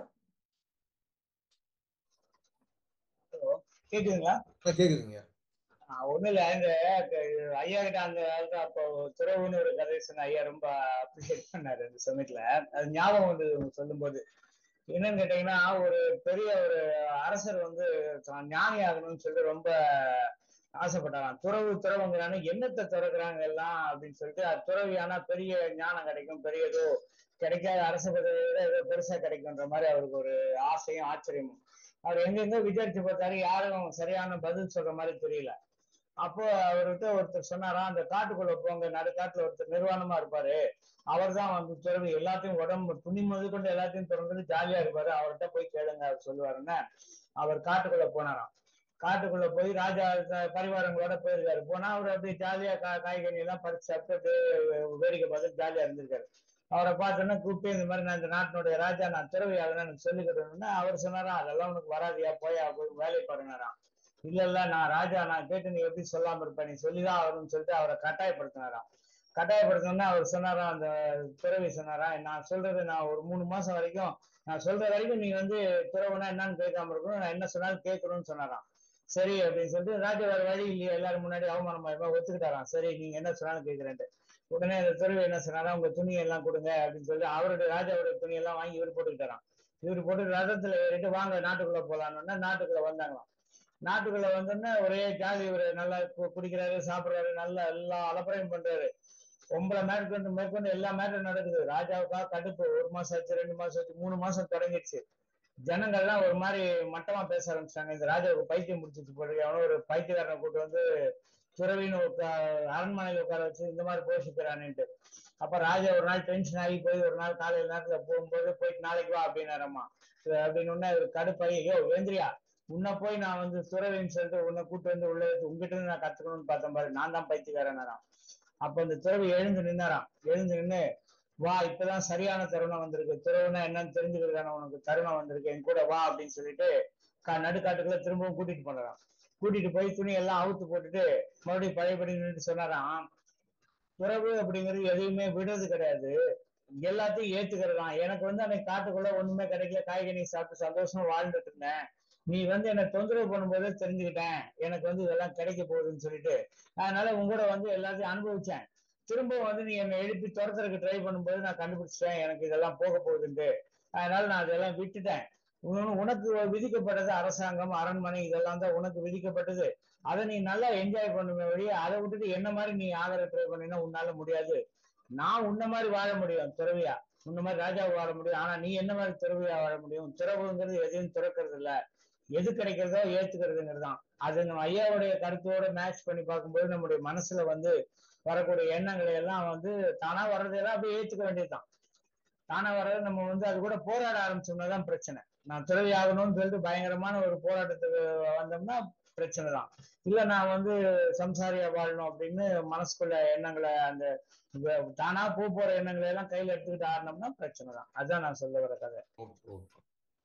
கேக்குதுங்களா ஆ, கேக்குதுங்க ஒண்ணு இல்ல இந்த க- ஐயா கிட்ட அந்த காலத்துல அப்போ துறவுன்னு ஒரு கதை சொன்ன ஐயா ரொம்ப அப்ரிஷியேட் பண்ணாரு அந்த சமயத்துல அது ஞாபகம் வந்து சொல்லும் போது என்னன்னு கேட்டீங்கன்னா ஒரு பெரிய ஒரு அரசர் வந்து தான் ஞானி ஆகணும்னு சொல்லிட்டு ரொம்ப ஆசைப்பட்டாராம் துறவு துறவுங்கிறானு என்னத்தை துறக்குறாங்க எல்லாம் அப்படின்னு சொல்லிட்டு அது துறவியானா பெரிய ஞானம் கிடைக்கும் பெரிய ஏதோ கிடைக்காத அரச பதவியை விட ஏதோ பெருசா கிடைக்கும்ன்ற மாதிரி அவருக்கு ஒரு ஆசையும் ஆச்சரியமும் அவர் எங்கெங்க விசாரிச்சு பார்த்தாரு யாரும் சரியான பதில் சொல்ற மாதிரி தெரியல அப்போ அவர்கிட்ட ஒருத்தர் சொன்னாராம் அந்த காட்டுக்குள்ள போங்க நடுக்காட்டுல ஒருத்தர் நிர்வாணமா இருப்பாரு அவர் தான் வந்து துறவி எல்லாத்தையும் உடம்பு துணி முதல் கொண்டு எல்லாத்தையும் திறந்துட்டு ஜாலியா இருப்பாரு அவர்கிட்ட போய் கேளுங்க அவர் சொல்லுவாருன்னு அவர் காட்டுக்குள்ள போனாராம் காட்டுக்குள்ள போய் ராஜா த- பரிவாரங்களோட போயிருக்காரு போனா அவர் அப்படியே ஜாலியா கா காய்கறி எல்லாம் பறிச்சு சாப்பிட்டு அப்படியே வேடிக்கை பார்த்து ஜாலியா இருந்திருக்காரு அவரை பார்த்தோன்னா கூப்பிட்டு இந்த மாதிரி நான் இந்த நாட்டினுடைய ராஜா நான் துறவி ஆகணும் எனக்கு சொல்லிக்கிட்டோம்னா அவர் சொன்னாராம் அதெல்லாம் உனக்கு வராதியா போயா போய் வேலையை பாருங்கறாம் இல்ல இல்ல நான் ராஜா நான் கேட்டு நீ எப்படி சொல்லாம இருப்ப நீ சொல்லிதான் ஆகணும்னு சொல்லிட்டு அவரை கட்டாயப்படுத்தினாராம் கட்டாயப்படுத்தணும்னா அவர் சொன்னாராம் அந்த துறவி சொன்னாராம் நான் சொல்றது நான் ஒரு மூணு மாசம் வரைக்கும் நான் சொல்ற வரைக்கும் நீ வந்து துறவுனா என்னன்னு கேட்காம இருக்கணும் நான் என்ன சொன்னாலும் கேட்கணும்னு சொன்னாராம் சரி அப்படின்னு சொல்லிட்டு ராஜா வேற வழி இல்லையா எல்லாரும் முன்னாடி அவமானமாயமா ஒத்துக்கிட்டாராம் சரி நீங்க என்ன சொன்னாலும் கேட்கிறேன்ட்டு உடனே அந்த துறவி என்ன சொன்னாரா உங்க துணி எல்லாம் கொடுங்க அப்படின்னு சொல்லி அவருடைய ராஜாவுடைய துணி எல்லாம் வாங்கி இவர் போட்டுக்கிட்டாராம் இவர் போட்டு ரதத்துல ஏறிட்டு வாங்க நாட்டுக்குள்ள போலான்னு நாட்டுக்குள்ள வந்தாங்களாம் நாட்டுக்குள்ள வந்தோடனே ஒரே ஜாலி இவர் நல்லா கு- குடிக்கிறாரு சாப்பிடுறாரு நல்லா எல்லா அலப்பறையும் பண்றாரு ஒன்பது மேற்கொண்டு மேற்கொண்டு எல்லா மேட்டும் நடக்குது ராஜாவுக்கா கடுப்பு ஒரு மாசம் ஆச்சு ரெண்டு மாசம் ஆச்சு மூணு மாசம் தொடங்கிடுச்சு ஜனங்கள்லாம் ஒரு மாதிரி மட்டமா பேச ஆரம்பிச்சிட்டாங்க இந்த ராஜாவுக்கு பைத்தியம் முடிச்சிட்டு போட்டு அவனோ ஒரு பைத்தியக்காரனை கூட்டு வந்து துறவின்னு உட்கா அரண்மனையில உட்கார வச்சு இந்த மாதிரி போஷிக்கிறான்னுட்டு அப்ப ராஜா ஒரு நாள் டென்ஷன் ஆகி போய் ஒரு நாள் காலையில நேரத்துல போகும்போது போயிட்டு நாளைக்கு வா அப்படின்னாரம்மா அப்படின்னு உடனே அவர் கடுப்பாகி யோ வேந்திரியா உன்னை போய் நான் வந்து துறவின்னு சொல்லிட்டு உன்னை கூட்டு வந்து உள்ள வச்சு உங்ககிட்ட இருந்து நான் கத்துக்கணும்னு பார்த்தேன் பாரு நான் தான் பைத்தியக்காரனாராம் அப்ப அந்த துறவி எழுந்து நின்னாராம் எழுந்து நின்னு வா இப்பதான் சரியான தருணம் வந்திருக்கு துறவுனா என்னன்னு தெரிஞ்சுக்கிறதான உனக்கு தருணம் வந்திருக்கு என் கூட வா அப்படின்னு சொல்லிட்டு கா- நடுக்காட்டுக்குள்ள திரும்பவும் கூட்டிட்டு போனாராம் கூட்டிட்டு போய் துணி எல்லாம் அவுத்து போட்டுட்டு மறுபடியும் பழையபடி நின்றுட்டு சொன்னாராம் துறவு அப்படிங்கிறது எதையுமே விடுறது கிடையாது எல்லாத்தையும் ஏத்துக்கிறதாம் எனக்கு வந்து அன்னைக்கு காட்டுக்குள்ள ஒண்ணுமே கிடைக்கல காய்கறி சாப்பிட்டு சந்தோஷமா வாழ்ந்துட்டு இருந்தேன் நீ வந்து என்னை தொந்தரவு பண்ணும்போதே தெரிஞ்சுக்கிட்டேன் எனக்கு வந்து இதெல்லாம் கிடைக்க போகுதுன்னு சொல்லிட்டு அதனால உங்க கூட வந்து எல்லாத்தையும் அனுபவிச்சேன் திரும்ப வந்து நீ என்னை எழுப்பி துரத்துறதுக்கு ட்ரை பண்ணும்போது நான் கண்டுபிடிச்சிட்டேன் எனக்கு இதெல்லாம் போக போகுதுன்ட்டு அதனால நான் அதெல்லாம் விட்டுட்டேன் உன- உனக்கு விதிக்கப்பட்டது அரசாங்கம் அரண்மனை இதெல்லாம் தான் உனக்கு விதிக்கப்பட்டது அதை நீ நல்லா என்ஜாய் பண்ணுமே வழியே அதை விட்டுட்டு என்ன மாதிரி நீ ஆதர ட்ரை பண்ணினா உன்னால முடியாது நான் உன்ன மாதிரி வாழ முடியும் துறவியா உன்ன மாதிரி ராஜாவை வாழ முடியும் ஆனா நீ என்ன மாதிரி துறவியா வாழ முடியும் துறவுங்கிறது எதையும் துறக்கிறது இல்ல எது கிடைக்கிறதோ ஏத்துக்கிறதுங்கிறது தான் அது நம்ம ஐயாவுடைய கருத்தோட மேட்ச் பண்ணி பார்க்கும்போது நம்முடைய மனசுல வந்து வரக்கூடிய எண்ணங்களை எல்லாம் வந்து தானா வர்றதெல்லாம் அப்படியே ஏத்துக்க வேண்டியதுதான் தானா வர்றது நம்ம வந்து அது கூட போராட ஆரம்பிச்சோம்னா தான் பிரச்சனை நான் துறவி ஆகணும்னு சொல்லிட்டு பயங்கரமான ஒரு போராட்டத்துக்கு வந்தோம்னா பிரச்சனை தான் இல்ல நான் வந்து சம்சாரியா வாழணும் அப்படின்னு மனசுக்குள்ள எண்ணங்களை அந்த வ- தானா பூ போற எண்ணங்களை எல்லாம் கையில எடுத்துக்கிட்டு ஆடினோம்னா பிரச்சனை தான் அதுதான் நான் சொல்ல வர கதை ஓகே ஓகே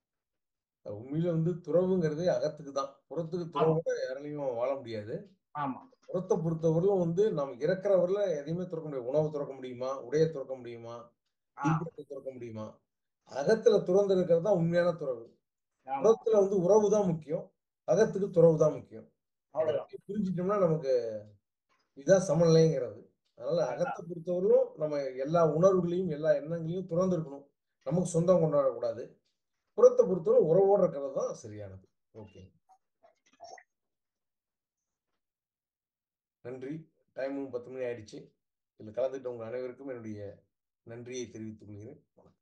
உண்மையில வந்து துறவுங்கிறது அகத்துக்கு தான் புறத்துக்கு துறவோட யாராலையும் வாழ முடியாது ஆமா புறத்தை பொறுத்தவரையிலும் வந்து நம்ம இறக்குறவரில் எதையுமே துறக்க முடியும் உணவு துறக்க முடியுமா உடையை துறக்க முடியுமா இருப்பிடத்தை துறக்க முடியுமா அகத்துல துறந்து இருக்கிறது தான் உண்மையான துறவு ஆமா புறத்துல வந்து உறவு தான் முக்கியம் அகத்துக்கு துறவு தான் முக்கியம் அதை அவ்வளவுதான் அப்படியே புரிஞ்சிட்டோம்னா நமக்கு இதுதான் சமநிலைங்கிறது அதனால அகத்தை பொறுத்தவரையிலும் நம்ம எல்லா உணர்வுகளையும் எல்லா எண்ணங்களையும் துறந்து இருக்கணும் நமக்கு சொந்தம் கொண்டாடக்கூடாது புறத்தை பொறுத்தவரை உறவோடு இருக்கிறது தான் சரியானது ஓகே நன்றி டைமும் பத்து மணி ஆயிடுச்சு இதில் கலந்துக்கிட்ட உங்கள் அனைவருக்கும் என்னுடைய நன்றியை தெரிவித்துக் கொள்கிறேன் வணக்கம்